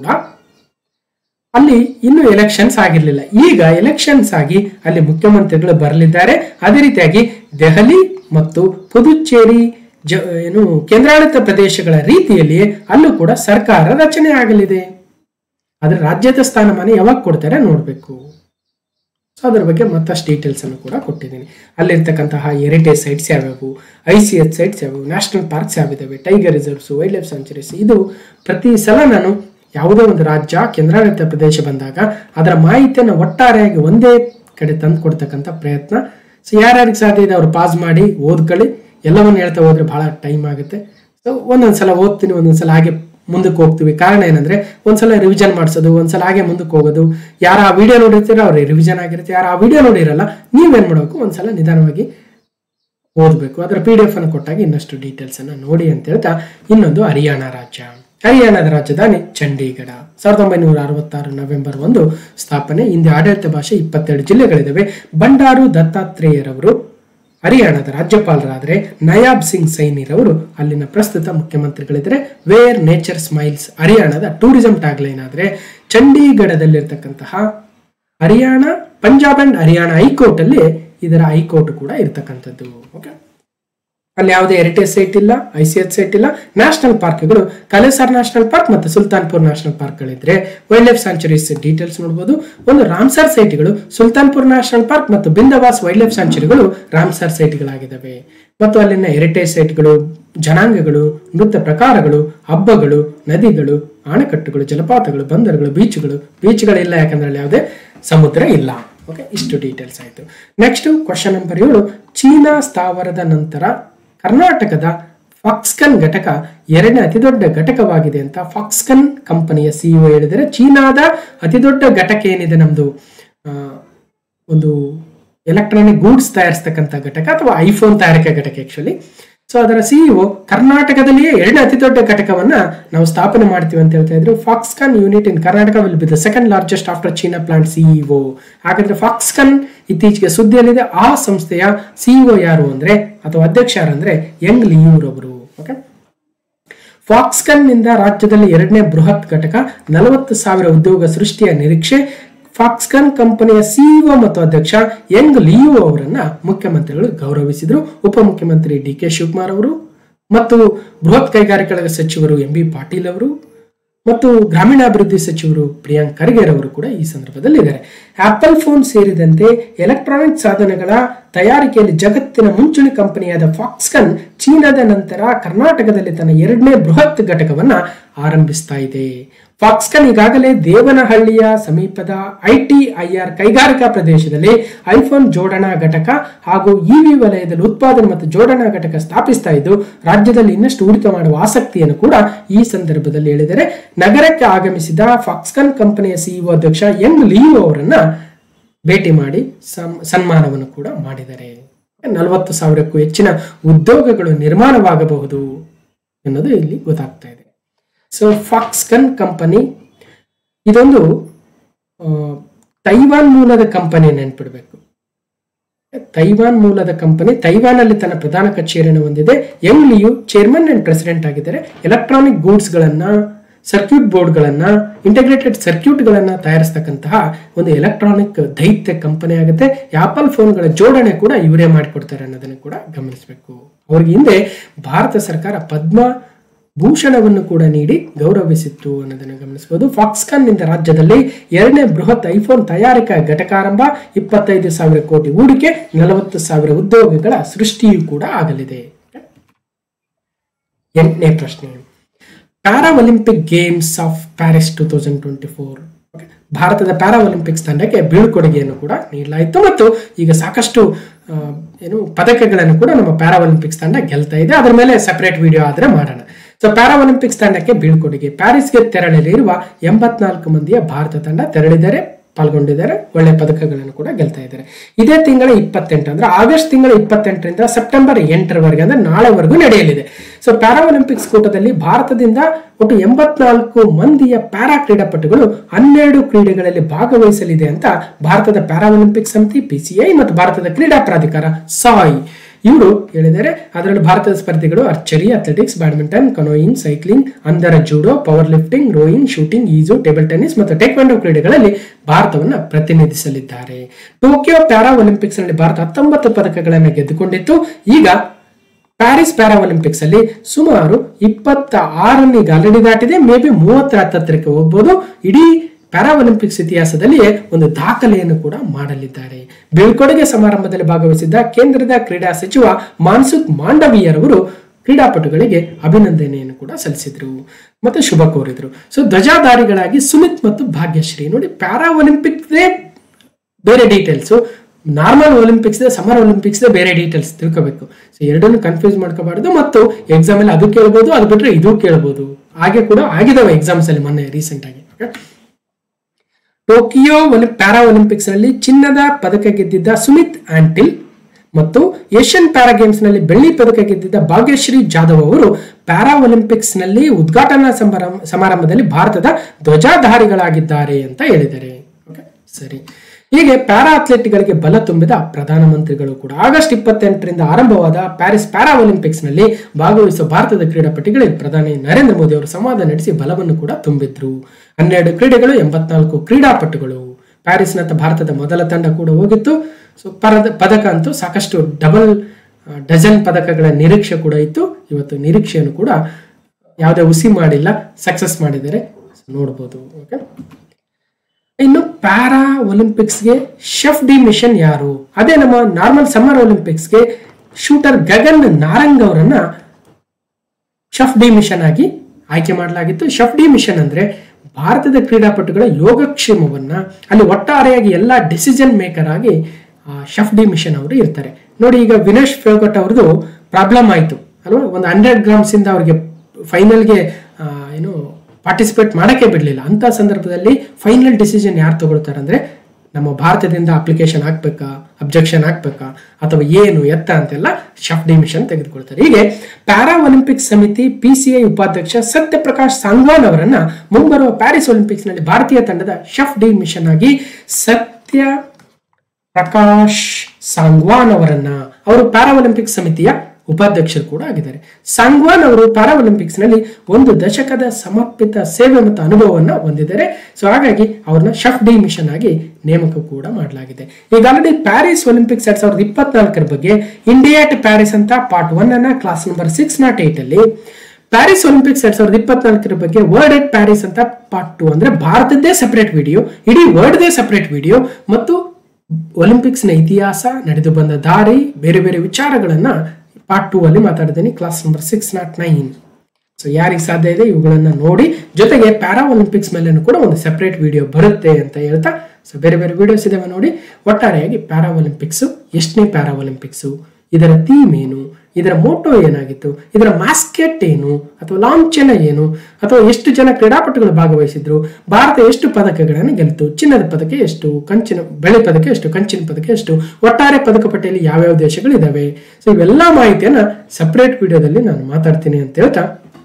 ಅಲ್ಲಿ ಇನ್ನು ಎಲೆಕ್ಷನ್ಸ್ ಆಗಿರ್ಲಿಲ್ಲ ಈಗ ಎಲೆಕ್ಷನ್ಸ್ ಆಗಿ ಅಲ್ಲಿ ಮುಖ್ಯಮಂತ್ರಿಗಳು ಬರಲಿದ್ದಾರೆ ಅದೇ ರೀತಿಯಾಗಿ ದೆಹಲಿ ಮತ್ತು ಪುದುಚೇರಿ ಜ ಏನು ಕೇಂದ್ರಾಡಳಿತ ಪ್ರದೇಶಗಳ ರೀತಿಯಲ್ಲಿ ಅಲ್ಲೂ ಕೂಡ ಸರ್ಕಾರ ರಚನೆ ಆಗಲಿದೆ ಆದ್ರೆ ರಾಜ್ಯದ ಸ್ಥಾನಮಾನ ಯಾವಾಗ ಕೊಡ್ತಾರೆ ನೋಡಬೇಕು ಸೊ ಅದ್ರ ಬಗ್ಗೆ ಮತ್ತಷ್ಟು ಡೀಟೇಲ್ಸ್ ಅನ್ನು ಕೂಡ ಕೊಟ್ಟಿದ್ದೀನಿ ಅಲ್ಲಿರ್ತಕ್ಕಂತಹ ಹೆರಿಟೇಜ್ ಸೈಟ್ಸ್ ಯಾವ್ಯಾವು ಐ ಸಿ ಎಚ್ ಸೈಟ್ಸ್ ಯಾವ್ಯಾವು ನ್ಯಾಷನಲ್ ಪಾರ್ಕ್ಸ್ ಯಾವಿದಾವೆ tiger reserves wildlife sanctuaries ಇದು ಪ್ರತಿ ಸಲ ನಾನು ಯಾವುದೋ ಒಂದು ರಾಜ್ಯ ಕೇಂದ್ರಾಡಳಿತ ಪ್ರದೇಶ ಬಂದಾಗ ಅದರ ಮಾಹಿತಿಯನ್ನು ಒಟ್ಟಾರೆಯಾಗಿ ಒಂದೇ ಕಡೆ ತಂದು ಕೊಡ್ತಕ್ಕಂಥ ಪ್ರಯತ್ನ ಸೊ ಯಾರ್ಯಾರಿಗೆ ಸಾಧ್ಯ ಇದೆ ಅವ್ರು ಪಾಸ್ ಮಾಡಿ ಓದ್ಕೊಳ್ಳಿ ಎಲ್ಲವನ್ನು ಹೇಳ್ತಾ ಹೋದ್ರೆ ಬಹಳ ಟೈಮ್ ಆಗುತ್ತೆ ಸೊ ಒಂದೊಂದ್ಸಲ ಓದ್ತೀನಿ ಒಂದೊಂದ್ಸಲ ಹಾಗೆ ಮುಂದಕ್ಕೆ ಹೋಗ್ತೀವಿ ಕಾರಣ ಏನಂದ್ರೆ ಒಂದ್ಸಲ ರಿವಿಷನ್ ಮಾಡಿಸೋದು ಒಂದ್ಸಲ ಹಾಗೆ ಮುಂದಕ್ಕೆ ಹೋಗೋದು ಯಾರು ಆ ವಿಡಿಯೋ ನೋಡಿರ್ತೀರೋ ಅವ್ರಿಗೆ ರಿವಿಷನ್ ಆಗಿರುತ್ತೆ ಯಾರು ಆ ವಿಡಿಯೋ ನೋಡಿರಲ್ಲ ನೀವೇನ್ ಮಾಡಬೇಕು ಒಂದ್ಸಲ ನಿಧಾನವಾಗಿ ಓದಬೇಕು ಅದರ ಪಿ ಡಿ ಎಫ್ ಅನ್ನು ಕೊಟ್ಟಾಗ ಇನ್ನಷ್ಟು ಡೀಟೇಲ್ಸ್ ಅನ್ನ ನೋಡಿ ಅಂತ ಹೇಳ್ತಾ ಇನ್ನೊಂದು ಹರಿಯಾಣ ರಾಜ್ಯ ಹರಿಯಾಣದ ರಾಜಧಾನಿ ಚಂಡೀಗಢ ಸಾವಿರದ ಒಂಬೈನೂರ ಅರವತ್ತಾರು ನವೆಂಬರ್ ಒಂದು ಸ್ಥಾಪನೆ ಹಿಂದೆ ಆಡಳಿತ ಭಾಷೆ ಇಪ್ಪತ್ತೆರಡು ಜಿಲ್ಲೆಗಳಿದ್ದಾವೆ ಬಂಡಾರು ದತ್ತಾತ್ರೇಯರವರು ಹರಿಯಾಣದ ರಾಜ್ಯಪಾಲರಾದರೆ ನಯಾಬ್ ಸಿಂಗ್ ಸೈನಿರವರು ಅಲ್ಲಿನ ಪ್ರಸ್ತುತ ಮುಖ್ಯಮಂತ್ರಿಗಳಿದ್ದಾರೆ ವೇರ್ ನೇಚರ್ ಸ್ಮೈಲ್ಸ್ ಹರಿಯಾಣದ ಟೂರಿಸಂ ಟ್ಯಾಗ್ಲೈನ್ ಆದರೆ ಚಂಡೀಗಢದಲ್ಲಿರ್ತಕ್ಕಂತಹ ಹರಿಯಾಣ ಪಂಜಾಬ್ ಅಂಡ್ ಹರಿಯಾಣ ಹೈಕೋರ್ಟ್ ಅಲ್ಲಿ ಇದರ ಹೈಕೋರ್ಟ್ ಕೂಡ ಇರ್ತಕ್ಕಂಥದ್ದು ಓಕೆ ಅಲ್ಲಿ ಯಾವುದೇ ಹೆರಿಟೇಜ್ ಸೈಟ್ ಇಲ್ಲ ಐ ಸಿ ಎಚ್ ಸೈಟ್ ಇಲ್ಲ ನ್ಯಾಷನಲ್ ಪಾರ್ಕ್ಗಳು ಕಲೇಸರ್ ನ್ಯಾಷನಲ್ ಪಾರ್ಕ್ ಮತ್ತು ಸುಲ್ತಾನ್ಪುರ್ ನ್ಯಾಷನಲ್ ಪಾರ್ಕ್ಗಳಿದ್ರೆ ವೈಲ್ಡ್ ಲೈಫ್ ಸ್ಯಾಂಚುರೀಸ್ ಡೀಟೇಲ್ಸ್ ನೋಡಬಹುದು ಒಂದು ರಾಮ್ಸರ್ ಸೈಟ್ಗಳು ಸುಲ್ತಾನ್ಪುರ್ ನ್ಯಾಷನಲ್ ಪಾರ್ಕ್ ಮತ್ತು ಬಿಂದವಾಸ್ ವೈಲ್ಡ್ ಲೈಫ್ ಸ್ಯಾಂಚುರಿಗಳು ರಾಮ್ಸರ್ ಸೈಟ್ಗಳಾಗಿದ್ದಾವೆ ಮತ್ತು ಅಲ್ಲಿನ ಹೆರಿಟೇಜ್ ಸೈಟ್ಗಳು ಜನಾಂಗಗಳು ನೃತ್ಯ ಪ್ರಕಾರಗಳು ಹಬ್ಬಗಳು ನದಿಗಳು ಅಣೆಕಟ್ಟುಗಳು ಜಲಪಾತಗಳು ಬಂದರುಗಳು ಬೀಚ್ಗಳು ಬೀಚ್ಗಳಿಲ್ಲ ಯಾಕಂದ್ರೆ ಅಲ್ಲಿ ಯಾವುದೇ ಸಮುದ್ರ ಇಲ್ಲ ಓಕೆ ಇಷ್ಟು ಡೀಟೇಲ್ಸ್ ಆಯಿತು ನೆಕ್ಸ್ಟ್ ಕ್ವಶನ್ ನಂಬರ್ ಏಳು ಚೀನಾ ಸ್ಥಾವರದ ನಂತರ ಕರ್ನಾಟಕದ ಫಾಕ್ಸ್ಕನ್ ಘಟಕ ಎರಡನೇ ಅತಿದೊಡ್ಡ ಘಟಕವಾಗಿದೆ ಅಂತ ಫಾಕ್ಸ್ಕನ್ ಕಂಪನಿಯ ಸಿಇಒ ಹೇಳಿದರೆ ಚೀನಾದ ಅತಿದೊಡ್ಡ ಘಟಕ ಏನಿದೆ ನಮ್ದು ಆ, ಒಂದು ಎಲೆಕ್ಟ್ರಾನಿಕ್ ಗೂಡ್ಸ್ ತಯಾರಿಸ್ತಕ್ಕಂಥ ಘಟಕ ಅಥವಾ ಐಫೋನ್ ತಯಾರಿಕಾ ಘಟಕ ಆಕ್ಚುಲಿ ಸೊ ಅದರ ಸಿಇಒ ಕರ್ನಾಟಕದಲ್ಲಿಯೇ ಎರಡನೇ ಅತಿ ದೊಡ್ಡ ಘಟಕವನ್ನ ನಾವು ಸ್ಥಾಪನೆ ಮಾಡ್ತೀವಿ ಅಂತ ಹೇಳ್ತಾ ಇದ್ರು Foxconn unit in Karnataka will be the second largest after China plant CEO ಹಾಗಾದ್ರೆ ಫಾಕ್ಸ್ಕಾನ್ ಇತ್ತೀಚೆಗೆ ಸುದ್ದಿಯಲ್ಲಿದೆ ಆ ಸಂಸ್ಥೆಯ ಸಿಇಒ ಯಾರು ಅಂದ್ರೆ ಅಥವಾ ಅಧ್ಯಕ್ಷ ಯಾರು ಅಂದ್ರೆ ಯಂಗ್ ಲಿಯೂರ್ ಅವರು ಓಕೆ ಫಾಕ್ಸ್ಕನ್ ನಿಂದ ರಾಜ್ಯದಲ್ಲಿ ಎರಡನೇ ಬೃಹತ್ ಘಟಕ ನಲವತ್ತು ಸಾವಿರ ಉದ್ಯೋಗ ಸೃಷ್ಟಿಯ ನಿರೀಕ್ಷೆ ಫಾಕ್ಸ್ಕನ್ ಕಂಪನಿಯ ಸಿಇಒ ಮತ್ತು ಅಧ್ಯಕ್ಷ ಯಂಗ್ ಲಿಯು ಅವರನ್ನ ಮುಖ್ಯಮಂತ್ರಿಗಳು ಗೌರವಿಸಿದರು ಉಪಮುಖ್ಯಮಂತ್ರಿ ಡಿ ಕೆ ಶಿವಕುಮಾರ್ ಅವರು ಮತ್ತು ಬೃಹತ್ ಕೈಗಾರಿಕೆಗಳ ಸಚಿವರು ಎಂ ಬಿ ಪಾಟೀಲ್ ಅವರು ಮತ್ತು ಗ್ರಾಮೀಣಾಭಿವೃದ್ಧಿ ಸಚಿವರು ಪ್ರಿಯಾಂಕ್ ಖರ್ಗೆ ಅವರು ಕೂಡ ಈ ಸಂದರ್ಭದಲ್ಲಿ ಇದ್ದಾರೆ ಆಪಲ್ ಫೋನ್ ಸೇರಿದಂತೆ ಎಲೆಕ್ಟ್ರಾನಿಕ್ ಸಾಧನಗಳ ತಯಾರಿಕೆಯಲ್ಲಿ ಜಗತ್ತಿನ ಮುಂಚೂಣಿ ಕಂಪನಿಯಾದ ಫಾಕ್ಸ್ಕನ್ ಚೀನಾದ ನಂತರ ಕರ್ನಾಟಕದಲ್ಲಿ ತನ್ನ ಎರಡನೇ ಬೃಹತ್ ಘಟಕವನ್ನ ಆರಂಭಿಸ್ತಾ ಇದೆ ಫಾಕ್ಸ್ಕನ್ ಈಗಾಗಲೇ ದೇವನಹಳ್ಳಿಯ ಸಮೀಪದ ಐಟಿಐಆರ್ ಕೈಗಾರಿಕಾ ಪ್ರದೇಶದಲ್ಲಿ ಐಫೋನ್ ಜೋಡಣಾ ಘಟಕ ಹಾಗೂ ಇವಿ ವಲಯದಲ್ಲಿ ಉತ್ಪಾದನೆ ಮತ್ತು ಜೋಡಣಾ ಘಟಕ ಸ್ಥಾಪಿಸ್ತಾ ಇದ್ದು ರಾಜ್ಯದಲ್ಲಿ ಇನ್ನಷ್ಟು ಹೂಡಿಕೆ ಮಾಡುವ ಆಸಕ್ತಿಯನ್ನು ಕೂಡ ಈ ಸಂದರ್ಭದಲ್ಲಿ ಹೇಳಿದರೆ ನಗರಕ್ಕೆ ಆಗಮಿಸಿದ ಫಾಕ್ಸ್ಕನ್ ಕಂಪನಿಯ ಸಿಇಒ ಅಧ್ಯಕ್ಷ ಯಂಗ್ ಲಿಯು ಅವರನ್ನ ಭೇಟಿ ಮಾಡಿ ಸಂ- ಸನ್ಮಾನವನ್ನು ಕೂಡ ಮಾಡಿದ್ದಾರೆ ನಲವತ್ತು ಸಾವಿರಕ್ಕೂ ಹೆಚ್ಚಿನ ಉದ್ಯೋಗಗಳು ನಿರ್ಮಾಣವಾಗಬಹುದು ಅನ್ನೋದು ಇಲ್ಲಿ ಗೊತ್ತಾಗ್ತಾ ಇದೆ ಸೊ ಫಾಕ್ಸ್ಕನ್ ಕಂಪನಿ ಇದೊಂದು ಆ, ತೈವಾನ್ ಮೂಲದ ಕಂಪನಿ ನೆನ್ಪಿಡ್ಬೇಕು ತೈವಾನ್ ಮೂಲದ ಕಂಪನಿ ತೈವಾನಲ್ಲಿ ತನ್ನ ಪ್ರಧಾನ ಕಚೇರಿಯನ್ನು ಹೊಂದಿದೆ Young Liu chairman and president ಆಗಿದ್ದಾರೆ ಎಲೆಕ್ಟ್ರಾನಿಕ್ ಗೂಡ್ಸ್ ಗಳನ್ನ ಸರ್ಕ್ಯೂಟ್ ಬೋರ್ಡ್ಗಳನ್ನ ಇಂಟಿಗ್ರೇಟೆಡ್ ಸರ್ಕ್ಯೂಟ್ಗಳನ್ನ ತಯಾರಿಸ್ತಕ್ಕಂತಹ ಒಂದು ಎಲೆಕ್ಟ್ರಾನಿಕ್ ದೈತ್ಯ ಕಂಪನಿ ಆಗುತ್ತೆ ಆಪಲ್ ಫೋನ್ಗಳ ಜೋಡಣೆ ಕೂಡ ಇವರೇ ಮಾಡಿಕೊಡ್ತಾರೆ ಅನ್ನೋದನ್ನು ಕೂಡ ಗಮನಿಸಬೇಕು ಅವ್ರಿಗೆ ಹಿಂದೆ ಭಾರತ ಸರ್ಕಾರ ಪದ್ಮ ಭೂಷಣವನ್ನು ಕೂಡ ನೀಡಿ ಗೌರವಿಸಿತ್ತು ಅನ್ನೋದನ್ನು ಗಮನಿಸಬಹುದು ಫಾಕ್ಸ್ಕಾನ್ ನಿಂದ ರಾಜ್ಯದಲ್ಲಿ ಎರಡನೇ ಬೃಹತ್ ಐಫೋನ್ ತಯಾರಿಕಾ ಘಟಕಾರಂಭ ಇಪ್ಪತ್ತೈದು ಸಾವಿರ ಕೋಟಿ ಹೂಡಿಕೆ ನಲವತ್ತು ಸಾವಿರ ಉದ್ಯೋಗಗಳ ಸೃಷ್ಟಿಯೂ ಕೂಡ ಆಗಲಿದೆ ಎಂಟನೇ ಪ್ರಶ್ನೆ para Olympic Games of Paris two thousand twenty four ಭಾರತದ ಪ್ಯಾರಾ ಒಲಿಂಪಿಕ್ಸ್ ತಂಡಕ್ಕೆ ಬೀಳ್ಕೊಡುಗೆಯನ್ನು ಕೂಡ ನೀಡಲಾಯಿತು ಮತ್ತು ಈಗ ಸಾಕಷ್ಟು ಆ, ಏನು ಪದಕಗಳನ್ನು ಕೂಡ ನಮ್ಮ ಪ್ಯಾರಾ ಒಲಿಂಪಿಕ್ಸ್ ತಂಡ ಗೆಲ್ತಾ ಇದೆ ಅದರ ಮೇಲೆ ಸೆಪರೇಟ್ ವಿಡಿಯೋ ಆದ್ರೆ ಮಾಡೋಣ ಸೊ ಪ್ಯಾರಾ ಒಲಿಂಪಿಕ್ಸ್ ತಂಡಕ್ಕೆ ಬೀಳ್ಕೊಡುಗೆ ಪ್ಯಾರಿಸ್ಗೆ ತೆರಳಲಿರುವ ಎಂಬತ್ನಾಲ್ಕು ಮಂದಿಯ ಭಾರತ ತಂಡ ತೆರಳಿದ್ದಾರೆ ಪಾಲ್ಗೊಂಡಿದ್ದಾರೆ ಒಳ್ಳೆ ಪದಕಗಳನ್ನು ಕೂಡ ಗೆಲ್ತಾ ಇದ್ದಾರೆ ಇದೇ ತಿಂಗಳ ಇಪ್ಪತ್ತೆಂಟು ಅಂದ್ರೆ ಆಗಸ್ಟ್ ತಿಂಗಳ ಇಪ್ಪತ್ತೆಂಟರಿಂದ ಸೆಪ್ಟೆಂಬರ್ ಎಂಟರವರೆಗೆ ಅಂದ್ರೆ ನಾಳೆವರೆಗೂ ನಡೆಯಲಿದೆ ಸೊ ಪ್ಯಾರಾ ಒಲಿಂಪಿಕ್ಸ್ ಕೂಟದಲ್ಲಿ ಭಾರತದಿಂದ ಒಟ್ಟು ಎಂಬತ್ನಾಲ್ಕು ಮಂದಿಯ ಪ್ಯಾರಾ ಕ್ರೀಡಾಪಟುಗಳು ಹನ್ನೆರಡು ಕ್ರೀಡೆಗಳಲ್ಲಿ ಭಾಗವಹಿಸಲಿದೆ ಅಂತ ಭಾರತದ ಪ್ಯಾರಾ ಒಲಿಂಪಿಕ್ ಸಮಿತಿ ಪಿಸಿಐ ಮತ್ತು ಭಾರತದ ಕ್ರೀಡಾ ಪ್ರಾಧಿಕಾರ ಸಾಯ್ ಇವರು ಹೇಳಿದ್ದಾರೆ ಅದರಲ್ಲಿ ಭಾರತದ ಸ್ಪರ್ಧಿಗಳು archery athletics badminton canoeing cycling ಅಂಧರ judo powerlifting rowing shooting ಈಜು ಟೇಬಲ್ ಟೆನ್ನಿಸ್ ಮತ್ತು ಟೇಕ್ವಾಂಡೋ ಕ್ರೀಡೆಗಳಲ್ಲಿ ಭಾರತವನ್ನು ಪ್ರತಿನಿಧಿಸಲಿದ್ದಾರೆ ಟೋಕಿಯೋ ಪ್ಯಾರಾ ಒಲಿಂಪಿಕ್ಸ್ ನಲ್ಲಿ ಭಾರತ ಹತ್ತೊಂಬತ್ತು ಪದಕಗಳನ್ನು ಗೆದ್ದುಕೊಂಡಿತ್ತು ಈಗ ಪ್ಯಾರಿಸ್ ಪ್ಯಾರಾ ಒಲಿಂಪಿಕ್ಸ್ ಅಲ್ಲಿ ಸುಮಾರು ಇಪ್ಪತ್ತ ಆರನೇ ಆಲ್ರೆಡಿ ದಾಟಿದೆ ಮೇ ಬಿ ಮೂವತ್ತರ ಹತ್ತತ್ರಕ್ಕೆ ಹೋಗ್ಬೋದು ಇಡೀ ಪ್ಯಾರಾ ಒಲಿಂಪಿಕ್ಸ್ ಇತಿಹಾಸದಲ್ಲಿಯೇ ಒಂದು ದಾಖಲೆಯನ್ನು ಕೂಡ ಮಾಡಲಿದ್ದಾರೆ ಬೀಳ್ಕೊಡುಗೆ ಸಮಾರಂಭದಲ್ಲಿ ಭಾಗವಹಿಸಿದ್ದ ಕೇಂದ್ರದ ಕ್ರೀಡಾ ಸಚಿವ ಮಾನ್ಸುಖ್ ಮಾಂಡವೀಯರ್ ಅವರು ಕ್ರೀಡಾಪಟುಗಳಿಗೆ ಅಭಿನಂದನೆಯನ್ನು ಕೂಡ ಸಲ್ಲಿಸಿದ್ರು ಮತ್ತು ಶುಭ ಕೋರಿದ್ರು ಸೊ ಧ್ವಜಾಧಾರಿಗಳಾಗಿ ಸುಮಿತ್ ಮತ್ತು ಭಾಗ್ಯಶ್ರೀ ನೋಡಿ ಪ್ಯಾರಾ ಒಲಿಂಪಿಕ್ಸ್ದೇ ಬೇರೆ details normal Olympics summer Olympics ಬೇರೆ ಡೀಟೇಲ್ಸ್ ತಿಳ್ಕೋಬೇಕು ಸೊ ಎರಡನ್ನು ಕನ್ಫ್ಯೂಸ್ ಮಾಡ್ಕೋಬಾರ್ದು ಮತ್ತು ಎಕ್ಸಾಮ್ ಅಲ್ಲಿ ಅದು ಕೇಳ್ಬೋದು ಅದು ಬಿಟ್ರೆ ಇದು ಕೇಳ್ಬೋದು ಹಾಗೆ ಕೂಡ ಆಗಿದಾವೆ ಎಕ್ಸಾಮ್ಸ್ ಅಲ್ಲಿ ಮೊನ್ನೆ ರೀಸೆಂಟ್ ಆಗಿ okay? ಟೋಕಿಯೋ ಒಲಿ ಪ್ಯಾರಾ ಒಲಿಂಪಿಕ್ಸ್ ನಲ್ಲಿ ಚಿನ್ನದ ಪದಕ ಗೆದ್ದಿದ್ದ ಸುಮಿತ್ ಆಂಟಿಲ್ ಮತ್ತು ಏಷ್ಯನ್ ಪ್ಯಾರಾ ಗೇಮ್ಸ್ ನಲ್ಲಿ ಬೆಳ್ಳಿ ಪದಕ ಗೆದ್ದಿದ್ದ ಭಾಗ್ಯಶ್ರೀ ಜಾಧವ್ ಅವರು ಪ್ಯಾರಾ ಒಲಿಂಪಿಕ್ಸ್ ನಲ್ಲಿ ಉದ್ಘಾಟನಾ ಸಮಾರಂಭ ಸಮಾರಂಭದಲ್ಲಿ ಭಾರತದ ಧ್ವಜಾಧಾರಿಗಳಾಗಿದ್ದಾರೆ ಅಂತ ಹೇಳಿದ್ದಾರೆ Okay? ಸರಿ ಹೀಗೆ ಪ್ಯಾರಾ ಅಥ್ಲೆಟ್ಗಳಿಗೆ ಬಲ ತುಂಬಿದ ಪ್ರಧಾನಮಂತ್ರಿಗಳು ಕೂಡ ಆಗಸ್ಟ್ ಇಪ್ಪತ್ತೆಂಟರಿಂದ ಆರಂಭವಾದ ಪ್ಯಾರಿಸ್ ಪ್ಯಾರಾ ಒಲಿಂಪಿಕ್ಸ್ ನಲ್ಲಿ ಭಾಗವಹಿಸುವ ಭಾರತದ ಕ್ರೀಡಾಪಟುಗಳಿಗೆ ಪ್ರಧಾನಿ ನರೇಂದ್ರ ಮೋದಿ ಅವರು ಸಂವಾದ ನಡೆಸಿ ಬಲವನ್ನು ಕೂಡ ತುಂಬಿದ್ರು ಹನ್ನೆರಡು ಕ್ರೀಡೆಗಳು ಎಂಬತ್ನಾಲ್ಕು ಕ್ರೀಡಾಪಟುಗಳು ಪ್ಯಾರಿಸ್ನಂತ ಭಾರತದ ಮೊದಲ ತಂಡ ಕೂಡ ಹೋಗಿತ್ತು ಸೊ ಪರದ ಪದಕ ಅಂತೂ ಸಾಕಷ್ಟು ಡಬಲ್ ಡಜನ್ ಪದಕಗಳ ನಿರೀಕ್ಷೆ ಕೂಡ ಇತ್ತು ಇವತ್ತು ನಿರೀಕ್ಷೆಯನ್ನು ಕೂಡ ಯಾವುದೇ ಹುಸಿ ಮಾಡಿಲ್ಲ ಸಕ್ಸಸ್ ಮಾಡಿದ್ದಾರೆ ನೋಡ್ಬೋದು ಓಕೆ ಇನ್ನು ಪ್ಯಾರಾ ಒಲಿಂಪಿಕ್ಸ್ಗೆ ಶೆಫ್ ಡಿ ಮಿಷನ್ ಯಾರು ಅದೇ ನಮ್ಮ ನಾರ್ಮಲ್ ಸಮ್ಮರ್ ಒಲಿಂಪಿಕ್ಸ್ಗೆ ಶೂಟರ್ ಗಗನ್ ನಾರಂಗ್ ಅವರನ್ನ ಶಫ್ ಡಿ ಮಿಷನ್ ಆಗಿ ಆಯ್ಕೆ ಮಾಡಲಾಗಿತ್ತು ಶಫ್ ಡಿ ಮಿಷನ್ ಅಂದ್ರೆ ಭಾರತದ ಕ್ರೀಡಾಪಟುಗಳ ಯೋಗಕ್ಷೇಮವನ್ನ ಅಲ್ಲಿ ಒಟ್ಟಾರೆಯಾಗಿ ಎಲ್ಲ ಡಿಸಿಷನ್ ಮೇಕರ್ ಆಗಿ ಆ, ಶಫ್ ಡಿ ಮಿಷನ್ ಅವರು ಇರ್ತಾರೆ ನೋಡಿ ಈಗ ವಿನೇಶ್ ಫೇವಗಟ್ ಅವ್ರದ್ದು ಪ್ರಾಬ್ಲಮ್ ಆಯಿತು ಅಲ್ವಾ ಒಂದು ಹಂಡ್ರೆಡ್ ಗ್ರಾಮ್ಸ್ ಇಂದ ಅವ್ರಿಗೆ ಫೈನಲ್ಗೆ ಏನು ಪಾರ್ಟಿಸಿಪೇಟ್ ಮಾಡಕ್ಕೆ ಬಿಡಲಿಲ್ಲ ಅಂತ ಸಂದರ್ಭದಲ್ಲಿ ಫೈನಲ್ ಡಿಸಿಷನ್ ಯಾರು ತಗೊಳ್ತಾರೆ ಅಂದ್ರೆ ನಮ್ಮ ಭಾರತದಿಂದ ಅಪ್ಲಿಕೇಶನ್ ಹಾಕ್ಬೇಕಾ ಅಬ್ಜೆಕ್ಷನ್ ಹಾಕ್ಬೇಕಾ ಅಥವಾ ಏನು ಎತ್ತ ಅಂತೆಲ್ಲ ಶಫ್ ಡಿ ಮಿಷನ್ ತೆಗೆದುಕೊಳ್ತಾರೆ ಹೀಗೆ ಪ್ಯಾರಾ ಒಲಿಂಪಿಕ್ ಸಮಿತಿ ಪಿ ಸಿ ಐ ಉಪಾಧ್ಯಕ್ಷ ಸತ್ಯಪ್ರಕಾಶ್ ಸಾಂಗ್ವಾನ್ ಅವರನ್ನ ಮುಂಬರುವ ಪ್ಯಾರಿಸ್ ಒಲಿಂಪಿಕ್ಸ್ ನಲ್ಲಿ ಭಾರತೀಯ ತಂಡದ ಶಫ್ ಡಿ ಮಿಷನ್ ಆಗಿ ಸತ್ಯ ಪ್ರಕಾಶ್ ಸಾಂಗ್ವಾನ್ ಅವರನ್ನ ಅವರು ಪ್ಯಾರಾ ಒಲಿಂಪಿಕ್ ಸಮಿತಿಯ ಉಪಾಧ್ಯಕ್ಷರು ಕೂಡ ಆಗಿದ್ದಾರೆ ಸಾಂಗ್ವಾನ್ ಅವರು ಪ್ಯಾರಾ ಒಲಿಂಪಿಕ್ಸ್ ನಲ್ಲಿ ಒಂದು ದಶಕದ ಸಮರ್ಪಿತ ಸೇವೆ ಮತ್ತು ಅನುಭವವನ್ನು ಹೊಂದಿದ್ದಾರೆ ಸೊ ಹಾಗಾಗಿ ಅವ್ರನ್ನ ಶಫ್ ಡಿ ಮಿಷನ್ ಆಗಿ ನೇಮಕ ಕೂಡ ಮಾಡಲಾಗಿದೆ ಈಗ ಆಲ್ರೆಡಿ ಪ್ಯಾರಿಸ್ ಒಲಿಂಪಿಕ್ಸ್ ಎರಡ್ ಸಾವಿರದ ಇಪ್ಪತ್ನಾಲ್ಕರ ಬಗ್ಗೆ ಇಂಡಿಯಾ ಟು ಪ್ಯಾರಿಸ್ ಅಂತ ಪಾರ್ಟ್ ಒನ್ ಅನ್ನ class number six naught eight ಅಲ್ಲಿ ಪ್ಯಾರಿಸ್ ಒಲಿಂಪಿಕ್ಸ್ ಎರಡ್ ಸಾವಿರದ ಇಪ್ಪತ್ನಾಲ್ಕರ ಬಗ್ಗೆ ವರ್ಲ್ಡ್ ಎಟ್ ಪ್ಯಾರಿಸ್ ಅಂತ ಪಾರ್ಟ್ ಟು ಅಂದ್ರೆ ಭಾರತದ್ದೇ ಸಪರೇಟ್ ವಿಡಿಯೋ ಇಡೀ ವರ್ಲ್ಡ್ದೇ ಸಪರೇಟ್ ವಿಡಿಯೋ ಮತ್ತು ಒಲಿಂಪಿಕ್ಸ್ನ ಇತಿಹಾಸ ನಡೆದು ಬಂದ ದಾರಿ ಬೇರೆ ಬೇರೆ ವಿಚಾರಗಳನ್ನ ಪಾರ್ಟ್ ಟೂ ಅಲ್ಲಿ ಮಾತಾಡಿದ್ದೀನಿ class number six naught nine so ಯಾರಿಗೆ ಸಾಧ್ಯ ಇದೆ ಇವುಗಳನ್ನ ನೋಡಿ ಜೊತೆಗೆ ಪ್ಯಾರಾ ಒಲಿಂಪಿಕ್ಸ್ ಮೇಲೇನು ಕೂಡ ಒಂದು ಸೆಪರೇಟ್ ವಿಡಿಯೋ ಬರುತ್ತೆ ಅಂತ ಹೇಳ್ತಾ ಸೊ ಬೇರೆ ಬೇರೆ ವಿಡಿಯೋಸ್ ಇದಾವೆ ನೋಡಿ ಒಟ್ಟಾರೆಯಾಗಿ ಪ್ಯಾರಾ ಒಲಿಂಪಿಕ್ಸ್ ಎಷ್ಟನೇ ಪ್ಯಾರಾ ಒಲಿಂಪಿಕ್ಸು ಇದರ ಥೀಮ್ ಏನು ಇದರ ಮೋಟೋ ಏನಾಗಿತ್ತು ಇದರ ಮಾಸ್ಕೆಟ್ ಏನು ಅಥವಾ ಲಾಂಛನ ಏನು ಅಥವಾ ಎಷ್ಟು ಜನ ಕ್ರೀಡಾಪಟುಗಳು ಭಾಗವಹಿಸಿದ್ರು ಭಾರತ ಎಷ್ಟು ಪದಕಗಳನ್ನು ಗೆಲ್ತು ಚಿನ್ನದ ಪದಕ ಎಷ್ಟು ಕಂಚಿನ ಬೆಳೆ ಪದಕ ಎಷ್ಟು ಕಂಚಿನ ಪದಕ ಎಷ್ಟು ಒಟ್ಟಾರೆ ಪದಕ ಪಟ್ಟಿಯಲ್ಲಿ ಯಾವ್ಯಾವ ದೇಶಗಳು ಇದಾವೆ ಸೊ ಇವೆಲ್ಲ ಮಾಹಿತಿಯನ್ನ ಸಪರೇಟ್ ವಿಡಿಯೋದಲ್ಲಿ ನಾನು ಮಾತಾಡ್ತೀನಿ ಅಂತ ಹೇಳ್ತಾ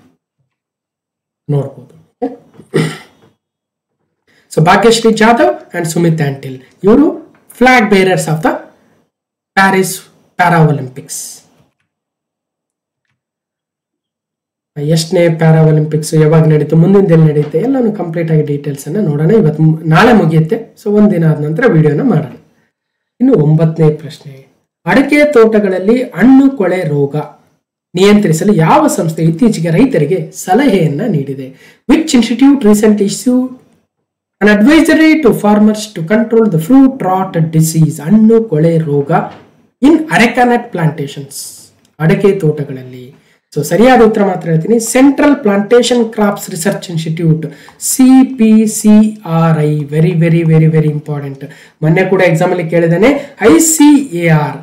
ನೋಡ್ಬೋದು ಸೊ ಭಾಗ್ಯಶ್ರೀ ಜಾಧವ್ ಅಂಡ್ ಸುಮಿತ್ ಆಂಟಿಲ್ ಇವರು flag bearers of the Paris para Olympics ಎಷ್ಟನೇ ಪ್ಯಾರಾ ಒಲಿಂಪಿಕ್ಸ್ ಯಾವಾಗ ನಡೀತು ಮುಂದಿನ ದಿನ ನಡೀತೆ ಎಲ್ಲಾನು ಕಂಪ್ಲೀಟ್ ಆಗಿ ಡೀಟೇಲ್ಸ್ ಅನ್ನ ನೋಡೋಣ ಇವತ್ತು ಮು- ನಾಳೆ ಮುಗಿಯುತ್ತೆ ಸೊ ಒಂದಿನ ಆದ ನಂತರ ವಿಡಿಯೋನ ಮಾಡೋಣ ಇನ್ನು ಒಂಬತ್ತನೇ ಪ್ರಶ್ನೆ ಅಡಿಕೆ ತೋಟಗಳಲ್ಲಿ ಹಣ್ಣು ಕೊಳೆ ರೋಗ ನಿಯಂತ್ರಿಸಲು ಯಾವ ಸಂಸ್ಥೆ ಇತ್ತೀಚೆಗೆ ರೈತರಿಗೆ ಸಲಹೆಯನ್ನ ನೀಡಿದೆ which institute recent issue an advisory to farmers to control the fruit rot disease ಹಣ್ಣು ಕೊಳೆ ರೋಗ ಇನ್ ಅರೆಕಾನಟ್ ಪ್ಲಾಂಟೇಶನ್ಸ್ ಅಡಕೆ ತೋಟಗಳಲ್ಲಿ ಸೊ ಸರಿಯಾದ ಉತ್ತರ ಮಾತ್ರ ಹೇಳ್ತೀನಿ central plantation crops research institute C P C R I very very very very important ಮೊನ್ನೆ ಕೂಡ ಎಕ್ಸಾಮ್ ಅಲ್ಲಿ ಕೇಳಿದಾನೆ I C A R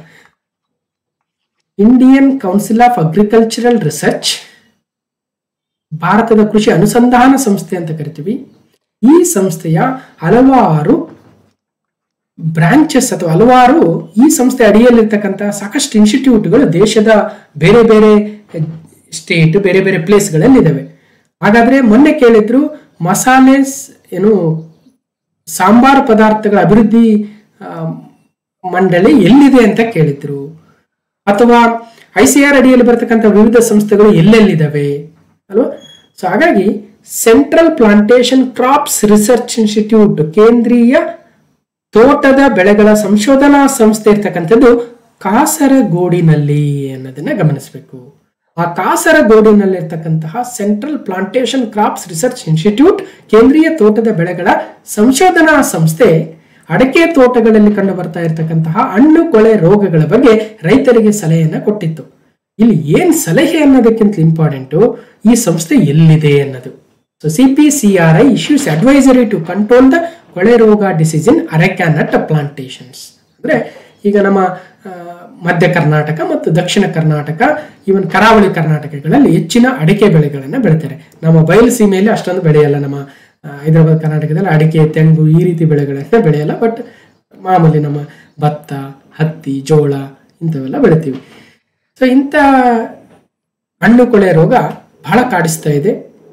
Indian council of agricultural research ಭಾರತದ ಕೃಷಿ ಅನುಸಂಧಾನ ಸಂಸ್ಥೆ ಅಂತ ಕರಿತೀವಿ ಈ ಸಂಸ್ಥೆಯ ಹಲವಾರು ಬ್ರಾಂಚಸ್ ಅಥವಾ ಹಲವಾರು ಈ ಸಂಸ್ಥೆ ಅಡಿಯಲ್ಲಿರ್ತಕ್ಕಂಥ ಸಾಕಷ್ಟು ಇನ್ಸ್ಟಿಟ್ಯೂಟ್ಗಳು ದೇಶದ ಬೇರೆ ಬೇರೆ ಸ್ಟೇಟ್ ಬೇರೆ ಬೇರೆ ಪ್ಲೇಸ್ಗಳಲ್ಲಿ ಇದಾವೆ ಹಾಗಾದ್ರೆ ಮೊನ್ನೆ ಕೇಳಿದ್ರು ಮಸಾಲೆ ಸ್- ಏನು ಸಾಂಬಾರು ಪದಾರ್ಥಗಳ ಅಭಿವೃದ್ಧಿ ಆ, ಮಂಡಳಿ ಎಲ್ಲಿದೆ ಅಂತ ಕೇಳಿದ್ರು ಅಥವಾ ಐ ಸಿ ಆರ್ ಅಡಿಯಲ್ಲಿ ಬರ್ತಕ್ಕಂಥ ವಿವಿಧ ಸಂಸ್ಥೆಗಳು ಎಲ್ಲೆಲ್ಲಿದ್ದಾವೆ ಅಲ್ವಾ ಸೊ ಹಾಗಾಗಿ central plantation crops research institute ಕೇಂದ್ರೀಯ ತೋಟದ ಬೆಳೆಗಳ ಸಂಶೋಧನಾ ಸಂಸ್ಥೆ ಇರ್ತಕ್ಕಂಥದ್ದು ಕಾಸರಗೋಡಿನಲ್ಲಿ ಅನ್ನೋದನ್ನ ಗಮನಿಸಬೇಕು ಆ ಕಾಸರಗೋಡಿನಲ್ಲಿರ್ತಕ್ಕಂತಹ central plantation crops research institute ಕೇಂದ್ರೀಯ ತೋಟದ ಬೆಳೆಗಳ ಸಂಶೋಧನಾ ಸಂಸ್ಥೆ ಅಡಕೆ ತೋಟಗಳಲ್ಲಿ ಕಂಡು ಬರ್ತಾ ಇರತಕ್ಕಂತಹ ಹಣ್ಣು ಕೊಳೆ ರೋಗಗಳ ಬಗ್ಗೆ ರೈತರಿಗೆ ಸಲಹೆಯನ್ನ ಕೊಟ್ಟಿತ್ತು ಇಲ್ಲಿ ಏನ್ ಸಲಹೆ ಅನ್ನೋದಕ್ಕಿಂತ ಇಂಪಾರ್ಟೆಂಟು ಈ ಸಂಸ್ಥೆ ಎಲ್ಲಿದೆ ಅನ್ನೋದು so C P C R I issues advisory to control the ಕೊಳೆ ರೋಗ ಡಿಸೀಸ್ ಇನ್ ಅರೆಕ್ಯಾನಟ್ ಪ್ಲಾಂಟೇಶನ್ಸ್ ಅಂದ್ರೆ ಈಗ ನಮ್ಮ ಆ, ಮಧ್ಯ ಕರ್ನಾಟಕ ಮತ್ತು ದಕ್ಷಿಣ ಕರ್ನಾಟಕ ಇವನ್ ಕರಾವಳಿ ಕರ್ನಾಟಕಗಳಲ್ಲಿ ಹೆಚ್ಚಿನ ಅಡಿಕೆ ಬೆಳೆಗಳನ್ನು ಬೆಳಿತಾರೆ ನಮ್ಮ ಬಯಲು ಸೀಮೆಯಲ್ಲಿ ಅಷ್ಟೊಂದು ಬೆಳೆಯಲ್ಲ ನಮ್ಮ ಆ, ಹೈದರಾಬಾದ್ ಕರ್ನಾಟಕದಲ್ಲಿ ಅಡಿಕೆ ತೆಂಗು ಈ ರೀತಿ ಬೆಳೆಗಳನ್ನ ಬೆಳೆಯಲ್ಲ ಬಟ್ ಮಾಮೂಲಿ ನಮ್ಮ ಭತ್ತ ಹತ್ತಿ ಜೋಳ ಇಂಥವೆಲ್ಲ ಬೆಳಿತೀವಿ ಸೊ ಇಂಥ ಹಣ್ಣು ಕೊಳೆ ರೋಗ ಬಹಳ ಕಾಡಿಸ್ತಾ ಇದೆ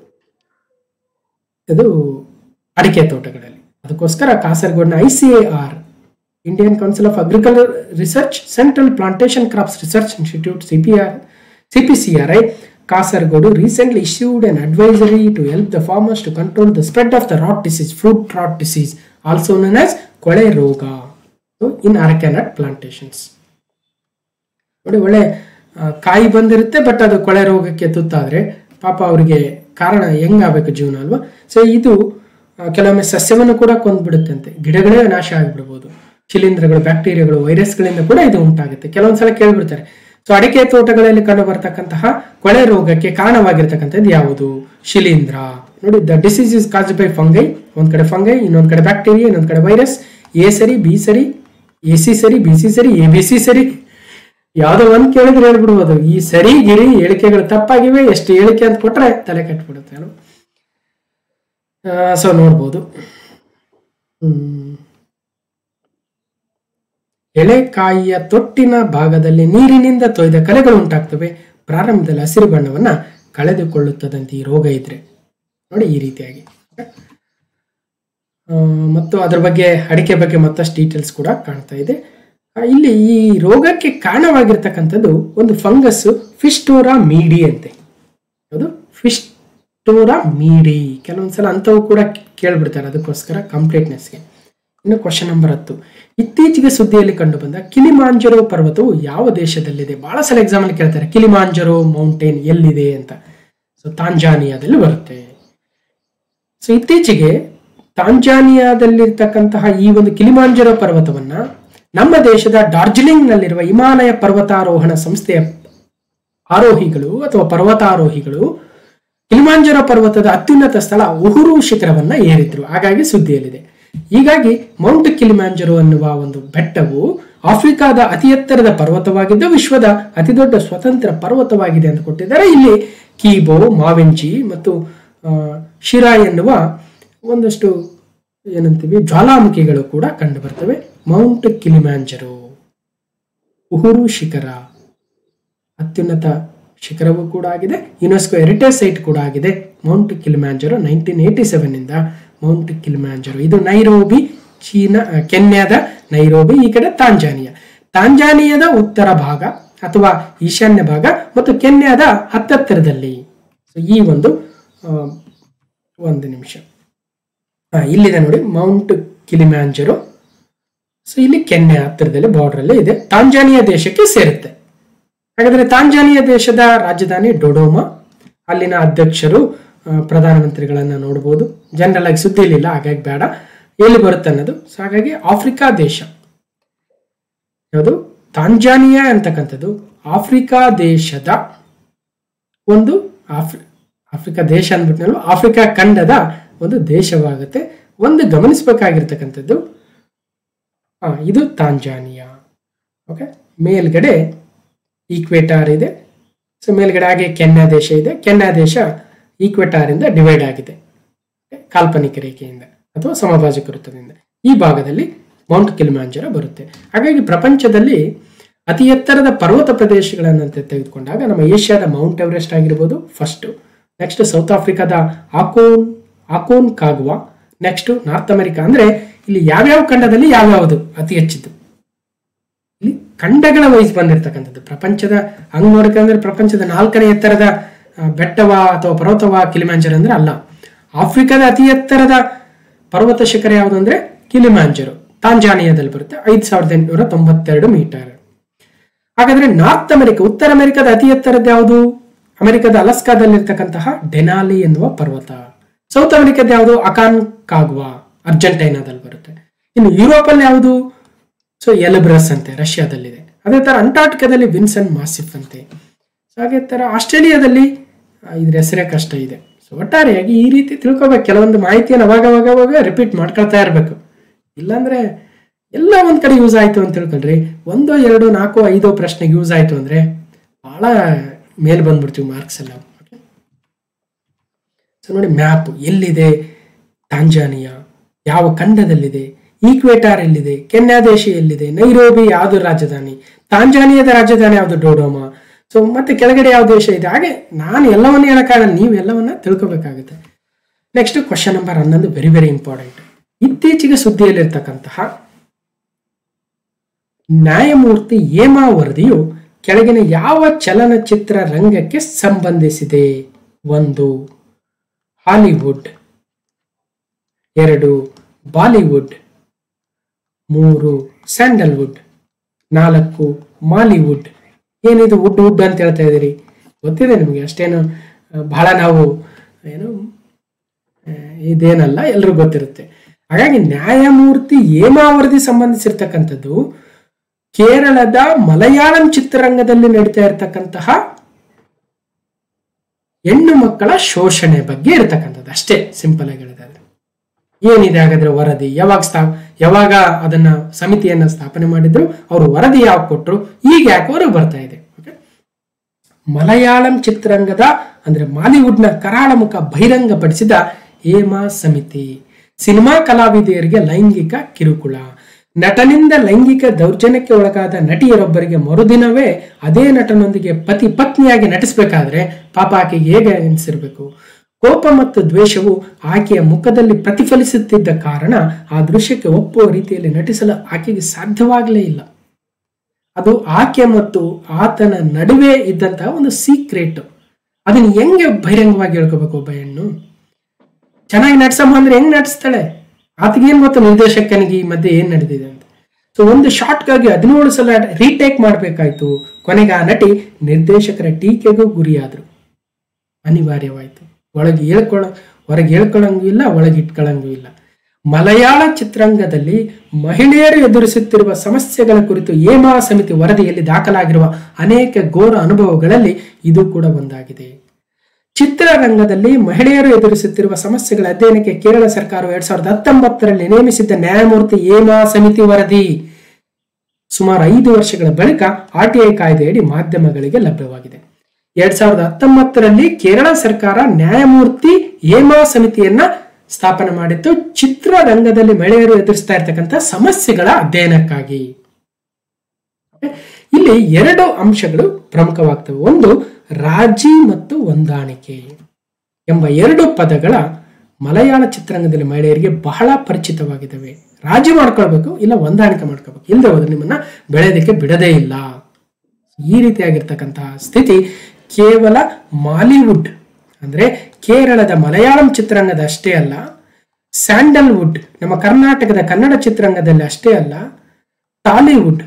ಇದು ಅಡಿಕೆ ತೋಟಗಳಲ್ಲಿ ಅದಕ್ಕೋಸ್ಕರ ಕಾಸರಗೋಡಿನ I C A R Indian council of agriculture research central plantation crops research institute CPR CPCRI Kasaragod recently issued an advisory to help the farmers to control the spread of the rot disease fruit rot disease also known as ಕೊಳೆ ರೋಗ ಇನ್ ಅರಕ್ಯಾನಟ್ Plantations ನೋಡಿ ಒಳ್ಳೆ ಆ, ಕಾಯಿ ಬಂದಿರುತ್ತೆ but ಅದು ಕೊಳೆ ರೋಗಕ್ಕೆ ತುತ್ತಾದ್ರೆ ಪಾಪ ಅವರಿಗೆ ಕಾರಣ ಹೆಂಗಾಗಬೇಕು ಜೀವನ ಅಲ್ವಾ ಸೊ ಇದು ಆ, ಕೆಲವೊಮ್ಮೆ ಸಸ್ಯವನ್ನು ಕೂಡ ಕೊಂದ್ಬಿಡುತ್ತಂತೆ ಗಿಡಗಳೇ ನಾಶ ಆಗಿಬಿಡ್ಬೋದು ಶಿಲೀಂಧ್ರಗಳು ಬ್ಯಾಕ್ಟೀರಿಯಾಗಳು ವೈರಸ್ಗಳಿಂದ ಕೂಡ ಇದು ಉಂಟಾಗುತ್ತೆ ಕೆಲವೊಂದ್ಸಲ ಕೇಳ್ಬಿಡ್ತಾರೆ ಸೊ ಅಡಿಕೆ ತೋಟಗಳಲ್ಲಿ ಕಂಡು ಬರ್ತಕ್ಕಂತಹ ಕೊಳೆ ರೋಗಕ್ಕೆ ಕಾರಣವಾಗಿರ್ತಕ್ಕಂಥದ್ದು ಯಾವುದು ಶಿಲೀಂಧ್ರ ನೋಡಿ the disease is caused by fungi ಒಂದ್ ಕಡೆ ಫಂಗೈ ಇನ್ನೊಂದ್ ಕಡೆ ಬ್ಯಾಕ್ಟೀರಿಯಾ ಇನ್ನೊಂದ್ ಕಡೆ ವೈರಸ್ ಎ ಸರಿ ಬಿ ಸರಿ ಎ ಸಿ ಸರಿ ಬಿ ಸಿ ಸರಿ ಎ ಬಿ ಸಿ ಸರಿ ಯಾವ್ದೋ ಒಂದ್ ಕೇಳಿದ್ರೆ ಹೇಳ್ಬಿಡ್ಬೋದು ಈ ಸರಿ ಗಿರಿ ಹೇಳಿಕೆಗಳು ತಪ್ಪಾಗಿವೆ ಎಷ್ಟು ಹೇಳಿಕೆ ಅಂತ ಕೊಟ್ರೆ ತಲೆ ಕೆಟ್ಬಿಡುತ್ತೆ ಅಲ್ವಾ ಸೊ ನೋಡ್ಬೋದು ಹ್ಮ್. ಎಳೆಕಾಯಿಯ ತೊಟ್ಟಿನ ಭಾಗದಲ್ಲಿ ನೀರಿನಿಂದ ತೊಯ್ದ ಕಲೆಗಳು ಉಂಟಾಗ್ತವೆ ಪ್ರಾರಂಭದಲ್ಲಿ ಹಸಿರು ಬಣ್ಣವನ್ನ ಕಳೆದುಕೊಳ್ಳುತ್ತದಂತೆ ಈ ರೋಗ ಇದ್ರೆ ನೋಡಿ ಈ ರೀತಿಯಾಗಿ ಆ, ಮತ್ತು ಅದ್ರ ಬಗ್ಗೆ ಅಡಿಕೆ ಬಗ್ಗೆ ಮತ್ತಷ್ಟು ಡೀಟೇಲ್ಸ್ ಕೂಡ ಕಾಣ್ತಾ ಇದೆ ಆ, ಇಲ್ಲಿ ಈ ರೋಗಕ್ಕೆ ಕಾರಣವಾಗಿರ್ತಕ್ಕಂಥದ್ದು ಒಂದು ಫಂಗಸ್ ಫಿಸ್ಟೋರಾ ಮೀಡಿ ಅಂತೆ ಅದು ಫಿಸ್ಟೋರಾ ಮೀಡಿ ಕೆಲವೊಂದ್ಸಲ ಅಂಥವು ಕೂಡ ಕೇಳ್ಬಿಡ್ತಾರೆ ಅದಕ್ಕೋಸ್ಕರ ಕಂಪ್ಲೀಟ್ನೆಸ್ಗೆ ಇನ್ನು ಕ್ವಶನ್ ನಂಬರ್ ಹತ್ತು ಇತ್ತೀಚೆಗೆ ಸುದ್ದಿಯಲ್ಲಿ ಕಂಡು ಬಂದ ಕಿಲಿಮಾಂಜರೋ ಪರ್ವತವು ಯಾವ ದೇಶದಲ್ಲಿದೆ ಬಹಳ ಸಲ ಎಕ್ಸಾಮ್ ಅಲ್ಲಿ ಕೇಳ್ತಾರೆ ಕಿಲಿಮಾಂಜರೋ ಮೌಂಟೇನ್ ಎಲ್ಲಿದೆ ಅಂತ ಸೊ ತಾಂಜಾನಿಯಾದಲ್ಲಿ ಬರುತ್ತೆ ಸೊ ಇತ್ತೀಚೆಗೆ ತಾಂಜಾನಿಯಾದಲ್ಲಿರ್ತಕ್ಕಂತಹ ಈ ಒಂದು ಕಿಲಿಮಾಂಜರೋ ಪರ್ವತವನ್ನ ನಮ್ಮ ದೇಶದ ಡಾರ್ಜಿಲಿಂಗ್ ನಲ್ಲಿರುವ ಹಿಮಾಲಯ ಪರ್ವತಾರೋಹಣ ಸಂಸ್ಥೆಯ ಆರೋಹಿಗಳು ಅಥವಾ ಪರ್ವತಾರೋಹಿಗಳು ಕಿಲಿಮಾಂಜರೋ ಪರ್ವತದ ಅತ್ಯುನ್ನತ ಸ್ಥಳ ಉಹುರು ಶಿಖರವನ್ನ ಏರಿದ್ರು ಹಾಗಾಗಿ ಸುದ್ದಿಯಲ್ಲಿದೆ ಹೀಗಾಗಿ ಮೌಂಟ್ ಕಿಲಿಮಾಂಜರೋ ಅನ್ನುವ ಒಂದು ಬೆಟ್ಟವು ಆಫ್ರಿಕಾದ ಅತಿ ಎತ್ತರದ ಪರ್ವತವಾಗಿದ್ದು ವಿಶ್ವದ ಅತಿದೊಡ್ಡ ಸ್ವತಂತ್ರ ಪರ್ವತವಾಗಿದೆ ಅಂತ ಕೊಟ್ಟಿದ್ದಾರೆ ಇಲ್ಲಿ ಕೀಬೋ ಮಾವೆಂಚಿ ಮತ್ತು ಆ, ಶಿರಾ ಎನ್ನುವ ಒಂದಷ್ಟು ಏನಂತೀವಿ ಜ್ವಾಲಾಮುಖಿಗಳು ಕೂಡ ಕಂಡು ಬರ್ತವೆ ಮೌಂಟ್ ಕಿಲಿಮ್ಯಾಂಜರೋ ಉಹುರು ಶಿಖರ ಅತ್ಯುನ್ನತ ಶಿಖರವೂ ಕೂಡ ಆಗಿದೆ ಯುನೆಸ್ಕೋ ಹೆರಿಟೇಜ್ ಸೈಟ್ ಕೂಡ ಆಗಿದೆ Mount Kilimanjaro nineteen eighty seven ಇಂದ ಮೌಂಟ್ ಕಿಲಿಮ್ಯಾಂಜರೋ ಇದು ನೈರೋಬಿ ಚೀನಾ ಆ, ಕೆನ್ಯಾದ ನೈರೋಬಿ ಈ ಕಡೆ ತಾಂಜಾನಿಯಾ ತಾಂಜಾನಿಯಾದ ಉತ್ತರ ಭಾಗ ಅಥವಾ ಈಶಾನ್ಯ ಭಾಗ ಮತ್ತು ಕೆನ್ಯಾದ ಹತ್ತತ್ತರದಲ್ಲಿ So, ಈ ಒಂದು ಆ, ಒಂದು ನಿಮಿಷ ಆ, ಇಲ್ಲಿದೆ ನೋಡಿ ಮೌಂಟ್ ಕಿಲಿಮ್ಯಾಂಜರೋ ಸೊ ಇಲ್ಲಿ ಕೆನ್ಯಾ ಹತ್ತಿರದಲ್ಲಿ ಬಾರ್ಡರ್ ಅಲ್ಲಿ ಇದೆ ತಾಂಜಾನಿಯಾ ದೇಶಕ್ಕೆ ಸೇರುತ್ತೆ ಹಾಗಾದ್ರೆ ತಾಂಜಾನಿಯಾ ದೇಶದ ರಾಜಧಾನಿ ಡೊಡೋಮಾ ಅಲ್ಲಿನ ಅಧ್ಯಕ್ಷರು ಆ, ಪ್ರಧಾನಮಂತ್ರಿಗಳನ್ನ ನೋಡಬಹುದು ಜನರಲ್ ಆಗಿ ಸುದ್ದಿ ಇರಲಿಲ್ಲ ಹಾಗಾಗಿ ಬೇಡ ಎಲ್ಲಿ ಬರುತ್ತೆ ಅನ್ನೋದು ಸೊ ಹಾಗಾಗಿ ಆಫ್ರಿಕಾ ದೇಶ ಯಾವುದು ತಾಂಜಾನಿಯಾ ಅಂತಕ್ಕಂಥದ್ದು ಆಫ್ರಿಕಾ ದೇಶದ ಒಂದು ಆಫ್ರಿ ಆಫ್ರಿಕಾ ದೇಶ ಅಂದ್ಬಿಟ್ನಲ್ಲ ಆಫ್ರಿಕಾ ಖಂಡದ ಒಂದು ದೇಶವಾಗುತ್ತೆ ಒಂದು ಗಮನಿಸಬೇಕಾಗಿರ್ತಕ್ಕಂಥದ್ದು ಆ, ಇದು ತಾಂಜಾನಿಯಾ ಓಕೆ ಮೇಲ್ಗಡೆ ಈಕ್ವೇಟಾರ್ ಇದೆ ಸೊ ಮೇಲ್ಗಡೆ ಹಾಗೆ ಕೆನ್ಯಾ ದೇಶ ಇದೆ ಕೆನ್ಯಾ ದೇಶ ಈಕ್ವೆಟಾರ್ ಇಂದ ಡಿವೈಡ್ ಆಗಿದೆ Okay? ಕಾಲ್ಪನಿಕ ರೇಖೆಯಿಂದ ಅಥವಾ ಸಮಭಾಜಕ ವೃತ್ತದಿಂದ ಈ ಭಾಗದಲ್ಲಿ ಮೌಂಟ್ ಕಿಲಿಮಾಂಜರ ಬರುತ್ತೆ ಹಾಗಾಗಿ ಪ್ರಪಂಚದಲ್ಲಿ ಅತಿ ಎತ್ತರದ ಪರ್ವತ ಪ್ರದೇಶಗಳನ್ನು ತೆಗೆದುಕೊಂಡಾಗ ನಮ್ಮ ಏಷ್ಯಾದ ಮೌಂಟ್ ಎವರೆಸ್ಟ್ ಆಗಿರ್ಬೋದು ಫಸ್ಟ್ ನೆಕ್ಸ್ಟ್ ಸೌತ್ ಆಫ್ರಿಕಾದ ಆಕೋನ್ Aconcagua next North America ಅಂದ್ರೆ ಇಲ್ಲಿ ಯಾವ್ಯಾವ ಖಂಡದಲ್ಲಿ ಯಾವ್ಯಾವುದು ಅತಿ ಹೆಚ್ಚಿದ್ದು ಇಲ್ಲಿ ಖಂಡಗಳ ವೈಸ್ ಬಂದಿರತಕ್ಕಂಥದ್ದು ಪ್ರಪಂಚದ ಹಂಗ್ ನೋಡ್ಕೊಂಡ್ರೆ ಪ್ರಪಂಚದ ನಾಲ್ಕನೇ ಎತ್ತರದ ಆ, ಬೆಟ್ಟವ ಅಥವಾ ಪರ್ವತವ ಕಿಲಿಮಾಂಜರ್ ಅಂದ್ರೆ ಅಲ್ಲ ಆಫ್ರಿಕಾದ ಅತಿ ಎತ್ತರದ ಪರ್ವತ ಶಿಖರ ಯಾವುದು ಅಂದ್ರೆ ಕಿಲಿಮಾಂಜರು ತಾಂಜಾನಿಯಾದಲ್ಲಿ ಬರುತ್ತೆ ಐದ್ ಸಾವಿರದ ಎಂಟುನೂರ ತೊಂಬತ್ತೆರಡು ಮೀಟರ್ ಹಾಗಾದ್ರೆ ನಾರ್ತ್ ಅಮೆರಿಕ ಉತ್ತರ ಅಮೆರಿಕದ ಅತಿ ಎತ್ತರದ್ದು ಯಾವುದು ಅಮೆರಿಕದ ಅಲಸ್ಕಾದಲ್ಲಿರ್ತಕ್ಕಂತಹ ಡೆನಾಲಿ ಎನ್ನುವ ಪರ್ವತ ಸೌತ್ ಅಮೆರಿಕದ ಯಾವುದು ಅಕಾನ್ ಕಾಗ್ವಾ ಅರ್ಜೆಂಟೈನಾದಲ್ಲಿ ಬರುತ್ತೆ ಇನ್ನು ಯುರೋಪ್ ಅಲ್ಲಿ ಯಾವುದು ಸೊ ಎಲಬ್ರಸ್ ಅಂತೆ ರಷ್ಯಾದಲ್ಲಿದೆ ಅದೇ ತರ ಅಂಟಾರ್ಟಿಕಾದಲ್ಲಿ ವಿನ್ಸನ್ ಮಾಸಿಫ್ ಅಂತೆ ಸೊ ಹಾಗೆ ತರ ಆಸ್ಟ್ರೇಲಿಯಾದಲ್ಲಿ ಆ, ಇದ್ರ ಹೆಸರೇ ಕಷ್ಟ ಇದೆ ಸೊ ಒಟ್ಟಾರೆಯಾಗಿ ಈ ರೀತಿ ತಿಳ್ಕೊಬೇಕು ಕೆಲವೊಂದು ಮಾಹಿತಿಯನ್ನು ಅವಾಗ ಅವಾಗ ಅವಾಗ ರಿಪೀಟ್ ಮಾಡ್ಕೊಳ್ತಾ ಇರಬೇಕು ಇಲ್ಲಾಂದ್ರೆ ಎಲ್ಲ ಒಂದ್ ಕಡೆ ಯೂಸ್ ಆಯ್ತು ಅಂತ ತಿಳ್ಕೊಳ್ರಿ ಒಂದೋ ಎರಡೋ ನಾಲ್ಕೋ ಐದೋ ಪ್ರಶ್ನೆಗೆ ಯೂಸ್ ಆಯ್ತು ಅಂದ್ರೆ ಬಹಳ ಮೇಲ್ ಬಂದ್ಬಿಡ್ತೀವಿ ಮಾರ್ಕ್ಸ್ ಎಲ್ಲ ಸೊ ನೋಡಿ ಮ್ಯಾಪ್ ಎಲ್ಲಿದೆ ತಾಂಜಾನಿಯಾ ಯಾವ ಖಂಡದಲ್ಲಿದೆ ಈಕ್ವೇಟಾರ್ ಎಲ್ಲಿದೆ ಕೆನ್ಯಾ ದೇಶ ಎಲ್ಲಿದೆ ನೈರೋಬಿ ಯಾವುದು ರಾಜಧಾನಿ ತಾಂಜಾನಿಯಾದ ರಾಜಧಾನಿ ಯಾವುದು ಡೋಡೋಮಾ ಸೊ ಮತ್ತೆ ಕೆಳಗಡೆ ಯಾವ ದೇಶ ಇದೆ ಹಾಗೆ ನಾನು ಎಲ್ಲವನ್ನೂ ಹೇಳಕ್ಕಾಗಲ್ಲ ನೀವು ಎಲ್ಲವನ್ನ ತಿಳ್ಕೊಬೇಕಾಗುತ್ತೆ ನೆಕ್ಸ್ಟ್ ಕ್ವಶನ್ ನಂಬರ್ ಹನ್ನೊಂದು ವೆರಿ ವೆರಿ ಇಂಪಾರ್ಟೆಂಟ್ ಇತ್ತೀಚೆಗೆ ಸುದ್ದಿಯಲ್ಲಿರ್ತಕ್ಕಂತಹ ನ್ಯಾಯಮೂರ್ತಿ ಏಮಾ ವರದಿಯು ಕೆಳಗಿನ ಯಾವ ಚಲನಚಿತ್ರ ರಂಗಕ್ಕೆ ಸಂಬಂಧಿಸಿದೆ ಒಂದು ಹಾಲಿವುಡ್ ಎರಡು ಬಾಲಿವುಡ್ ಮೂರು ಸ್ಯಾಂಡಲ್ವುಡ್ ನಾಲ್ಕು ಮಾಲಿವುಡ್ ಏನಿದು ವುಡ್ ವುಡ್ ಅಂತ ಹೇಳ್ತಾ ಇದ್ದೀರಿ ಗೊತ್ತಿದೆ ನಿಮಗೆ ಅಷ್ಟೇನು ಆ, ಬಹಳ ನಾವು ಏನು ಆ, ಇದೇನಲ್ಲ ಎಲ್ರಿಗೂ ಗೊತ್ತಿರುತ್ತೆ ಹಾಗಾಗಿ ನ್ಯಾಯಮೂರ್ತಿ ಹೇಮಾ ವರದಿ ಸಂಬಂಧಿಸಿರ್ತಕ್ಕಂಥದ್ದು ಕೇರಳದ ಮಲಯಾಳಂ ಚಿತ್ರರಂಗದಲ್ಲಿ ನಡೀತಾ ಇರತಕ್ಕಂತಹ ಹೆಣ್ಣು ಮಕ್ಕಳ ಶೋಷಣೆ ಬಗ್ಗೆ ಇರತಕ್ಕಂಥದ್ದು ಅಷ್ಟೇ ಸಿಂಪಲ್ ಆಗಿ ಹೇಳಿದ್ರೆ ಏನಿದೆ ಹಾಗಾದ್ರೆ ವರದಿ ಯಾವಾಗ ಸ್ಥಾ ಯಾವಾಗ ಅದನ್ನ ಸಮಿತಿಯನ್ನ ಸ್ಥಾಪನೆ ಮಾಡಿದ್ರು ಅವರು ವರದಿ ಯಾವಾಗ ಕೊಟ್ಟರು ಈಗ ಯಾಕೆ ಹೊರಗೆ ಬರ್ತಾ ಇದೆ Okay? ಮಲಯಾಳಂ ಚಿತ್ರರಂಗದ ಅಂದ್ರೆ ಮಾಲಿವುಡ್ನ ಕರಾಳ ಮುಖ ಬಹಿರಂಗಪಡಿಸಿದ ಹೇಮಾ ಸಮಿತಿ ಸಿನಿಮಾ ಕಲಾವಿದೆಯರಿಗೆ ಲೈಂಗಿಕ ಕಿರುಕುಳ ನಟನಿಂದ ಲೈಂಗಿಕ ದೌರ್ಜನ್ಯಕ್ಕೆ ಒಳಗಾದ ನಟಿಯರೊಬ್ಬರಿಗೆ ಮರುದಿನವೇ ಅದೇ ನಟನೊಂದಿಗೆ ಪತಿ ಪತ್ನಿಯಾಗಿ ನಟಿಸಬೇಕಾದ್ರೆ ಪಾಪ ಆಕೆಗೆ ಹೇಗೆ ಅನಿಸಿರ್ಬೇಕು ಕೋಪ ಮತ್ತು ದ್ವೇಷವು ಆಕೆಯ ಮುಖದಲ್ಲಿ ಪ್ರತಿಫಲಿಸುತ್ತಿದ್ದ ಕಾರಣ ಆ ದೃಶ್ಯಕ್ಕೆ ಒಪ್ಪುವ ರೀತಿಯಲ್ಲಿ ನಟಿಸಲು ಆಕೆಗೆ ಸಾಧ್ಯವಾಗಲೇ ಇಲ್ಲ ಅದು ಆಕೆ ಮತ್ತು ಆತನ ನಡುವೆ ಇದ್ದಂತಹ ಒಂದು ಸೀಕ್ರೆಟ್ ಅದನ್ನ ಹೆಂಗೆ ಬಹಿರಂಗವಾಗಿ ಹೇಳ್ಕೋಬೇಕು ಒಬ್ಬ ಹೆಣ್ಣು ಚೆನ್ನಾಗಿ ನಡ್ಸಮ್ಮ ಅಂದ್ರೆ ಹೆಂಗ್ ನಟಿಸ್ತಾಳೆ ಆತಗೆ ಏನ್ ಗೊತ್ತು ನಿರ್ದೇಶಕನಿಗೆ ಈ ಮಧ್ಯೆ ಏನ್ ನಡೆದಿದೆ ಅಂತ ಸೊ ಒಂದು ಶಾರ್ಟ್ಗಾಗಿ ಹದಿನೇಳು ಸಲ ರೀಟೇಕ್ ಮಾಡ್ಬೇಕಾಯ್ತು ಕೊನೆಗೆ ಆ ನಟಿ ನಿರ್ದೇಶಕರ ಟೀಕೆಗೂ ಗುರಿಯಾದ್ರು ಅನಿವಾರ್ಯವಾಯ್ತು ಒಳಗೆ ಹೇಳ್ಕೊಳ ಹೊರಗೆ ಹೇಳ್ಕೊಳಂಗೂ ಇಲ್ಲ ಒಳಗೆ ಇಟ್ಕೊಳ್ಳಂಗೂ ಇಲ್ಲ ಮಲಯಾಳ ಚಿತ್ರರಂಗದಲ್ಲಿ ಮಹಿಳೆಯರು ಎದುರಿಸುತ್ತಿರುವ ಸಮಸ್ಯೆಗಳ ಕುರಿತು ಹೇಮಾ ಸಮಿತಿ ವರದಿಯಲ್ಲಿ ದಾಖಲಾಗಿರುವ ಅನೇಕ ಘೋರ ಅನುಭವಗಳಲ್ಲಿ ಇದು ಕೂಡ ಒಂದಾಗಿದೆ ಚಿತ್ರರಂಗದಲ್ಲಿ ಮಹಿಳೆಯರು ಎದುರಿಸುತ್ತಿರುವ ಸಮಸ್ಯೆಗಳ ಅಧ್ಯಯನಕ್ಕೆ ಕೇರಳ ಸರ್ಕಾರವು ಎರಡ್ ಸಾವಿರದ ಹತ್ತೊಂಬತ್ತರಲ್ಲಿ ನೇಮಿಸಿದ್ದ ನ್ಯಾಯಮೂರ್ತಿ ಹೇಮಾ ಸಮಿತಿ ವರದಿ ಸುಮಾರು ಐದು ವರ್ಷಗಳ ಬಳಿಕ ಆರ್ಟಿಐ ಕಾಯ್ದೆಯಡಿ ಮಾಧ್ಯಮಗಳಿಗೆ ಲಭ್ಯವಾಗಿದೆ ಎರಡ್ ಸಾವಿರದ ಹತ್ತೊಂಬತ್ತರಲ್ಲಿ ಕೇರಳ ಸರ್ಕಾರ ನ್ಯಾಯಮೂರ್ತಿ ಹೇಮಾ ಸಮಿತಿಯನ್ನ ಸ್ಥಾಪನೆ ಮಾಡಿತ್ತು ಚಿತ್ರರಂಗದಲ್ಲಿ ಮಹಿಳೆಯರು ಎದುರಿಸ್ತಾ ಇರ್ತಕ್ಕಂಥ ಸಮಸ್ಯೆಗಳ ಅಧ್ಯಯನಕ್ಕಾಗಿ ಇಲ್ಲಿ ಎರಡು ಅಂಶಗಳು ಪ್ರಮುಖವಾಗ್ತವೆ ಒಂದು ರಾಜಿ ಮತ್ತು ಹೊಂದಾಣಿಕೆ ಎಂಬ ಎರಡು ಪದಗಳ ಮಲಯಾಳ ಚಿತ್ರರಂಗದಲ್ಲಿ ಮಹಿಳೆಯರಿಗೆ ಬಹಳ ಪರಿಚಿತವಾಗಿದ್ದಾವೆ ರಾಜಿ ಮಾಡ್ಕೊಳ್ಬೇಕು ಇಲ್ಲ ಹೊಂದಾಣಿಕೆ ಮಾಡ್ಕೋಬೇಕು ಇಲ್ಲದೆ ಹೋದ್ರೆ ನಿಮ್ಮನ್ನ ಬೆಳೆಯೋದಕ್ಕೆ ಬಿಡದೇ ಇಲ್ಲ ಈ ರೀತಿಯಾಗಿರ್ತಕ್ಕಂತಹ ಸ್ಥಿತಿ ಕೇವಲ ಮಾಲಿವುಡ್ ಅಂದ್ರೆ ಕೇರಳದ ಮಲಯಾಳಂ ಚಿತ್ರರಂಗದ ಅಷ್ಟೇ ಅಲ್ಲ ಸ್ಯಾಂಡಲ್ವುಡ್ ನಮ್ಮ ಕರ್ನಾಟಕದ ಕನ್ನಡ ಚಿತ್ರರಂಗದಲ್ಲಿ ಅಷ್ಟೇ ಅಲ್ಲ ಟಾಲಿವುಡ್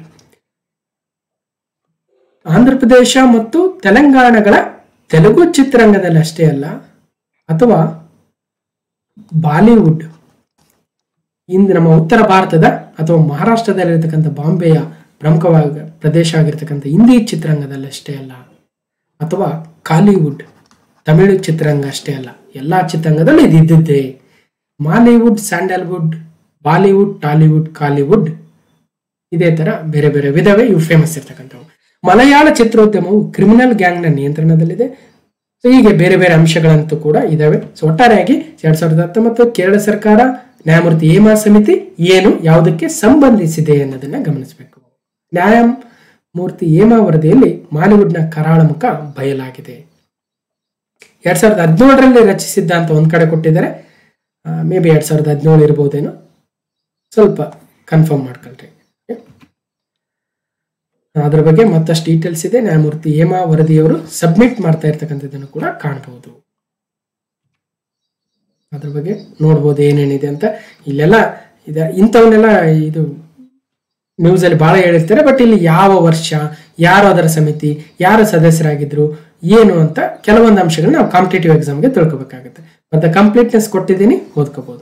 ಆಂಧ್ರ ಪ್ರದೇಶ ಮತ್ತು ತೆಲಂಗಾಣಗಳ ತೆಲುಗು ಚಿತ್ರರಂಗದಲ್ಲಿ ಅಷ್ಟೇ ಅಲ್ಲ ಅಥವಾ ಬಾಲಿವುಡ್ ಇಂದು ನಮ್ಮ ಉತ್ತರ ಭಾರತದ ಅಥವಾ ಮಹಾರಾಷ್ಟ್ರದಲ್ಲಿರ್ತಕ್ಕಂಥ ಬಾಂಬೆಯ ಪ್ರಮುಖವಾದ ಪ್ರದೇಶ ಆಗಿರ್ತಕ್ಕಂಥ ಹಿಂದಿ ಚಿತ್ರರಂಗದಲ್ಲಿ ಅಷ್ಟೇ ಅಲ್ಲ ಅಥವಾ ಕಾಲಿವುಡ್ ತಮಿಳು ಚಿತ್ರರಂಗ ಅಷ್ಟೇ ಅಲ್ಲ ಎಲ್ಲ ಚಿತ್ರರಂಗದಲ್ಲೂ ಇದು ಇದ್ದಿದ್ದೇ Mollywood Sandalwood Bollywood Tollywood Kollywood ಇದೇ ತರ ಬೇರೆ ಬೇರೆ ವಿಧವೇ ಇವು ಫೇಮಸ್ ಇರ್ತಕ್ಕಂಥವು ಮಲಯಾಳ ಚಿತ್ರೋದ್ಯಮವು ಕ್ರಿಮಿನಲ್ ಗ್ಯಾಂಗ್ನ ನಿಯಂತ್ರಣದಲ್ಲಿದೆ ಸೊ ಹೀಗೆ ಬೇರೆ ಬೇರೆ ಅಂಶಗಳಂತೂ ಕೂಡ ಇದಾವೆ ಸೊ ಒಟ್ಟಾರೆಯಾಗಿ ಎರಡ್ ಸಾವಿರದ ಹತ್ತೊಂಬತ್ತು ಕೇರಳ ಸರ್ಕಾರ ನ್ಯಾಯಮೂರ್ತಿ ಹೇಮಾ ಸಮಿತಿ ಏನು ಯಾವುದಕ್ಕೆ ಸಂಬಂಧಿಸಿದೆ ಅನ್ನೋದನ್ನ ಗಮನಿಸಬೇಕು ನ್ಯಾಯಮೂರ್ತಿ ಹೇಮಾ ವರದಿಯಲ್ಲಿ ಮಾಲಿವುಡ್ನ ಕರಾಳ ಮುಖ ಬಯಲಾಗಿದೆ ಎರಡ್ ಸಾವಿರದ ಹದಿನೇಳರಲ್ಲಿ ರಚಿಸಿದ್ದ ಅಂತ ಒಂದ್ ಕಡೆ ಕೊಟ್ಟಿದ್ದಾರೆ ಮೇ ಬಿ ಎರಡ್ ಸಾವಿರದ ಹದಿನೇಳು ಇರ್ಬೋದೇನೋ ಸ್ವಲ್ಪ ಕನ್ಫರ್ಮ್ ಮಾಡ್ಕೊಳ್ರಿ ಅದ್ರ ಬಗ್ಗೆ ಮತ್ತಷ್ಟು ಡೀಟೇಲ್ಸ್ ಇದೆ ನ್ಯಾಯಮೂರ್ತಿ ಹೇಮಾ ವರದಿಯವರು ಸಬ್ಮಿಟ್ ಮಾಡ್ತಾ ಇರ್ತಕ್ಕಂಥದ್ದನ್ನು ಕೂಡ ಕಾಣಬಹುದು ಅದ್ರ ಬಗ್ಗೆ ನೋಡ್ಬೋದು ಏನೇನಿದೆ ಅಂತ ಇಲ್ಲೆಲ್ಲ ಇದೆ ಇಂಥವನ್ನೆಲ್ಲ ಇದು ನ್ಯೂಸ್ ಅಲ್ಲಿ ಬಹಳ ಹೇಳಿರ್ತಾರೆ ಬಟ್ ಇಲ್ಲಿ ಯಾವ ವರ್ಷ ಯಾರು ಅದರ ಸಮಿತಿ ಯಾರು ಸದಸ್ಯರಾಗಿದ್ರು ಏನು ಅಂತ ಕೆಲವೊಂದು ಅಂಶಗಳನ್ನ ನಾವು ಕಾಂಪಿಟೇಟಿವ್ ಎಕ್ಸಾಮ್ಗೆ ತಿಳ್ಕೊಬೇಕಾಗುತ್ತೆ ಮತ್ತೆ ಕಂಪ್ಲೀಟ್ನೆಸ್ ಕೊಟ್ಟಿದ್ದೀನಿ ಓದ್ಕೋಬಹುದು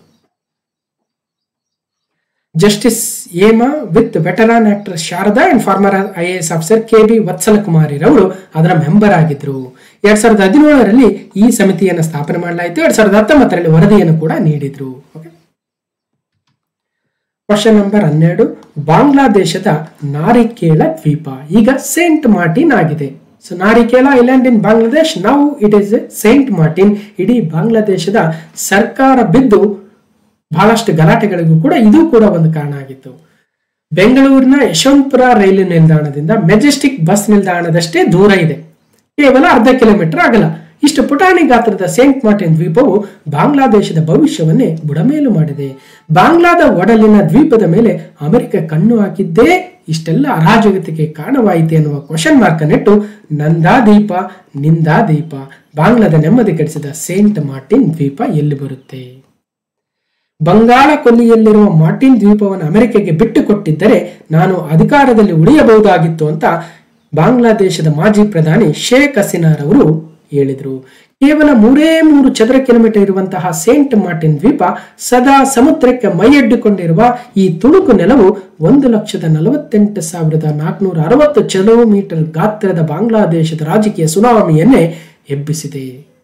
justice Hema with veteran actor Sharada and former I A S officer K B ವತ್ಸಲಕುಮಾರಿರವರು ಅದರ ಮೆಂಬರ್ ಆಗಿದ್ರು ಎರಡ್ ಸಾವಿರದ ಹದಿನೇಳರಲ್ಲಿ ಈ ಸಮಿತಿಯನ್ನು ಸ್ಥಾಪನೆ ಮಾಡಲಾಯಿತು ಎರಡ್ ಸಾವಿರದ ಹತ್ತೊಂಬತ್ತರಲ್ಲಿ ವರದಿಯನ್ನು ಕೂಡ ನೀಡಿದ್ರು ಓಕೆ ಕ್ವಶನ್ ನಂಬರ್ ಹನ್ನೆರಡು ಬಾಂಗ್ಲಾದೇಶದ ನಾರಿಕೇಳ ದ್ವೀಪ ಈಗ ಸೇಂಟ್ ಮಾರ್ಟಿನ್ ಆಗಿದೆ so Narikela island in Bangladesh ನಾವು ಇಟ್ ಇಸ್ ಸೇಂಟ್ ಮಾರ್ಟಿನ್ ಇಡೀ ಬಾಂಗ್ಲಾದೇಶದ ಸರ್ಕಾರ ಬಿದ್ದು ಬಹಳಷ್ಟು ಗಲಾಟೆಗಳಿಗೂ ಕೂಡ ಇದು ಕೂಡ ಒಂದು ಕಾರಣ ಆಗಿತ್ತು ಬೆಂಗಳೂರಿನ ಯಶವಂತಪುರ ರೈಲು ನಿಲ್ದಾಣದಿಂದ ಮೆಜೆಸ್ಟಿಕ್ ಬಸ್ ನಿಲ್ದಾಣದಷ್ಟೇ ದೂರ ಇದೆ ಕೇವಲ ಅರ್ಧ ಕಿಲೋಮೀಟರ್ ಆಗಲ್ಲ ಇಷ್ಟು ಪುಟಾಣಿ ಗಾತ್ರದ ಸೇಂಟ್ ಮಾರ್ಟಿನ್ ದ್ವೀಪವು ಬಾಂಗ್ಲಾದೇಶದ ಭವಿಷ್ಯವನ್ನೇ ಬುಡಮೇಲು ಮಾಡಿದೆ ಬಾಂಗ್ಲಾದ ಒಡಲಿನ ದ್ವೀಪದ ಮೇಲೆ ಅಮೆರಿಕ ಕಣ್ಣು ಹಾಕಿದ್ದೇ ಇಷ್ಟೆಲ್ಲ ಅರಾಜಕತೆಗೆ ಕಾರಣವಾಯಿತು ಎನ್ನುವ ಕ್ವಶನ್ ಮಾರ್ಕ್ ಅನ್ನಿಟ್ಟು ನಂದಾದೀಪ ನಿಂದಾದೀಪ ಬಾಂಗ್ಲಾದ ನೆಮ್ಮದಿ ಕೆಡಿಸಿದ ಸೇಂಟ್ ಮಾರ್ಟಿನ್ ದ್ವೀಪ ಎಲ್ಲಿ ಬರುತ್ತೆ ಬಂಗಾಳ ಕೊಲ್ಲಿಯಲ್ಲಿರುವ ಮಾರ್ಟಿನ್ ದ್ವೀಪವನ್ನು ಅಮೆರಿಕೆಗೆ ಬಿಟ್ಟು ಕೊಟ್ಟಿದ್ದರೆ ನಾನು ಅಧಿಕಾರದಲ್ಲಿ ಉಳಿಯಬಹುದಾಗಿತ್ತು ಅಂತ ಬಾಂಗ್ಲಾದೇಶದ ಮಾಜಿ ಪ್ರಧಾನಿ ಶೇಖ್ ಹಸೀನಾರ್ ಅವರು ಹೇಳಿದರು ಕೇವಲ ಮೂರೇ ಮೂರು ಚದರ ಕಿಲೋಮೀಟರ್ ಇರುವಂತಹ ಸೇಂಟ್ ಮಾರ್ಟಿನ್ ದ್ವೀಪ ಸದಾ ಸಮುದ್ರಕ್ಕೆ ಮೈಯಡ್ಡಿಕೊಂಡಿರುವ ಈ ತುಣುಕು ನೆಲವು ಒಂದು ಲಕ್ಷದ ನಲವತ್ತೆಂಟು ಸಾವಿರದ ನಾಲ್ಕುನೂರ ಅರವತ್ತು ಕಿಲೋಮೀಟರ್ ಗಾತ್ರದ ಬಾಂಗ್ಲಾದೇಶದ ರಾಜಕೀಯ ಸುನಾಮಿಯನ್ನೇ ಎಬ್ಬಿಸಿದೆ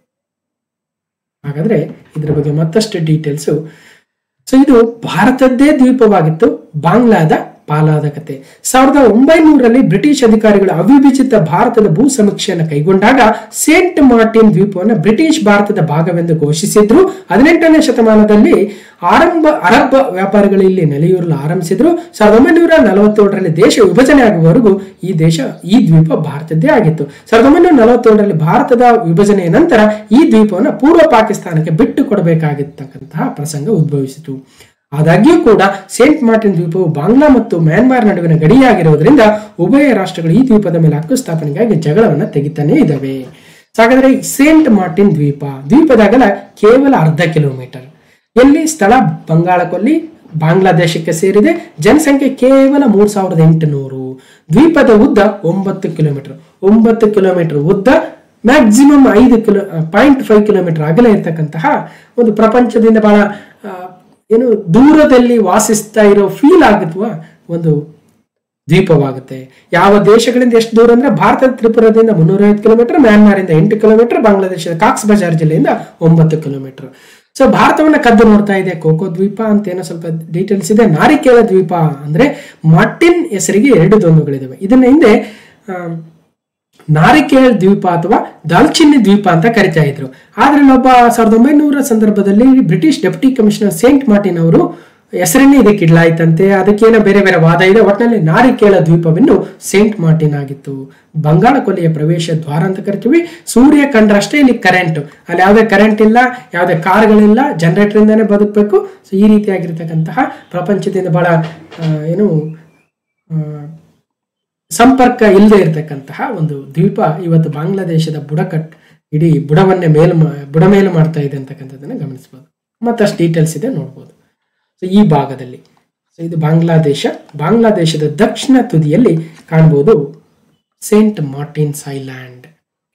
ಹಾಗಾದ್ರೆ ಇದರ ಬಗ್ಗೆ ಮತ್ತಷ್ಟು ಡೀಟೇಲ್ಸು ಸೊ ಇದು ಭಾರತದ್ದೇ ದ್ವೀಪವಾಗಿತ್ತು ಬಾಂಗ್ಲಾದ ಪಾಲಾದ ಕತೆ ಸಾವಿರದ ಒಂಬೈನೂರರಲ್ಲಿ ಬ್ರಿಟಿಷ್ ಅಧಿಕಾರಿಗಳು ಅವಿಭಜಿತ ಭಾರತದ ಭೂ ಸಮೀಕ್ಷೆಯನ್ನು ಕೈಗೊಂಡಾಗ ಸೇಂಟ್ ಮಾರ್ಟಿನ್ ದ್ವೀಪವನ್ನು ಬ್ರಿಟಿಷ್ ಭಾರತದ ಭಾಗವೆಂದು ಘೋಷಿಸಿದ್ರು ಹದಿನೆಂಟನೇ ಶತಮಾನದಲ್ಲಿ ಆರಂಭ ಅರಬ್ ವ್ಯಾಪಾರಿಗಳು ಇಲ್ಲಿ ನೆಲೆಯೂರಲು ಆರಂಭಿಸಿದ್ರು ಸಾವಿರದ ಒಂಬೈನೂರ ನಲವತ್ತೇಳರಲ್ಲಿ ದೇಶ ವಿಭಜನೆ ಆಗುವವರೆಗೂ ಈ ದೇಶ ಈ ದ್ವೀಪ ಭಾರತದ್ದೇ ಆಗಿತ್ತು ಸಾವಿರದ ಒಂಬೈನೂರ ನಲವತ್ತೇಳರಲ್ಲಿ ಭಾರತದ ವಿಭಜನೆಯ ನಂತರ ಈ ದ್ವೀಪವನ್ನು ಪೂರ್ವ ಪಾಕಿಸ್ತಾನಕ್ಕೆ ಬಿಟ್ಟು ಕೊಡಬೇಕಾಗಿರ್ತಕ್ಕಂತಹ ಪ್ರಸಂಗ ಉದ್ಭವಿಸಿತು ಆದಾಗ್ಯೂ ಕೂಡ ಸೇಂಟ್ ಮಾರ್ಟಿನ್ ದ್ವೀಪವು ಬಾಂಗ್ಲಾ ಮತ್ತು ಮ್ಯಾನ್ಮಾರ್ ನಡುವಿನ ಗಡಿಯಾಗಿರುವುದರಿಂದ ಉಭಯ ರಾಷ್ಟ್ರಗಳು ಈ ದ್ವೀಪದ ಮೇಲೆ ಹಕ್ಕು ಸ್ಥಾಪನೆಗಾಗಿ ಜಗಳವನ್ನು ತೆಗಿತಾನೇ ಇದ್ದಾವೆ ಹಾಗಾದ್ರೆ ಸೇಂಟ್ ಮಾರ್ಟಿನ್ ದ್ವೀಪ ದ್ವೀಪದ ಅಗಲ ಕೇವಲ ಅರ್ಧ ಕಿಲೋಮೀಟರ್ ಎಲ್ಲಿ ಸ್ಥಳ ಬಂಗಾಳ ಕೊಲ್ಲಿ ಬಾಂಗ್ಲಾದೇಶಕ್ಕೆ ಸೇರಿದೆ ಜನಸಂಖ್ಯೆ ಕೇವಲ ಮೂರ್ ಸಾವಿರದ ಎಂಟುನೂರು ದ್ವೀಪದ ಉದ್ದ ಒಂಬತ್ತು ಕಿಲೋಮೀಟರ್ ಒಂಬತ್ತು ಕಿಲೋಮೀಟರ್ ಉದ್ದ ಮ್ಯಾಕ್ಸಿಮಮ್ ಐದು ಕಿಲೋ ಪಾಯಿಂಟ್ ಫೈವ್ ಕಿಲೋಮೀಟರ್ ಅಗಲ ಇರತಕ್ಕಂತಹ ಒಂದು ಪ್ರಪಂಚದಿಂದ ಬಹಳ ಆ, ಏನು ದೂರದಲ್ಲಿ ವಾಸಿಸ್ತಾ ಇರೋ ಫೀಲ್ ಆಗುತ್ತವ ಒಂದು ದ್ವೀಪವಾಗುತ್ತೆ ಯಾವ ದೇಶಗಳಿಂದ ಎಷ್ಟು ದೂರ ಅಂದ್ರೆ ಭಾರತದ ತ್ರಿಪುರದಿಂದ ಮುನ್ನೂರೈವತ್ತು ಕಿಲೋಮೀಟರ್ ಮ್ಯಾನ್ಮಾರಿಂದ ಎಂಟು ಕಿಲೋಮೀಟರ್ ಬಾಂಗ್ಲಾದೇಶದ ಕಾಕ್ಸ್ ಬಜಾರ್ ಜಿಲ್ಲೆಯಿಂದ ಒಂಬತ್ತು ಕಿಲೋಮೀಟರ್ ಸೊ ಭಾರತವನ್ನ ಕದ್ದು ನೋಡ್ತಾ ಇದೆ ಕೋಕೋ ದ್ವೀಪ ಅಂತ ಏನೋ ಸ್ವಲ್ಪ ಡೀಟೇಲ್ಸ್ ಇದೆ ನಾರಿಕೇಳ ದ್ವೀಪ ಅಂದ್ರೆ ಮಾರ್ಟಿನ್ ಹೆಸರಿಗೆ ಎರಡು ದೊಂದುಗಳಿದಾವೆ ಇದನ್ನ ಹಿಂದೆ ಆ, ನಾರಿಕೇಳ್ ದ್ವೀಪ ಅಥವಾ ದಾಲ್ಚಿನ್ನಿ ದ್ವೀಪ ಅಂತ ಕರಿತಾ ಇದ್ರು ಆದ್ರೆ ಒಬ್ಬ ಸಾವಿರದ ಒಂಬೈನೂರ ಸಂದರ್ಭದಲ್ಲಿ British deputy commissioner Saint Martin ಅವರು ಹೆಸರನ್ನೇ ಇದಕ್ಕೆ ಇಡ್ಲಾಯ್ತಂತೆ ಅದಕ್ಕೇನೋ ಬೇರೆ ಬೇರೆ ವಾದ ಇದೆ ಒಟ್ಟಿನಲ್ಲಿ ನಾರಿಕೇಳ ದ್ವೀಪವನ್ನು ಸೇಂಟ್ ಮಾರ್ಟಿನ್ ಆಗಿತ್ತು ಬಂಗಾಳ ಕೊಲ್ಲಿಯ ಪ್ರವೇಶ ದ್ವಾರ ಅಂತ ಕರಿತೀವಿ ಸೂರ್ಯ ಕಂಡ್ರಷ್ಟೇ ಇಲ್ಲಿ ಕರೆಂಟ್ ಅಲ್ಲಿ ಯಾವುದೇ ಕರೆಂಟ್ ಇಲ್ಲ ಯಾವುದೇ ಕಾರ್ಗಳಿಲ್ಲ ಜನರೇಟರ್ ಇಂದಾನೆ ಬದುಕಬೇಕು ಸೊ ಈ ರೀತಿಯಾಗಿರ್ತಕ್ಕಂತಹ ಪ್ರಪಂಚದಿಂದ ಬಹಳ ಆ, ಏನು ಆ, ಸಂಪರ್ಕ ಇಲ್ಲದೆ ಇರತಕ್ಕಂತಹ ಒಂದು ದ್ವೀಪ ಇವತ್ತು ಬಾಂಗ್ಲಾದೇಶದ ಬುಡಕಟ್ ಇಡೀ ಬುಡವನ್ನೇ ಮೇಲು ಮಾ- ಬುಡ ಮೇಲು ಮಾಡ್ತಾ ಇದೆ ಅಂತಕ್ಕಂಥದ್ದನ್ನ ಗಮನಿಸಬಹುದು ಮತ್ತಷ್ಟು ಡೀಟೇಲ್ಸ್ ಇದೆ ನೋಡ್ಬೋದು ಸೊ ಈ ಭಾಗದಲ್ಲಿ ಸೊ ಇದು ಬಾಂಗ್ಲಾದೇಶ ಬಾಂಗ್ಲಾದೇಶದ ದಕ್ಷಿಣ ತುದಿಯಲ್ಲಿ ಕಾಣಬಹುದು ಸೇಂಟ್ ಮಾರ್ಟಿನ್ಸ್ ಐಲ್ಯಾಂಡ್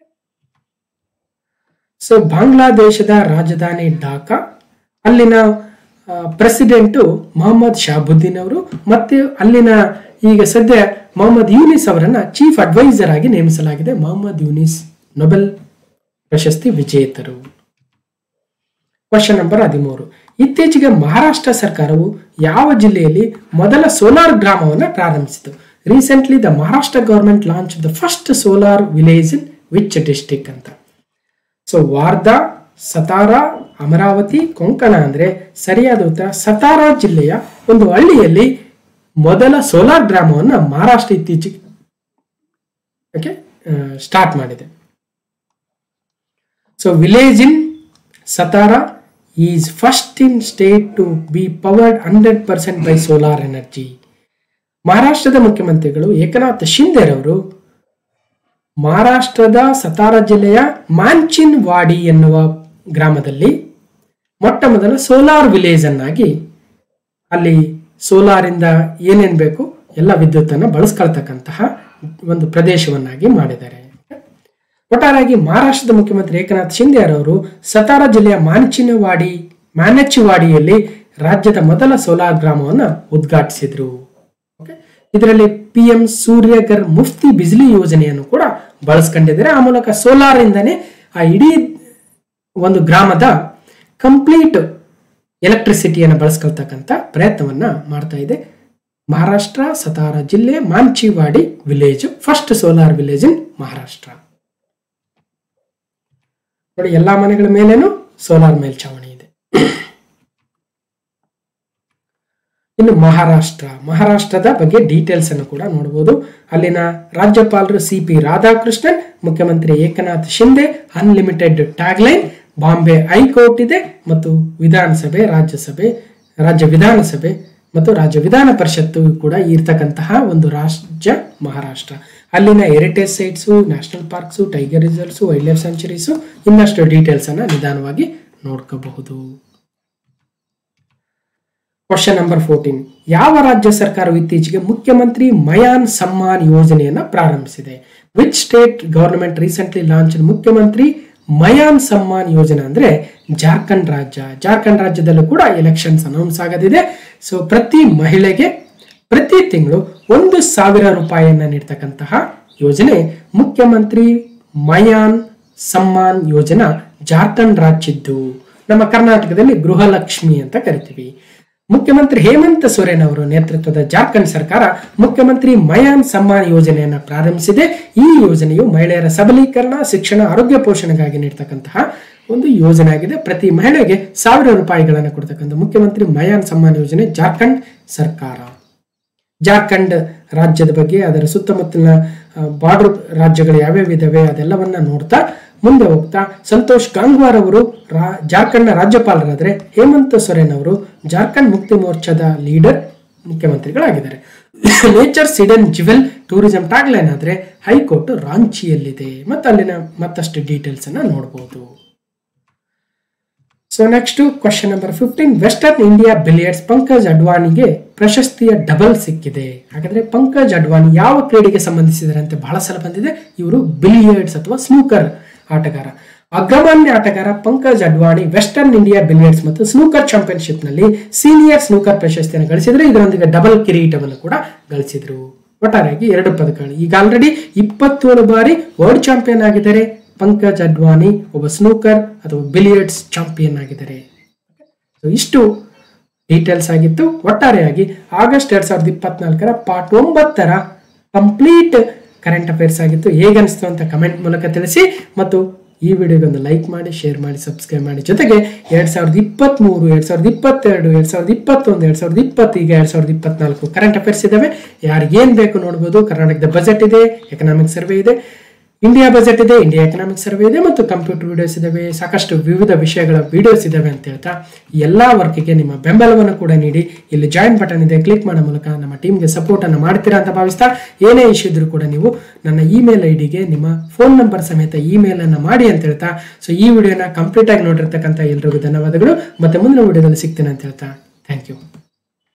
ಸೊ ಬಾಂಗ್ಲಾದೇಶದ ರಾಜಧಾನಿ ಢಾಕಾ ಅಲ್ಲಿನ ಪ್ರೆಸಿಡೆಂಟು ಮೊಹಮ್ಮದ್ ಶಾಬುದ್ದೀನ್ ಅವರು ಮತ್ತು ಅಲ್ಲಿನ ಈಗ ಸದ್ಯ ಮೊಹಮ್ಮದ್ ಯೂನಿಸ್ ಅವರನ್ನ ಚೀಫ್ ಅಡ್ವೈಸರ್ ಆಗಿ ನೇಮಿಸಲಾಗಿದೆ ಮೊಹಮ್ಮದ್ ಯೂನಿಸ್ ನೊಬೆಲ್ ಪ್ರಶಸ್ತಿ ವಿಜೇತರು ಕ್ವಶನ್ ನಂಬರ್ ಹದಿಮೂರು ಇತ್ತೀಚೆಗೆ ಮಹಾರಾಷ್ಟ್ರ ಸರ್ಕಾರವು ಯಾವ ಜಿಲ್ಲೆಯಲ್ಲಿ ಮೊದಲ ಸೋಲಾರ್ ಗ್ರಾಮವನ್ನು ಪ್ರಾರಂಭಿಸಿತು recently the Maharashtra government launch the first solar village in which district ಅಂತ ಸೊ ವಾರ್ಧಾ ಸತಾರಾ ಅಮರಾವತಿ ಕೊಂಕಣ ಅಂದ್ರೆ ಸರಿಯಾದ ಉತ್ತರ ಸತಾರಾ ಜಿಲ್ಲೆಯ ಒಂದು ಹಳ್ಳಿಯಲ್ಲಿ ಮೊದಲ ಸೋಲಾರ್ ಗ್ರಾಮವನ್ನು ಮಹಾರಾಷ್ಟ್ರ ಇತ್ತೀಚೆಗೆ ಓಕೆ ಸ್ಟಾರ್ಟ್ ಮಾಡಿದೆ so village in Satara is first in state to be powered hundred percent by solar energy ಮಹಾರಾಷ್ಟ್ರದ ಮುಖ್ಯಮಂತ್ರಿಗಳು ಏಕನಾಥ್ ಶಿಂದೆರವರು ಮಹಾರಾಷ್ಟ್ರದ ಸತಾರಾ ಜಿಲ್ಲೆಯ ಮಾಂಚಿನ್ ವಾಡಿ ಎನ್ನುವ ಗ್ರಾಮದಲ್ಲಿ ಮೊಟ್ಟ ಮೊದಲ ಸೋಲಾರ್ ವಿಲೇಜ್ ಅನ್ನಾಗಿ ಅಲ್ಲಿ ಸೋಲಾರ್ ಇಂದ ಏನೇನ್ ಬೇಕು ಎಲ್ಲ ವಿದ್ಯುತ್ತನ್ನು ಬಳಸ್ಕೊಳ್ತಕ್ಕಂತಹ ಒಂದು ಪ್ರದೇಶವನ್ನಾಗಿ ಮಾಡಿದ್ದಾರೆ ಒಟ್ಟಾರೆಯಾಗಿ ಮಹಾರಾಷ್ಟ್ರದ ಮುಖ್ಯಮಂತ್ರಿ ಏಕನಾಥ್ ಶಿಂದೆ ಅವರು ಸತಾರಾ ಜಿಲ್ಲೆಯ ಮಾನಚಿನವಾಡಿ ಮಾನಚಿವಾಡಿಯಲ್ಲಿ ರಾಜ್ಯದ ಮೊದಲ ಸೋಲಾರ್ ಗ್ರಾಮವನ್ನು ಉದ್ಘಾಟಿಸಿದ್ರು ಓಕೆ ಇದರಲ್ಲಿ ಪಿ ಎಂ ಸೂರ್ಯಗರ್ ಮುಫ್ತಿ ಬಿಜ್ಲಿ ಯೋಜನೆಯನ್ನು ಕೂಡ ಬಳಸ್ಕೊಂಡಿದ್ದಾರೆ ಆ ಮೂಲಕ ಸೋಲಾರ್ ಇಂದನೇ ಆ ಇಡೀ ಒಂದು ಗ್ರಾಮದ ಕಂಪ್ಲೀಟ್ ಎಲೆಕ್ಟ್ರಿಸಿಟಿಯನ್ನು ಬಳಸ್ಕೊಳ್ತಕ್ಕಂಥ ಪ್ರಯತ್ನವನ್ನ ಮಾಡ್ತಾ ಇದೆ ಮಹಾರಾಷ್ಟ್ರ ಸತಾರಾ ಜಿಲ್ಲೆ Manchiwadi village first solar village in Maharashtra ನೋಡಿ ಎಲ್ಲಾ ಮನೆಗಳ ಮೇಲೇನು ಸೋಲಾರ್ ಮೇಲ್ಛಾವಣಿ ಇದೆ ಇನ್ನು ಮಹಾರಾಷ್ಟ್ರ ಮಹಾರಾಷ್ಟ್ರದ ಬಗ್ಗೆ ಡೀಟೇಲ್ಸ್ ಅನ್ನು ಕೂಡ ನೋಡಬಹುದು ಅಲ್ಲಿನ ರಾಜ್ಯಪಾಲರು ಸಿ ಪಿ ರಾಧಾಕೃಷ್ಣನ್ ಮುಖ್ಯಮಂತ್ರಿ Eknath Shinde unlimited tagline Bombay high court ಇದೆ ಮತ್ತು ವಿಧಾನಸಭೆ ರಾಜ್ಯಸಭೆ ರಾಜ್ಯ ವಿಧಾನಸಭೆ ಮತ್ತು ರಾಜ್ಯ ವಿಧಾನ ಪರಿಷತ್ತು ಕೂಡ ಇರ್ತಕ್ಕಂತಹ ಒಂದು ರಾಜ್ಯ ಮಹಾರಾಷ್ಟ್ರ ಅಲ್ಲಿನ heritage sites national parks tiger reserves wildlife sanctuaries ಇನ್ನಷ್ಟು ಡೀಟೇಲ್ಸ್ ಅನ್ನ ನಿಧಾನವಾಗಿ ನೋಡ್ಕೋಬಹುದು ಕ್ವಶನ್ ನಂಬರ್ ಫೋರ್ಟೀನ್ ಯಾವ ರಾಜ್ಯ ಸರ್ಕಾರವು ಇತ್ತೀಚೆಗೆ ಮುಖ್ಯಮಂತ್ರಿ ಮಯಾನ್ ಸಮ್ಮಾನ್ ಯೋಜನೆಯನ್ನ ಪ್ರಾರಂಭಿಸಿದೆ which state government recently launch ಮುಖ್ಯಮಂತ್ರಿ ಮಯಾನ್ ಸಮ್ಮಾನ್ ಯೋಜನೆ ಅಂದ್ರೆ ಜಾರ್ಖಂಡ್ ರಾಜ್ಯ ಜಾರ್ಖಂಡ್ ರಾಜ್ಯದಲ್ಲೂ ಕೂಡ ಎಲೆಕ್ಷನ್ಸ್ ಅನೌನ್ಸ್ ಆಗದಿದೆ ಸೊ ಪ್ರತಿ ಮಹಿಳೆಗೆ ಪ್ರತಿ ತಿಂಗಳು ಒಂದು ಸಾವಿರ ರೂಪಾಯಿಯನ್ನ ನೀಡ್ತಕ್ಕಂತಹ ಯೋಜನೆ ಮುಖ್ಯಮಂತ್ರಿ ಮಯಾನ್ ಸಮ್ಮಾನ್ ಯೋಜನಾ ಜಾರ್ಖಂಡ್ ರಾಜ್ಯದ್ದು ನಮ್ಮ ಕರ್ನಾಟಕದಲ್ಲಿ ಗೃಹಲಕ್ಷ್ಮಿ ಅಂತ ಕರಿತೀವಿ ಮುಖ್ಯಮಂತ್ರಿ ಹೇಮಂತ್ ಸೊರೇನ್ ಅವರು ನೇತೃತ್ವದ ಜಾರ್ಖಂಡ್ ಸರ್ಕಾರ ಮುಖ್ಯಮಂತ್ರಿ ಮಯಾನ್ ಸಮ್ಮಾನ್ ಯೋಜನೆಯನ್ನ ಪ್ರಾರಂಭಿಸಿದೆ ಈ ಯೋಜನೆಯು ಮಹಿಳೆಯರ ಸಬಲೀಕರಣ ಶಿಕ್ಷಣ ಆರೋಗ್ಯ ಪೋಷಣೆಗಾಗಿ ನೀಡತಕ್ಕಂತಹ ಒಂದು ಯೋಜನೆ ಆಗಿದೆ ಪ್ರತಿ ಮಹಿಳೆಗೆ ಸಾವಿರ ರೂಪಾಯಿಗಳನ್ನು ಕೊಡ್ತಕ್ಕಂಥ ಮುಖ್ಯಮಂತ್ರಿ ಮಯಾನ್ ಸಮ್ಮಾನ್ ಯೋಜನೆ ಜಾರ್ಖಂಡ್ ಸರ್ಕಾರ ಜಾರ್ಖಂಡ್ ರಾಜ್ಯದ ಬಗ್ಗೆ ಅದರ ಸುತ್ತಮುತ್ತಲಿನ ಬಾರ್ಡರ್ ರಾಜ್ಯಗಳು ಯಾವ್ಯಾವ ಇದಾವೆ ಅದೆಲ್ಲವನ್ನ ನೋಡ್ತಾ ಮುಂದೆ ಹೋಗ್ತಾ ಸಂತೋಷ್ ಗಂಗ್ವಾರ್ ಅವರು ರಾ ಜಾರ್ಖಂಡ್ನ ರಾಜ್ಯಪಾಲರಾದ್ರೆ ಹೇಮಂತ್ ಸೊರೇನ್ ಅವರು ಜಾರ್ಖಂಡ್ ಮುಕ್ತಿ ಮೋರ್ಚಾದ ಲೀಡರ್ ಮುಖ್ಯಮಂತ್ರಿಗಳಾಗಿದ್ದಾರೆ nature hidden jewel tourism tagline ಆದ್ರೆ ಹೈಕೋರ್ಟ್ ರಾಂಚಿಯಲ್ಲಿದೆ ಮತ್ತು ಅಲ್ಲಿನ ಮತ್ತಷ್ಟು ಡೀಟೇಲ್ಸ್ ಅನ್ನ ನೋಡಬಹುದು so next question number fifteen western India billiards Pankaj ಅಡ್ವಾಣಿಗೆ ಪ್ರಶಸ್ತಿಯ ಡಬಲ್ ಸಿಕ್ಕಿದೆ ಹಾಗಾದ್ರೆ ಪಂಕಜ್ ಅಡ್ವಾಣಿ ಯಾವ ಕ್ರೀಡೆಗೆ ಸಂಬಂಧಿಸಿದರೆ ಅಂತ ಬಹಳ ಸಲ ಬಂದಿದೆ ಇವರು ಬಿಲಿಯರ್ಡ್ಸ್ ಅಥವಾ ಸ್ನೂಕರ್ ಆಟಗಾರ ಅಗ್ರಮಾನ್ಯ ಆಟಗಾರ Pankaj Advani western India billiards ಮತ್ತು ಸ್ನೂಕರ್ ಚಾಂಪಿಯನ್ಶಿಪ್ ನಲ್ಲಿ ಸೀನಿಯರ್ ಸ್ನೂಕರ್ ಪ್ರಶಸ್ತಿಯನ್ನು ಗಳಿಸಿದ್ರೆ ಇದರೊಂದಿಗೆ ಡಬಲ್ ಕಿರೀಟವನ್ನು ಕೂಡ ಗಳಿಸಿದ್ರು ಒಟ್ಟಾರೆಯಾಗಿ ಎರಡು ಪದಕಗಳು ಈಗ ಆಲ್ರೆಡಿ ಇಪ್ಪತ್ತೇಳು ಬಾರಿ ವರ್ಲ್ಡ್ ಚಾಂಪಿಯನ್ ಆಗಿದ್ದಾರೆ ಪಂಕಜ್ ಅಡ್ವಾಣಿ ಒಬ್ಬ ಸ್ನೂಕರ್ ಅಥವಾ ಬಿಲಿಯರ್ಡ್ಸ್ ಚಾಂಪಿಯನ್ ಆಗಿದ್ದಾರೆ ಸೊ ಇಷ್ಟು ಡೀಟೇಲ್ಸ್ ಆಗಿತ್ತು ಒಟ್ಟಾರೆಯಾಗಿ ಆಗಸ್ಟ್ ಎರಡ್ ಸಾವಿರದ ಇಪ್ಪತ್ನಾಲ್ಕರ ಪಾರ್ಟ್ ಒಂಬತ್ತರ ಕಂಪ್ಲೀಟ್ ಕರೆಂಟ್ ಅಫೇರ್ಸ್ ಆಗಿತ್ತು ಹೇಗನ್ನಿಸ್ತು ಅಂತ ಕಮೆಂಟ್ ಮೂಲಕ ತಿಳಿಸಿ ಮತ್ತು ಈ ವಿಡಿಯೋಗೆ ಒಂದು ಲೈಕ್ ಮಾಡಿ ಶೇರ್ ಮಾಡಿ ಸಬ್ಸ್ಕ್ರೈಬ್ ಮಾಡಿ ಜೊತೆಗೆ ಎರಡ್ ಸಾವಿರದ ಇಪ್ಪತ್ತ್ಮೂರು ಎರಡ್ ಸಾವಿರದ ಇಪ್ಪತ್ತೆರಡು ಎರಡ್ ಸಾವಿರದ ಇಪ್ಪತ್ತೊಂದು ಎರಡ್ ಸಾವಿರದ ಇಪ್ಪತ್ತು ಈಗ ಎರಡ್ ಸಾವಿರದ ಇಪ್ಪತ್ನಾಲ್ಕು ಕರೆಂಟ್ ಅಫೇರ್ಸ್ ಇದಾವೆ ಯಾರಿಗೇನು ಬೇಕು ನೋಡ್ಬೋದು ಕರ್ನಾಟಕದ ಬಜೆಟ್ ಇದೆ ಎಕನಾಮಿಕ್ ಸರ್ವೆ ಇದೆ ಇಂಡಿಯಾ ಬಜೆಟ್ ಇದೆ ಇಂಡಿಯಾ ಎಕನಾಮಿಕ್ ಸರ್ವೆ ಇದೆ ಮತ್ತು ಕಂಪ್ಯೂಟರ್ ವಿಡಿಯೋಸ್ ಇದಾವೆ ಸಾಕಷ್ಟು ವಿವಿಧ ವಿಷಯಗಳ ವಿಡಿಯೋಸ್ ಇದಾವೆ ಅಂತ ಹೇಳ್ತಾ ಈ ಎಲ್ಲಾ ವರ್ಕ್ಗೆ ನಿಮ್ಮ ಬೆಂಬಲವನ್ನು ಕೂಡ ನೀಡಿ ಇಲ್ಲಿ ಜಾಯಿನ್ ಬಟನ್ ಇದೆ ಕ್ಲಿಕ್ ಮಾಡೋ ಮೂಲಕ ನಮ್ಮ ಟೀಮ್ಗೆ ಸಪೋರ್ಟ್ ಅನ್ನು ಮಾಡ್ತೀರಾ ಅಂತ ಭಾವಿಸ್ತಾ ಏನೇ ಇಶ್ಯೂ ಇದ್ರೂ ಕೂಡ ನೀವು ನನ್ನ ಇಮೇಲ್ ಐ ಡಿಗೆ ನಿಮ್ಮ ಫೋನ್ ನಂಬರ್ ಸಮೇತ ಇಮೇಲ್ ಅನ್ನ ಮಾಡಿ ಅಂತ ಹೇಳ್ತಾ ಸೊ ಈ ವಿಡಿಯೋನ ಕಂಪ್ಲೀಟ್ ಆಗಿ ನೋಡಿರ್ತಕ್ಕಂಥ ಎಲ್ರಿಗೂ ಧನ್ಯವಾದಗಳು ಮತ್ತೆ ಮುಂದಿನ ವಿಡಿಯೋದಲ್ಲಿ ಸಿಗ್ತೇನೆ ಅಂತ ಹೇಳ್ತಾ ಥ್ಯಾಂಕ್ ಯು